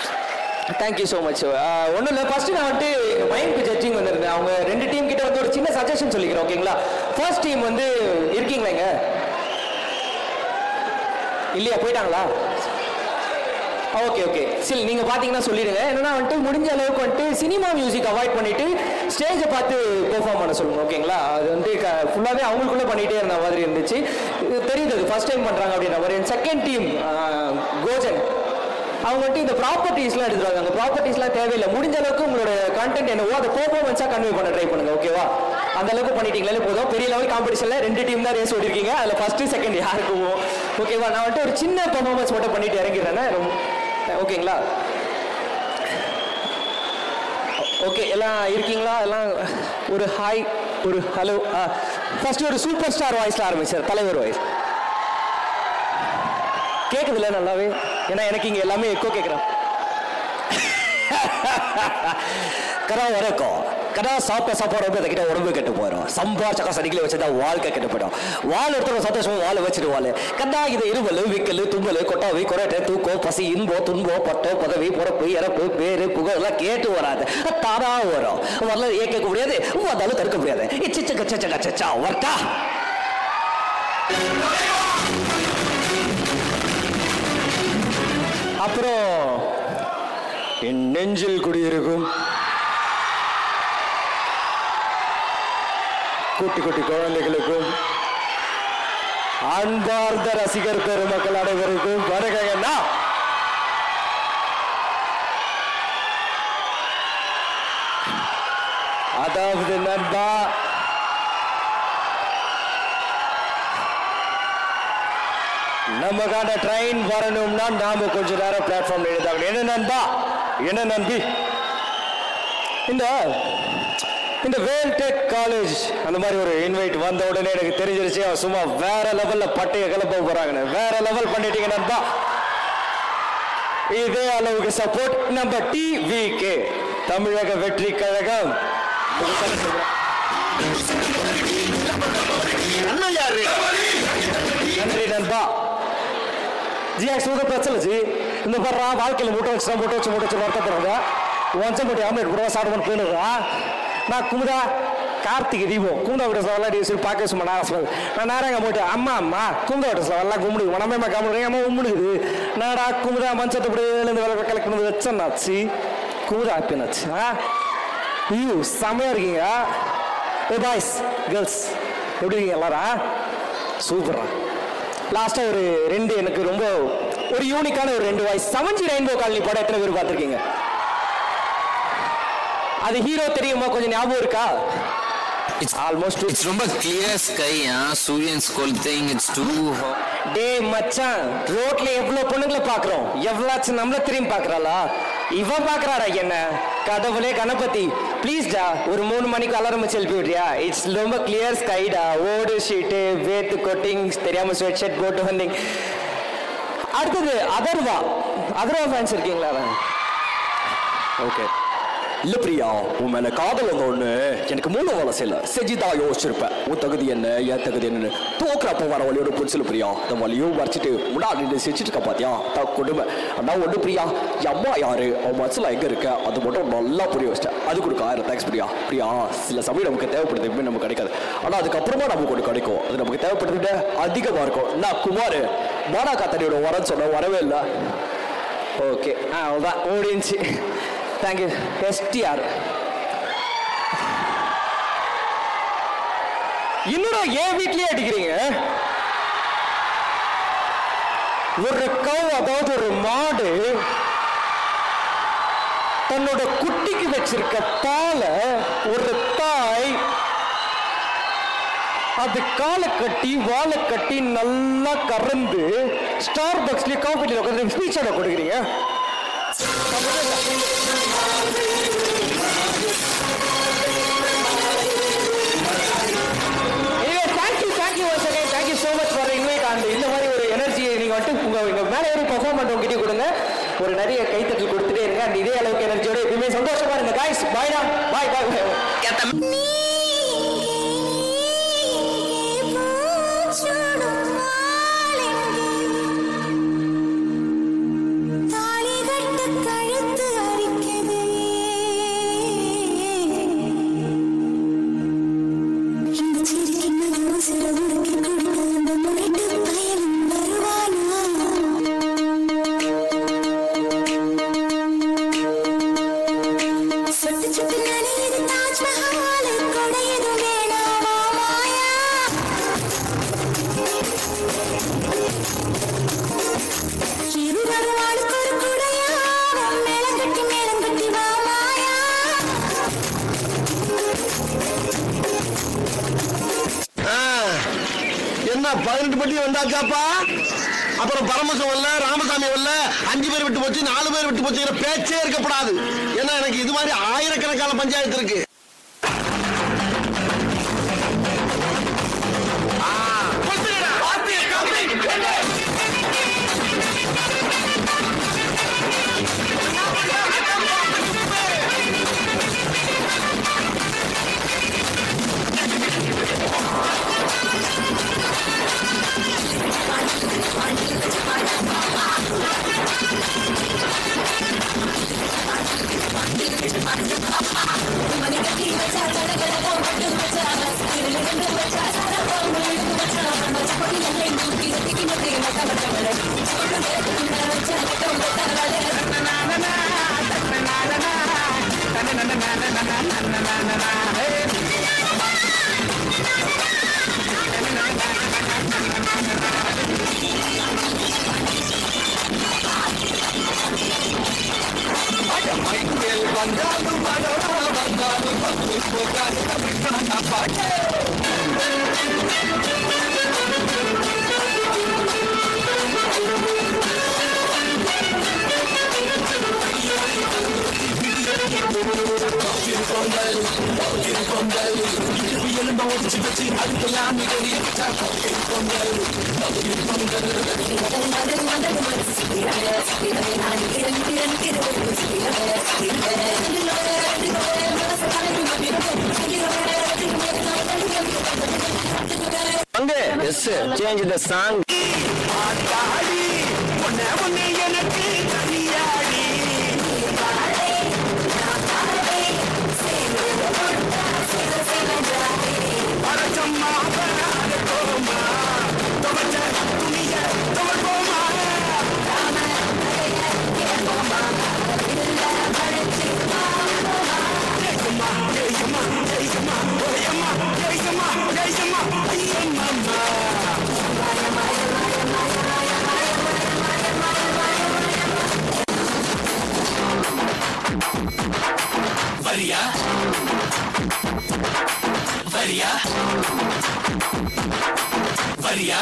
தேங்க்யூ ஸோ மச் ஒன்றும் இல்லை ஃபர்ஸ்ட் நான் வந்துட்டு மைண்ட் ஜட்ஜிங் வந்திருந்தேன் அவங்க ரெண்டு டீம் கிட்ட வந்து ஒரு சின்ன சஜஷன் சொல்லிக்கிறேன் ஓகேங்களா ஃபர்ஸ்ட் டீம் வந்து இருக்கீங்களா இங்க இல்லையா போயிட்டாங்களா ஓகே ஓகே சரி நீங்கள் பார்த்தீங்கன்னா சொல்லிடுங்க என்னன்னா வந்துட்டு முடிஞ்ச அளவுக்கு வந்துட்டு சினிமா மியூசிக் அவாய்ட் பண்ணிட்டு ஸ்டேஜை பார்த்து பெர்ஃபார்ம் பண்ண சொல்லுங்க ஓகேங்களா அது வந்து ஃபுல்லாகவே அவங்களுக்குள்ள பண்ணிட்டே இருந்த மாதிரி இருந்துச்சு இது தெரியுது அது ஃபர்ஸ்ட் டைம் பண்ணுறாங்க அப்படின்ற மாதிரி செகண்ட் டீம் கோஜன் அவங்க வந்துட்டு இந்த ப்ராப்பர்ட்டிஸ்லாம் எடுத்துருவாங்க அந்த ப்ராப்பர்ட்டிஸ்லாம் தேவையில்லை முடிஞ்ச அளவுக்கு உங்களோட கண்டென்ட் என்னவோ அதை பெர்ஃபார்மன்ஸாக கன்வே பண்ண ட்ரை பண்ணுங்க ஓகேவா அந்த அளவுக்கு பண்ணிட்டீங்களே போதும் பெரிய லெவல் காம்படிஷன்ல ரெண்டு டீம் தான் ரேஸ் ஓடிருக்கீங்க அதில் ஃபர்ஸ்ட் செகண்ட் யாருக்கும் ஓகேவா நான் வந்துட்டு ஒரு சின்ன பெர்ஃபார்மன்ஸ் மட்டும் பண்ணிட்டு இறங்கிடுறேன் ரொம்ப ஓகேங்களா ஓகே எல்லாம் இருக்கீங்களா எல்லாம் ஒரு ஹாய் ஒரு ஹலோ ஃபர்ஸ்ட் ஒரு சூப்பர் ஸ்டார் வாய்ஸ்ல ஆரம்பிச்சார் தலைவர் வாய்ஸ் கேக்குதுல்ல நல்லாவே ஏன்னா எனக்கு இங்க எல்லாமே எக்கோ கேட்குறேன் கடா வரைக்கும் கடா சாப்பிட்ட சாப்பாடு வந்து அதுக்கிட்ட உடம்பு கெட்டு போயிடும் சம்பாரிச்சக்கா சனிக்கில வச்சதா வாழ்க்கை கெட்டு போயிடும் வாழ் ஒருத்தர் சந்தோஷமா வாழ வச்சிருவாள் கடா இது இருவல் விக்கல் தும்பல் கொட்டாவி கொரட்டை தூக்கம் பசி இன்பம் துன்பம் பட்டம் பதவி பிறப்பு இறப்பு பேரு புகழ் எல்லாம் கேட்டு வராது தானா வரும் வரல ஏற்க முடியாது வந்தாலும் தடுக்க முடியாது இச்சிச்சு கச்சா கச்சா வரட்டா அப்புறம் என் நெஞ்சில் குடியிருக்கும் குட்டி குட்டி குழந்தைகளுக்கும் அன்பார்ந்த ரசிகர் பெருமக்கள் அனைவருக்கும் வருகைன்னா அதாவது நண்பா நமக்கான ட்ரெயின் வரணும்னா நாம கொஞ்ச நேரம் பிளாட்ஃபார்ம்ல எழுதாங்க என்ன நண்பா என்ன நம்பி இந்த இந்த வேல்டெக் காலேஜ் அந்த மாதிரி ஒரு இன்வைட் வந்த உடனே எனக்கு தெரிஞ்சிருச்சு அவன் சும்மா வேற லெவல்ல பட்டைய கிளப்ப போறாங்கன்னு வேற லெவல் பண்ணிட்டீங்க நண்பா இதே அளவுக்கு சப்போர்ட் நம்ம டிவிகே தமிழக வெற்றி கழகம் நன்றி நண்பா ஜி எனக்கு சுக பிரச்சனை ஜி இந்த பாடுறா வாழ்க்கையில் மூட்டை வச்சு மூட்டை வச்சு மூட்டை வச்சு வருத்தப்படுறாங்க ஒன்சம் போட்டு ஆம்லேட் கூட சாப்பிட்டு போயிடுறா நான் குமுதா கார்த்திகை தீபம் குமுதா வீட்டு விளாடி சொல்லி பார்க்க சும்மா நேரம் சொல்லுது நான் நேரம் போயிட்டு அம்மா அம்மா குமுதா வீட்டு எல்லாம் கும்பிடு உனமே அம்மா காமிடுறேன் அம்மா உம்முடுக்குது நாடா குமுதா மஞ்சத்தை இப்படி எழுந்து விளக்க கலக்கணும் வச்சேன்னாச்சு கூல் ஹாப்பினஸ் ஆ ஐயோ செம்மையா இருக்கீங்க ஏ பாய்ஸ் கேர்ள்ஸ் எப்படி இருக்கீங்க எல்லாரும் சூப்பரா லாஸ்ட்டாக ஒரு ரெண்டு எனக்கு ரொம்ப ஒரு யூனிக்கான ஒரு ரெண்டு வாய்ஸ் செவன்ஜி ரெயின்போ காலனி படம் எத்தனை பேர் பார்த்துருக்கீங்க அது ஹீரோ தெரியுமா கொஞ்சம் ஞாபகம் இருக்கா ஆல்மோஸ்ட் இட்ஸ் ரொம்ப கிளியர் ஸ்கை சூரியன் ஸ்கோல் திங் இட்ஸ் டூ டேய் மச்சான் ரோட்ல எவ்வளவு பொண்ணுங்களை பாக்குறோம் எவ்வளாச்சும் நம்மள திரும்பி பாக்குறாளா இவ பாக்குறாடா என்ன கடவுளே கணபதி ப்ளீஸ் டா ஒரு மூணு மணிக்கு அலாரம் வச்சு எழுப்பி விட்றியா இட்ஸ் ரொம்ப கிளியர் ஸ்கைடா ஓடு ஷீட்டு வேத்து கொட்டிங் தெரியாம ஸ்வெட் ஷர்ட் போட்டு வந்தீங்க அடுத்தது அதர்வா அதர்வா ஃபேன்ஸ் இருக்கீங்களா ஓகே இல்ல பிரியா உன் மேல காதல் வந்த ஒண்ணு எனக்கு மூணு வேலை செய்யல செஞ்சுதா யோசிச்சிருப்பேன் உன் தகுதி என்ன என் தகுதி என்னன்னு தோக்குறப்ப வர வழியோட புடிச்சல பிரியா அந்த வழியும் வரைச்சிட்டு முன்னாடி நின்னு சிரிச்சிட்டு இருக்க பாத்தியா தான் கொடுமை ஆனா ஒண்ணு பிரியா என் அம்மா யாரு அவன் மனசுல எங்க இருக்க அது மட்டும் நல்லா புரிய வச்சிட்டேன் அது கொடுக்க ஆயிரம் தேங்க்ஸ் பிரியா பிரியா சில சமயம் நமக்கு தேவைப்படுது எப்பவுமே நமக்கு கிடைக்காது ஆனா அதுக்கப்புறமா நமக்கு ஒன்று கிடைக்கும் அது நமக்கு தேவைப்படுறத விட அதிகமா இருக்கும் நான் குமார் மானா காத்தடியோட வரேன்னு சொன்ன வரவே இல்லை ஓகே ஆ அவ்வளோதான் ஓடிச்சு தேங்க்யூ எஸ்டிஆர் இன்னொரு ஏன் வீட்லயே அடிக்கிறீங்க ஒரு கவ் அதாவது ஒரு மாடு தன்னோட குட்டிக்கு வச்சிருக்க பாலை ஒரு தாய் அது காலை கட்டி வாழை கட்டி நல்லா கறந்து ஸ்டார் பக்ஸ்லயே காஃபில உட்காந்து ஸ்பீச்சோட கொடுக்குறீங்க thank you thank you once again thank you so much for invite and இந்த மாதிரி ஒரு எனர்ஜியை நீங்கள் வந்துட்டு உங்கள் இங்கே மேலே ஏறி பர்ஃபார்ம் பண்ணுறவங்க கொடுங்க ஒரு நிறைய கைத்தட்டல் கொடுத்துட்டே இருங்க அண்ட் இதே அளவுக்கு எனர்ஜியோட எப்பயுமே சந்தோஷமா இருங்க காய்ஸ் பாய்டா பாய் பாய் சுட்டு சுட்டு நனையுது தாஜ்மஹால் கொடையுது வேணாமா மாயா இருவரும் ஆளுக்கு ஒரு குடையா மேளம் கட்டி மேளம் கட்டி வா மாயா என்ன பதினெட்டு பட்டி வந்தாச்சாப்பா அப்புறம் பரமசம் வரல ராமசாமி வரல அஞ்சு பேர் விட்டு போச்சு நாலு பேர் விட்டு போச்சுங்கிற பேச்சே இருக்கப்படாது ஏன்னா எனக்கு இது மாதிரி ஆயிரக்கணக்கான பஞ்சாயத்து இருக்கு அங்கே yes change the song Thank you. வரியா வரியா வரியா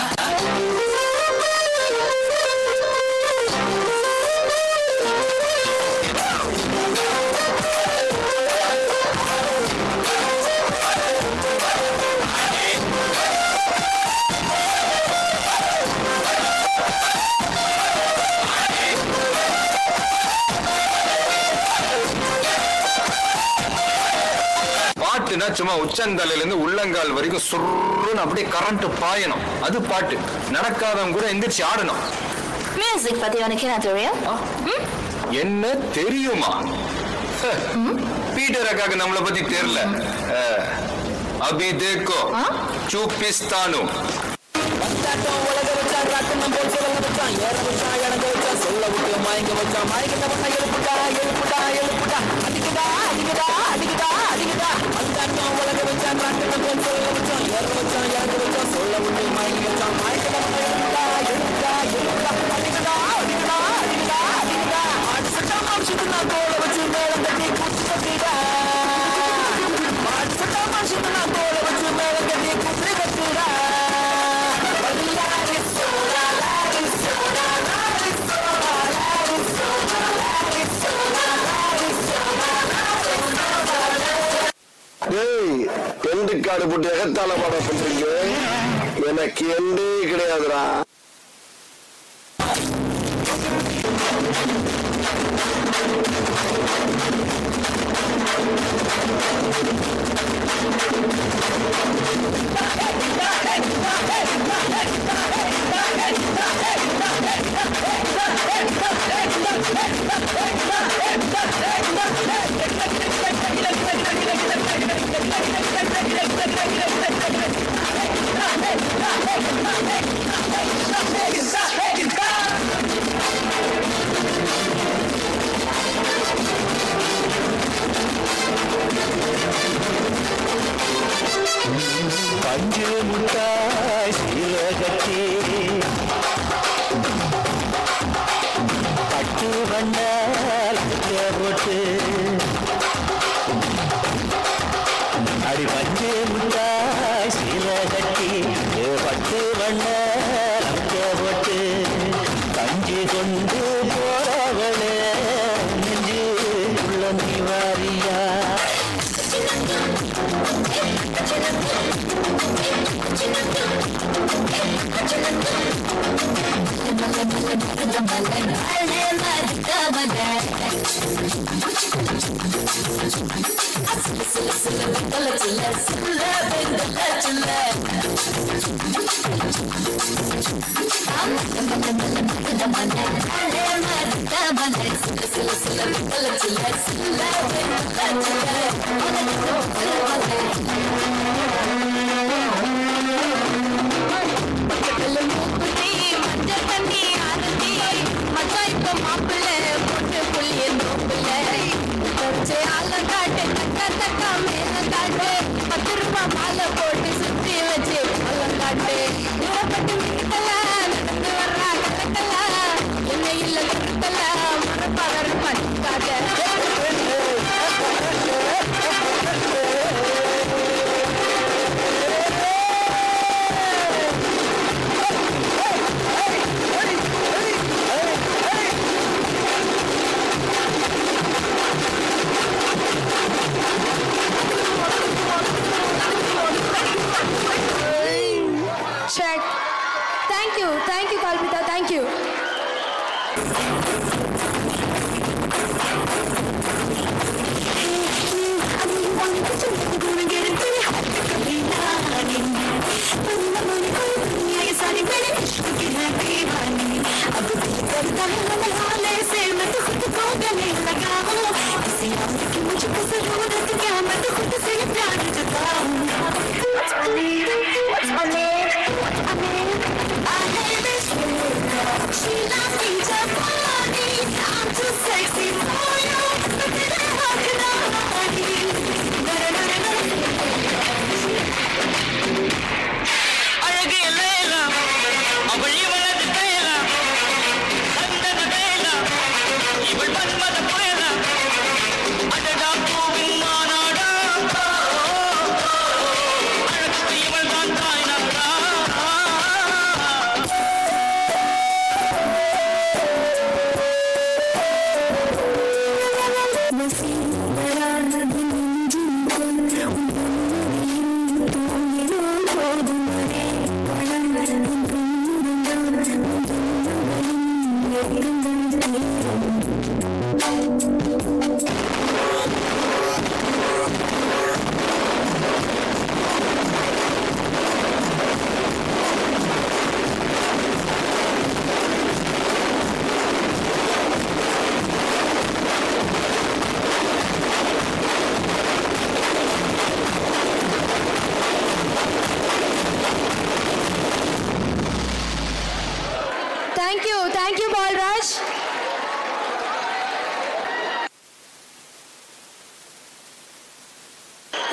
பாட்டுனா சும்மா உச்சந்தலையில இருந்து உள்ளங்கால் வரைக்கும் சுருன்னு அப்படியே கரண்ட் பாயணும் அது பாட்டு நடக்காதவங்க கூட எந்திரிச்சு ஆடணும் மியூசிக் பத்தி உனக்கு என்ன தெரியும் என்ன தெரியுமா ஹ, பீட்டர் அக்காக்கு நம்மளை பத்தி தெரியல அஹ், அபி தேக்கோ சூப்பிஸ்தானு வந்தாட்டம் உலக வச்சான் ராட்டனம் போல் சிவங்க வச்சான் ஏற வச்சான் இறங்க வச்சான் சொல்ல விட்டு மயங்க வச்சான் மயங்கிட்ட பண்ண எழுப்புடா எழுப்புடா எழுப்புடா அடிக்குதா அடிக்குதா அடிக்குதா அடிக்குதா வந்தாட்டம் உலக வச்சான் ராட்டனம் போல் சிவங்க வச்சான் ஏற வச்சான் இறங்க வச்சான் சொல்ல விட்டு மயங்க வச்சான் மயங்கிட்ட பண்ண எழுப்புடா எழுப்புடா எழுப்புடா அடிக்குதா அடிக்குதா அடிக்குதா அடிக்குதா ஆடு சட்டா மாம்சிட்டு நான் தோலை வச்சு மேலம் கட்டி குச்சி கட்டிடா ஆடு சட்டா மாம்சிட்டு நான் தோலை வச்சு மேலம் கட்டி குச்சி கட்டிடா டேய் எண்டு காடு போட்டு எகத்தால பாட பண்றீங்க எனக்கு எண்டே கிடையாதுடா பஞ்சு முட்டாய் சீலகத்தி பட்டு வண்ணால் போட்டு அடி பஞ்சு முட்டாய் சீலகத்தி பட்டு வண்ணால் போட்டு கஞ்சி கொண்டு போறவளே நெஞ்சு உள்ள நீ வாரியா போட்டு சுத்தி வச்சு காட்டு தூரப்பட்டு மிட்டலாம் நடந்து வர்றா கலக்கலாம் என்ன இல்ல கருத்தலாம் மரப்பவர் பண்ணிக்காக Check. Thank you. Thank you, Kalpita. Thank you. What's my name? I hate this She loves me to body. I'm too sexy for you. But then how can I hide you? Na, na, na, na, அழகிய லேலா அவள் இவளது தேலா சந்தன வேலா இவள் மன்மத புயலா அடடா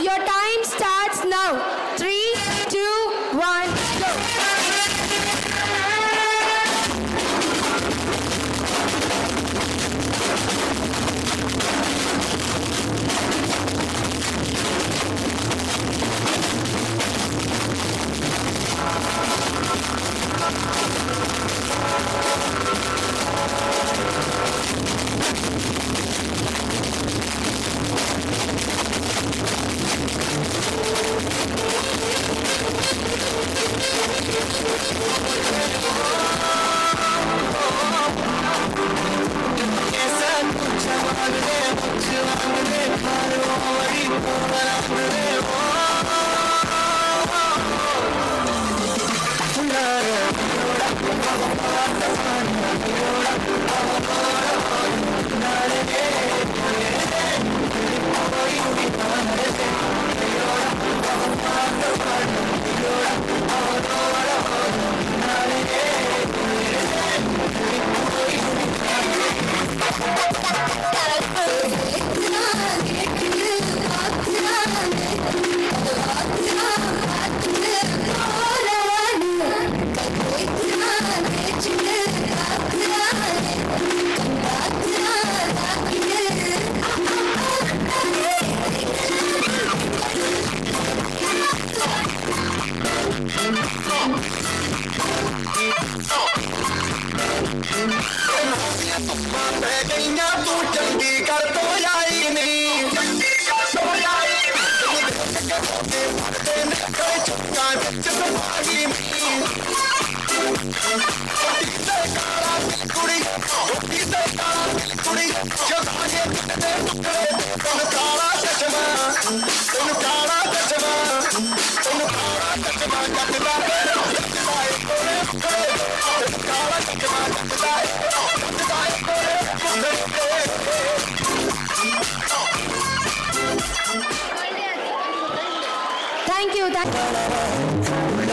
Your time starts now. Three, two, one, go. Thank you. Thank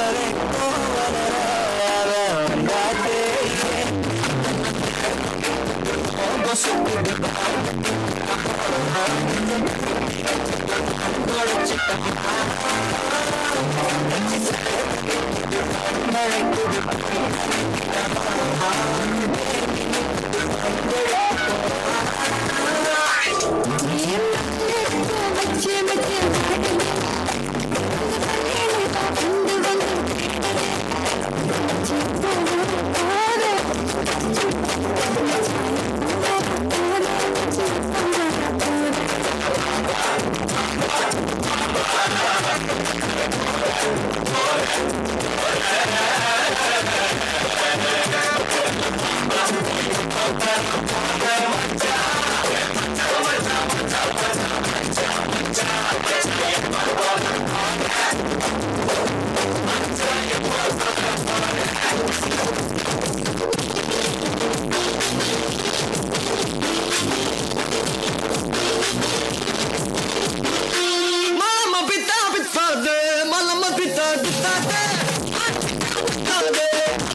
Mama pita pita de, mama pita pita de. Pita de.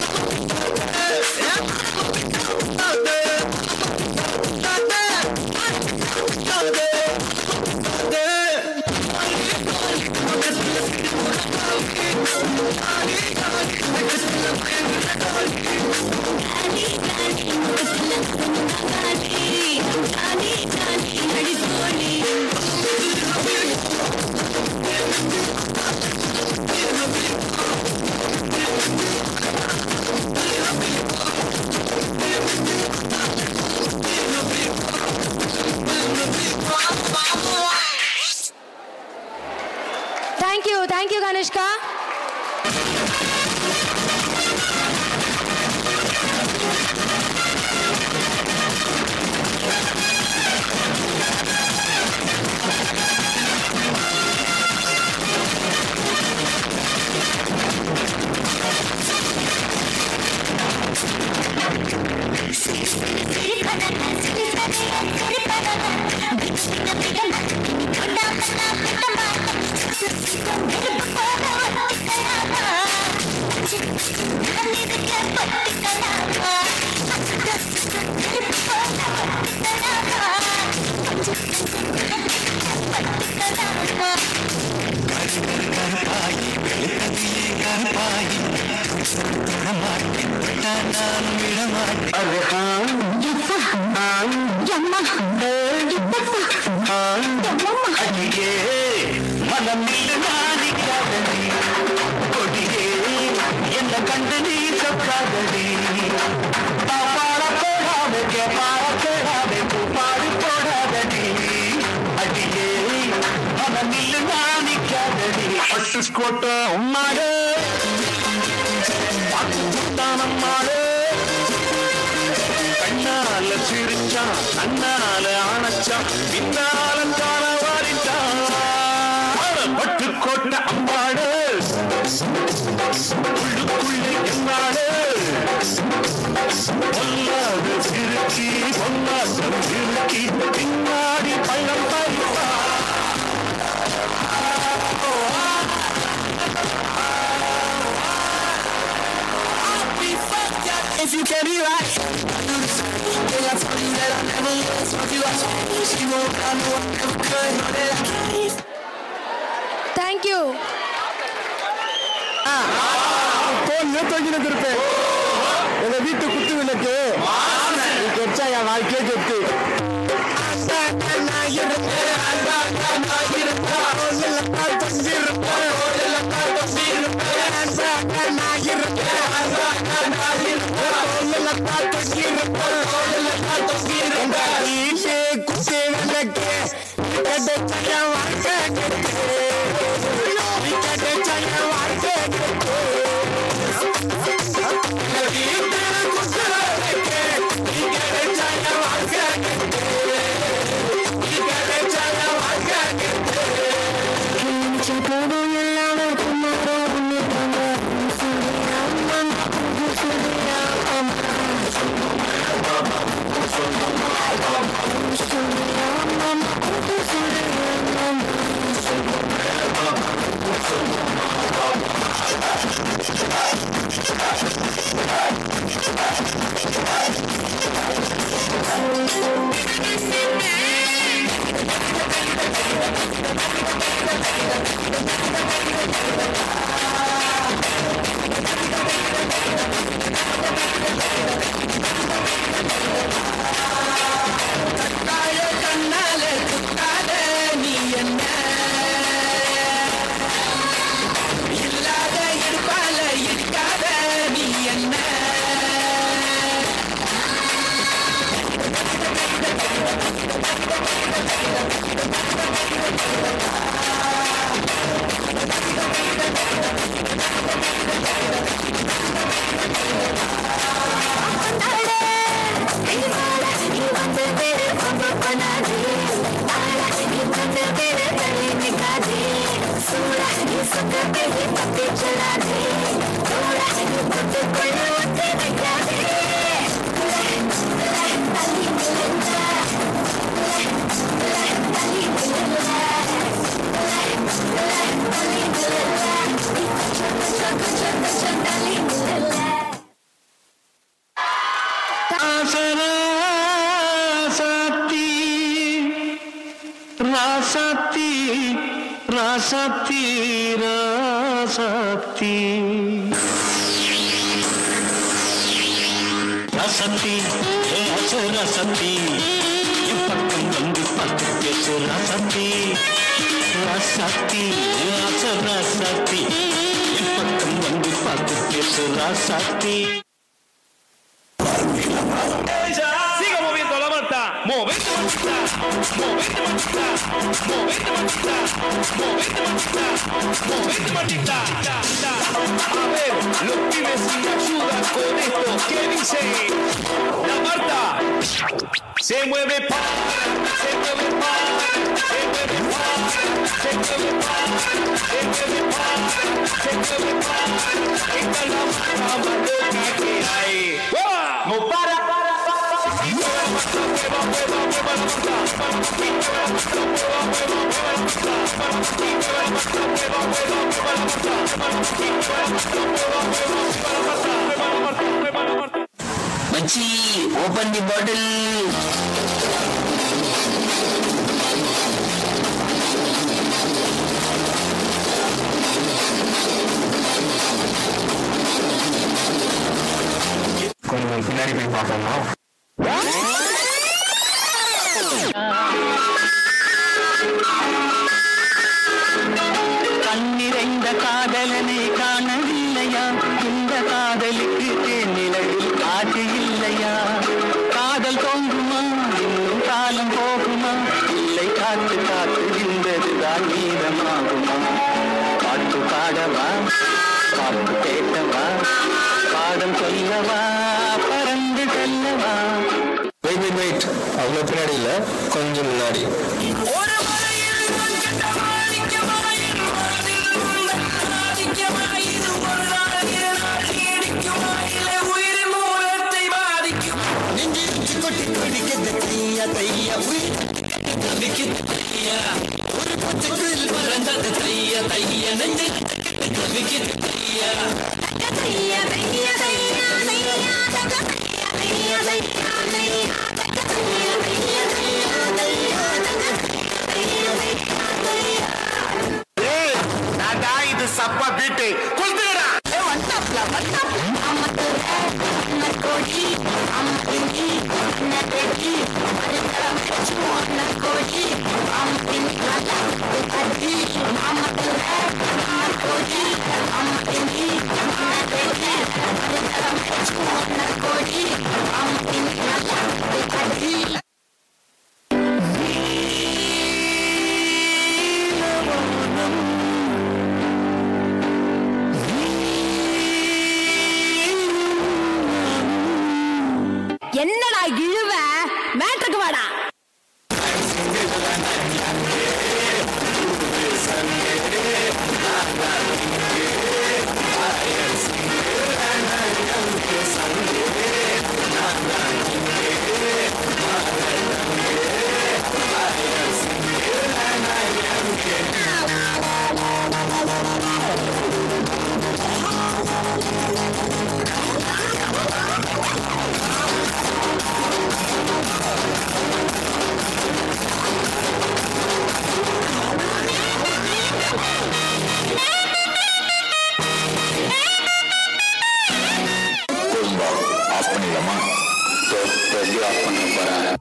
Pita de. Pita de. Pita de. De. Thank you. Thank you, Kanishka. Thank you. நான் விடமாட்டேன் அது ஆ, ஆ, அடியே மனம் இல்லை நாணிக்காதடி கொடியே என்ன கண்டு நீ சொக்காதடி பாப்பாட போடாத கேப்பாட போடாத பூப்பாடு போடாதடி அடியே மனம் இல்லை நாணிக்காதடி பட்டு கோட்டை உன்னாடு நம்மாடு கண்ணால சிரிச்சான் கண்ணால அணைச்சான் பின்னால தான வாரிட்டான் பட்டு கோட்டை அம்மாடு உள்ளுக்குள்ளே என்னாடு பொல்லாது சிரிச்சி பொன்னாட்டம் சிரிக்கி பின்னாடி பள்ளம் பறிப்பா If you can be right, I do this. They got told you that I never lost what you lost. She won't, I know I never could. Know that I can't. Thank you தூக்கிட்டு இருப்பேன் எங்க வீட்டு குத்து விளக்கு நீ கிடைச்சா என் வாழ்க்கையே சொத்து ராசாத்தி ராசாத்தி ராசாத்தி ராசாத்தி ரசத்தி ரசத்தி என் பக்கம் வந்து பார்த்து பேசு ரசத்தி ரசத்தி ரசத்தி என் பக்கம் வந்து பார்த்து பேசு ரசத்தி Siga moviendo la manta. Movete mantita. Movete mantita. Movete mantita. Movete mantita. Movete mantita. A ver, los pibes sin ayuda con esto. ¿Qué dice? La Marta. Se mueve pa, se mueve pa, se mueve pa, se mueve pa, se mueve pa, se mueve pa. Esta es la Marta más loca que hay. No para, para, para. மச்சி open the bottle பார்ப்போமா கண்ணிறைந்த காதலனை காணவில்லையா இந்த காதலுக்கு தேனிலவில் ஆசை இல்லையா காதல் தோன்றுமா இன்னும் காலம் போகுமா இல்லை காத்து காத்து நின்றதுதான் மீதமாகுமா பாட்டு பாடவா பாட்டு கேட்டவா பாடம் சொல்லவா பறந்து செல்லவா வெயிட் வெயிட் வெயிட் அவ்வளோ பின்னாடி இல்லை கொஞ்சம் முன்னாடி ஒரு பச்சைக்குள் பறந்தது தைய தைய நெஞ்சு விக்கிது தைய தைய தைய தைய தைய தைய தைய நாடா இது சப்பா பீட்டு கொளுத்துடா என்னடா இழுவ மேட்ருக்கு வாடா ஆஃப் பண்ணிடலாமா எப்படி ஆஃப் பண்ண போறேன்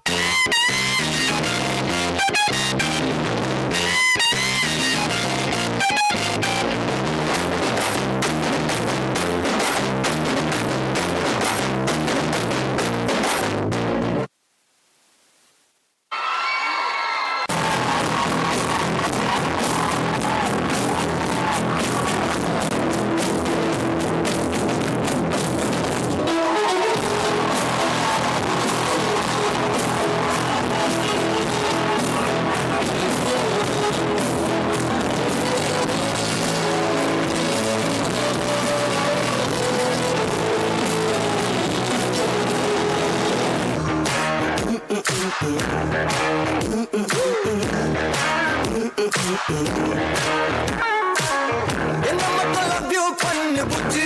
என்ன மட்டும் லவ் யூ பண்ணு புச்சு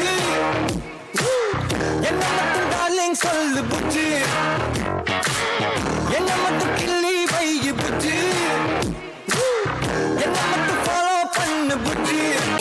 என்ன மட்டும் டார்லிங் சொல்லு புச்சு என்ன மட்டும் கிள்ளி வை புச்சு என்ன மட்டும் ஃபாலோ பண்ணு புச்சு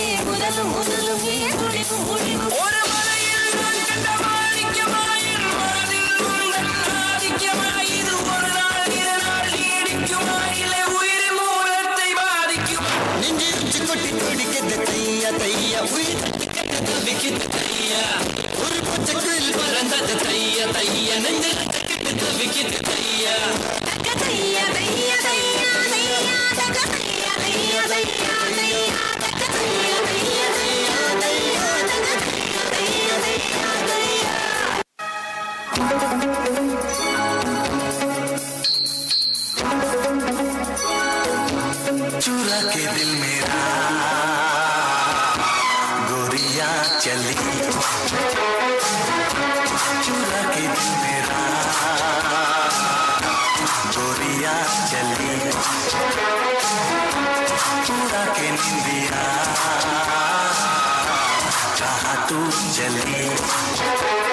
ஒரு மலையில் நான் கண்ட மாணிக்கமாயிரு மனதில் உந்தன் ஆதிக்கமாயிரு ஒரு நாள் இரு நாள் நீடிக்குமா இல்லை உயிர் மூலத்தை பாதிக்குமா நெஞ்சிருச்சு கொட்டி துடிக்குது தையா தையா உயிர் தவிக்குது தையா ஒரு பச்சைக்குள் பறந்தது தையா தையா நெஞ்சு தவிக்குது தையா தையா தையா தையா தையா தையா தையா தையா தையா चुरा के दिल मेरा गोरिया चली चुरा के दिल मेरा गोरिया चली चुरा के निंदिया कहा तू चली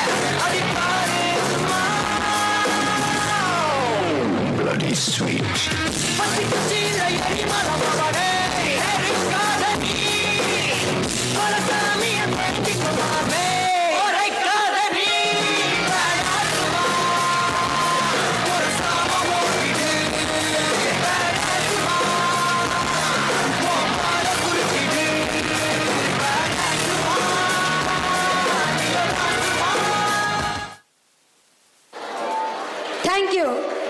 bloody sweet. மாமே உரைக்காத நீ வேணாசுமா ஒரு சாமம் ஓடிடு வேணாசுமா உன் பால குறுக்கிடு வேணாசுமா Thank you.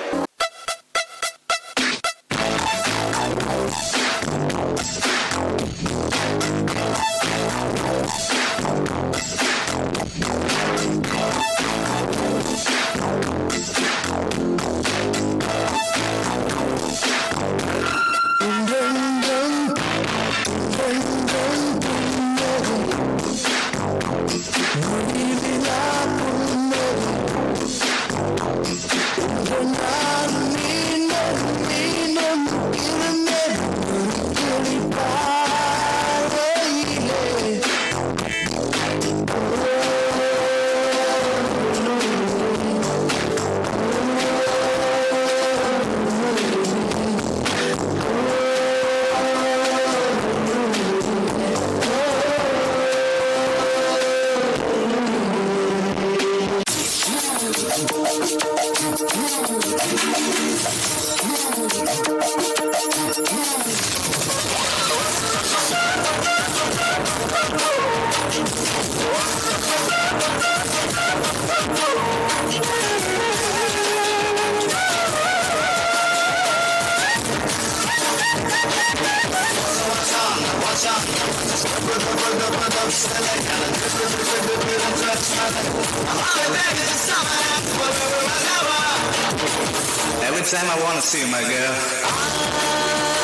Every time I want to see my girl.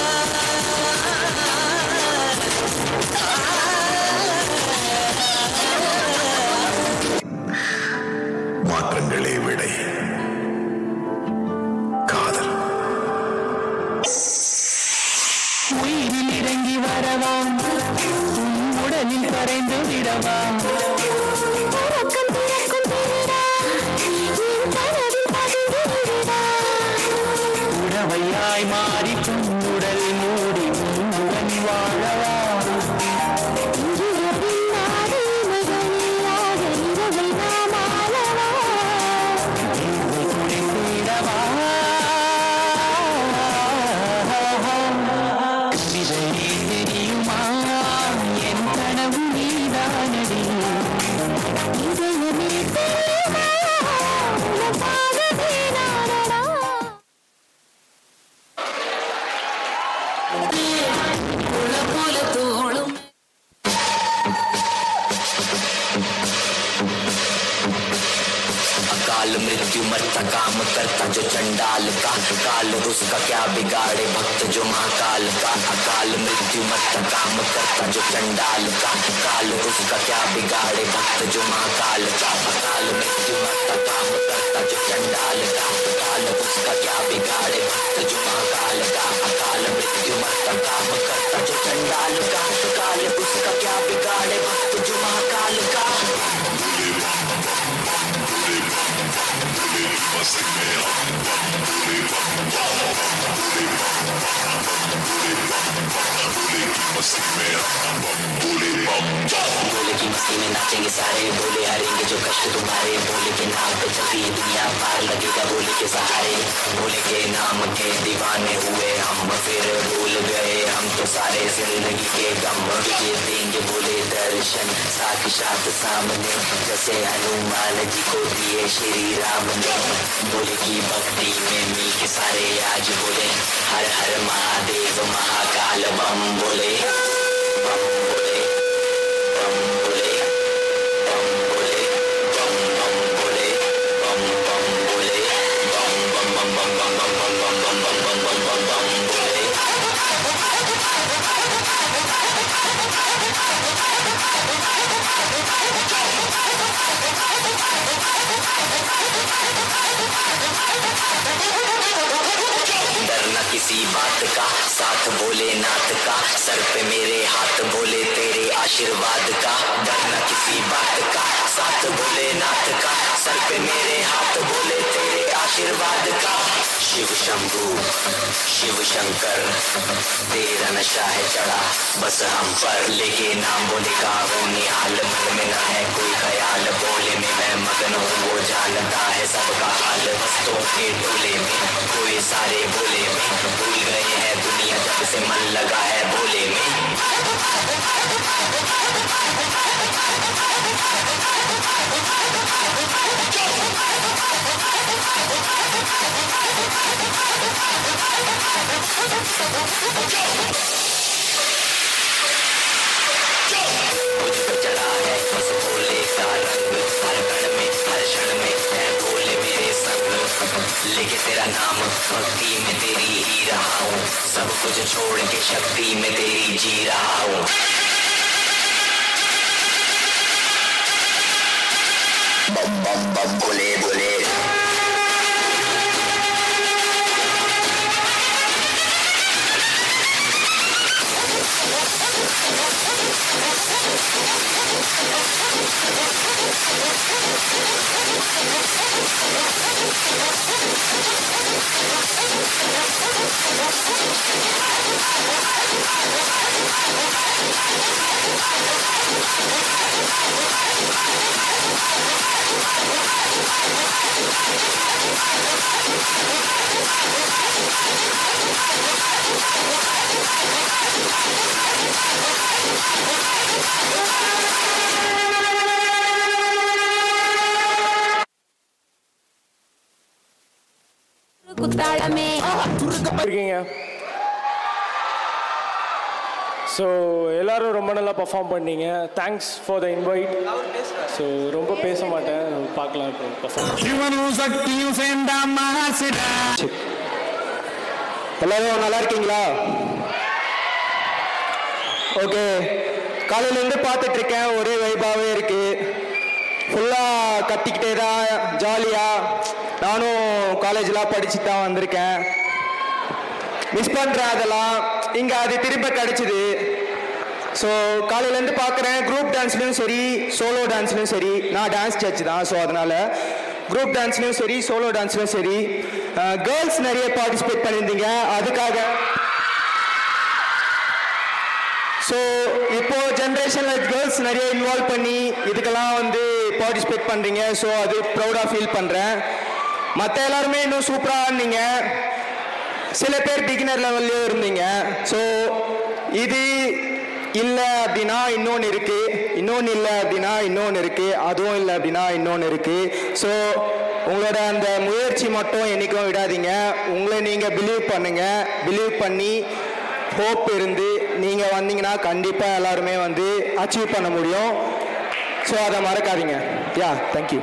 மாற்றங்களே விடை காதல் உயிரில் இறங்கி வரவாம் உன் உடலில் கரைந்து விடவாம் உடவையாய் மாறி உடல் மூடி உடன் வாழவா கவிதையே தெரியுமா என் கனவு நீதானடி இதயமே தெரியுமா உனக்காகவே நானடா പോലെ തോളും अकाल मृत्यु मरता काम करता जो चंडाल का काल उसका क्या बिगाड़े भक्त जो महाकाल का अकाल मृत्यु मरता काम करता जो चंडाल का काल उसका क्या बिगाड़े भक्त जो महाकाल का अकाल मृत्यु मरता काम करता जो चंडाल का काल उसका क्या बिगाड़े भक्त जो महाकाल का अकाल मृत्यु मरता काम करता जो चंडाल का काल उसका क्या बिगाड़े भक्त जो महाकाल का बोले की मस्ती में नाचेंगे सारे बोले हारेंगे जो कष्ट तुम्हारे बोले के नाम पे चलती है दुनिया पार लगेगा बोले के सहारे बोले के नाम के दीवाने हुए हम फिर भूल गए हम तो सारे जिंदगी के गम ये देंगे बोले दर्शन साथ ही साथ सामने जैसे हनुमान जी को दिए श्री राम ने बोले की भक्ति में मिल के सारे आज बोले हर हर महादेव महाकाल बम बोले बम बोले बम बोले बम बोले बम बम बोले बम बम बोले बम बम बम बम बम बम बम बम बम बम बम बम बम बम बोले डरना किसी बात का साथ भोलेनाथ का सर पे मेरे हाथ बोले तेरे आशीर्वाद का डरना किसी बात का साथ भोलेनाथ का सर पे मेरे हाथ बोले तेरे आशीर्वाद का शिव शंभू शिव शंकर तेरा नशा है चढ़ा बस हम पर लेके नाम बोले का हो निहाल मन में है कोई ख्याल बोले में मैं मगन हूँ वो जानता है सबका हाल हस्तों के टोले में कोई सारे बोले में भूल गए हैं दुनिया जब से मन लगा है बोले में मुझ पे चढ़ा है बस भोले का रंग हर कण में हर क्षण में है भोले मेरे संग लेके तेरा नाम भक्ति में तेरी ही रहा हूँ सब कुछ छोड़ के शक्ति में तेरी जी रहा हूँ बम बम बम भोले भोले குத்தாளமே இருக்கீங்க ஸோ எல்லாரும் ரொம்ப நல்லா பர்ஃபார்ம் பண்ணீங்க thanks for the invite so ரொம்ப பேச மாட்டேன் பார்க்கலாம் இப்போ பர்ஃபார்ம் சிவனும் சக்தியும் சேர்ந்தா மகாசிடா எல்லாரும் நல்லா இருக்கீங்களா ஓகே காலையிலேருந்து பார்த்துட்டு இருக்கேன் ஒரே வைபாவே இருக்கு ஃபுல்லாக கத்திக்கிட்டே தான் ஜாலியாக நானும் காலேஜ்லாம் படிச்சு தான் வந்திருக்கேன் மிஸ் பண்ணுறேன் அதெல்லாம் இங்கே அது திரும்ப கிடச்சிது ஸோ காலையிலேருந்து பார்க்குறேன் குரூப் டான்ஸ்லையும் சரி சோலோ டான்ஸ்லையும் சரி நான் டான்ஸ் சர்ச் தான் ஸோ அதனால் குரூப் டான்ஸ்லையும் சரி சோலோ டான்ஸ்லையும் சரி கேர்ள்ஸ் நிறைய பார்ட்டிசிபேட் பண்ணியிருந்தீங்க அதுக்காக ஸோ இப்போ ஜென்ரேஷனில் கேர்ள்ஸ் நிறைய இன்வால்வ் பண்ணி இதுக்கெல்லாம் வந்து பார்ட்டிசிபேட் பண்ணுறீங்க ஸோ அது ப்ரௌடாக ஃபீல் பண்ணுறேன் மற்ற எல்லாருமே இன்னும் சூப்பராக ஆடினீங்க சில பேர் பிகினர் லெவல்லையும் இருந்தீங்க ஸோ இது இல்லை அப்படின்னா இன்னொன்று இருக்கு இன்னொன்று இல்லை அப்படின்னா இன்னொன்று இருக்கு அதுவும் இல்லை அப்படின்னா இன்னொன்று இருக்கு ஸோ உங்களோட அந்த முயற்சி மட்டும் என்னைக்கும் விடாதீங்க உங்களை நீங்கள் பிலீவ் பண்ணுங்க பிலீவ் பண்ணி ஹோப் இருந்து நீங்கள் வந்தீங்கன்னா கண்டிப்பாக எல்லாருமே வந்து அச்சீவ் பண்ண முடியும் ஸோ அதை மறக்காதீங்க yeah thank you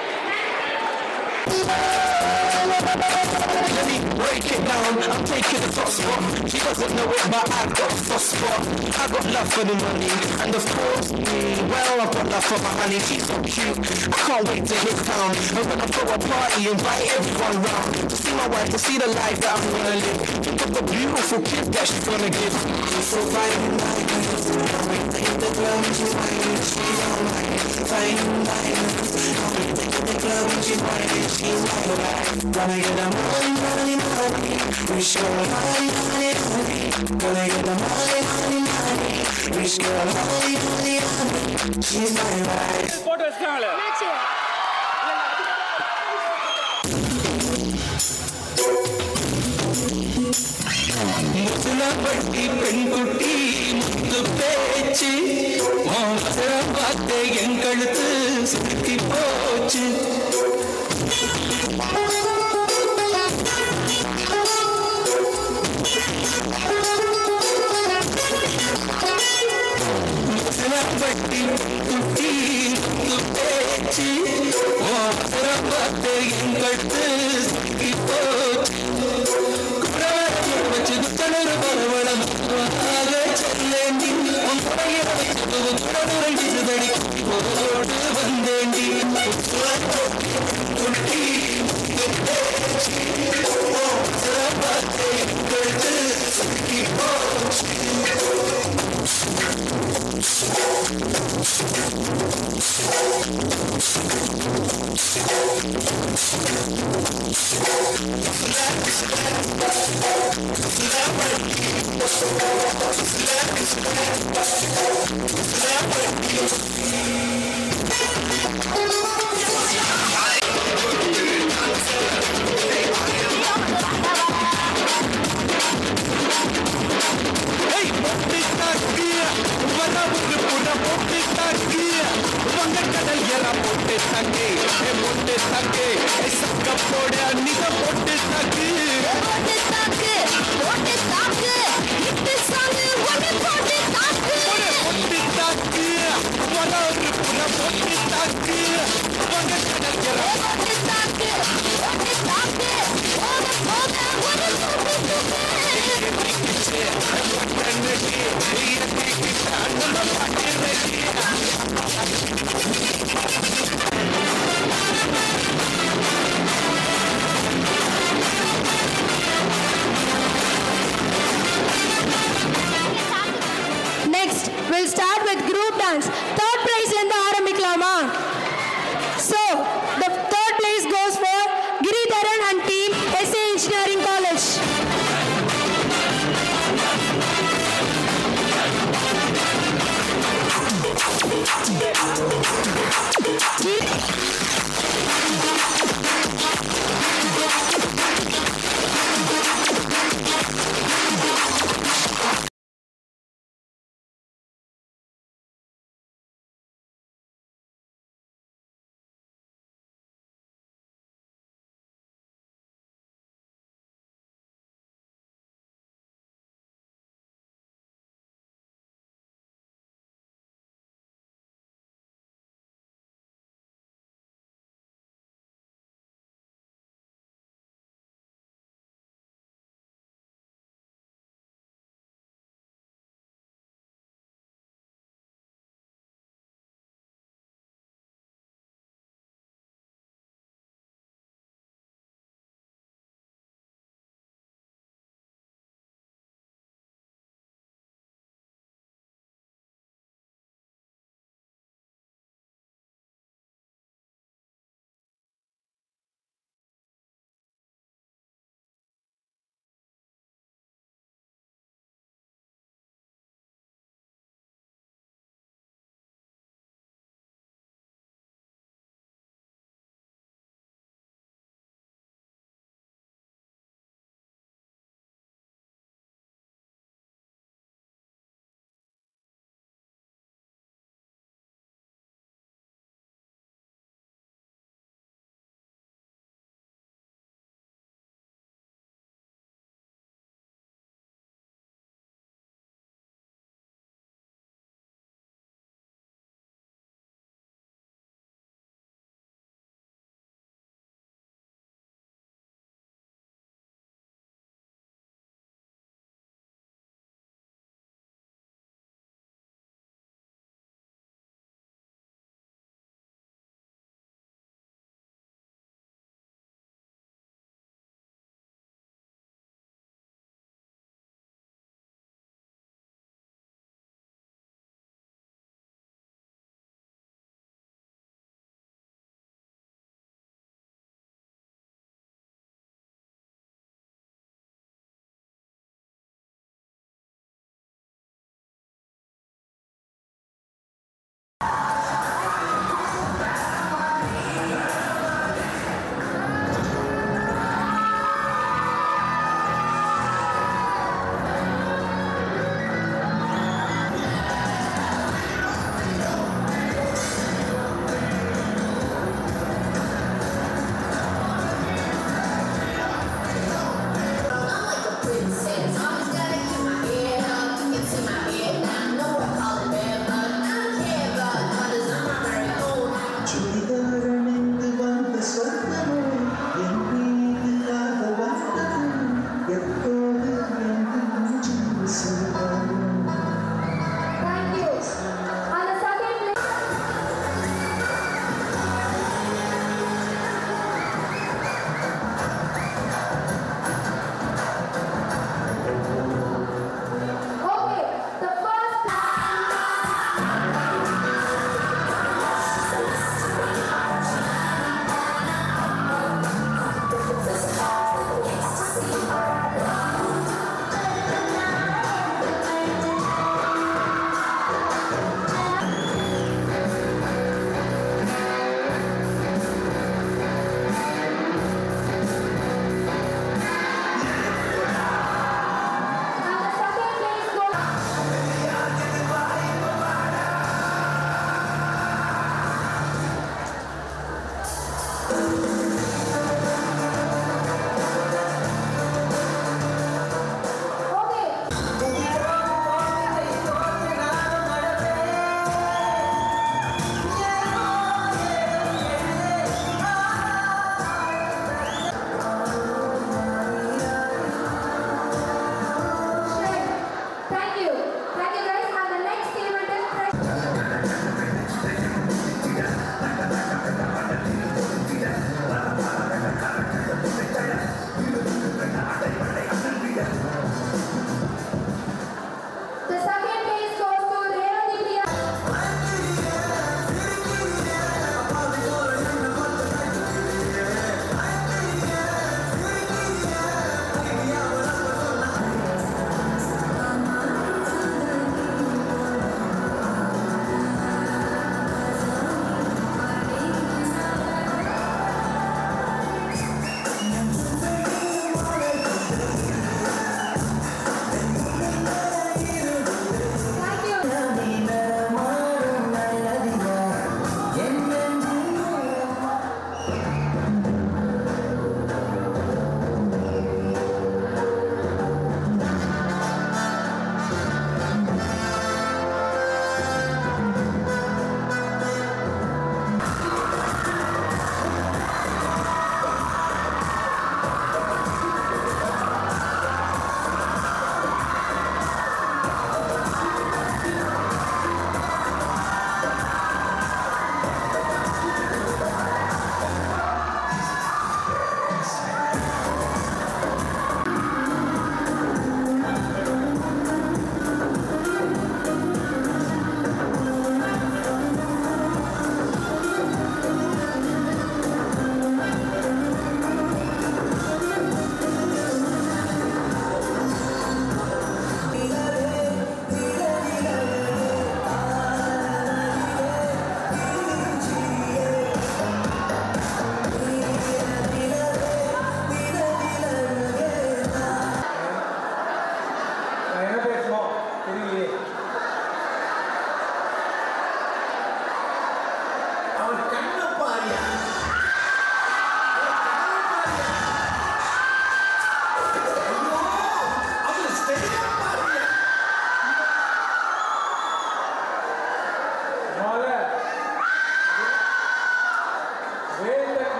Let me break it down. I'm taking the top spot. She doesn't know it, but I got the first spot. I got love for the money, and of course, me. Well, I've got love for my honey. She's so cute. I can't wait to hit town. And when I throw a party, invite everyone round to see my wife, to see the life that I'm gonna live. Think of the beautiful kid that she's gonna give. She's so fine and nice. Can't wait to hit the club and she's whining. She's all right. Fine and nice. Can't wait to hit the club and she's whining. She's all right. Gonna get the money, money, money. Wish girl, money, money, money. Gonna get the money, money, money. Wish girl, money, money, money. She's my wife. Photo வச்சுக்காங்களே முத்துலப்பட்டி பெண்குட்டி முத்து பேச்சு அவசரம் பார்த்து என் கழுத்து சுத்தி போச்சு முத்துலப்பட்டி குட்டி முத்து பேச்சு அவசரம் பார்த்து என் கழுத்து சுத்தி போச்சு வச்சு துத்தனொரு பரவளம் செல்லேண்டி உன் படைய வச்சு குடனுரை சிதடி ஓடு வந்தேண்டி குட்டி சிறப்பாத்தை கழுத்து சுத்தி போச்சு Next, we'll start with group dance. Third place இருந்து ஆரம்பிக்கலாமா So, the third place goes for Giridharan and team SA Engineering College.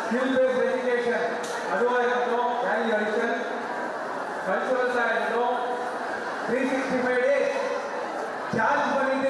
Skill based education அதுவாக இருக்கட்டும் வேல்யூ அடிஷன் கல்ச்சுரல்ஸாக இருக்கட்டும் three sixty five days charge பண்ணிட்டு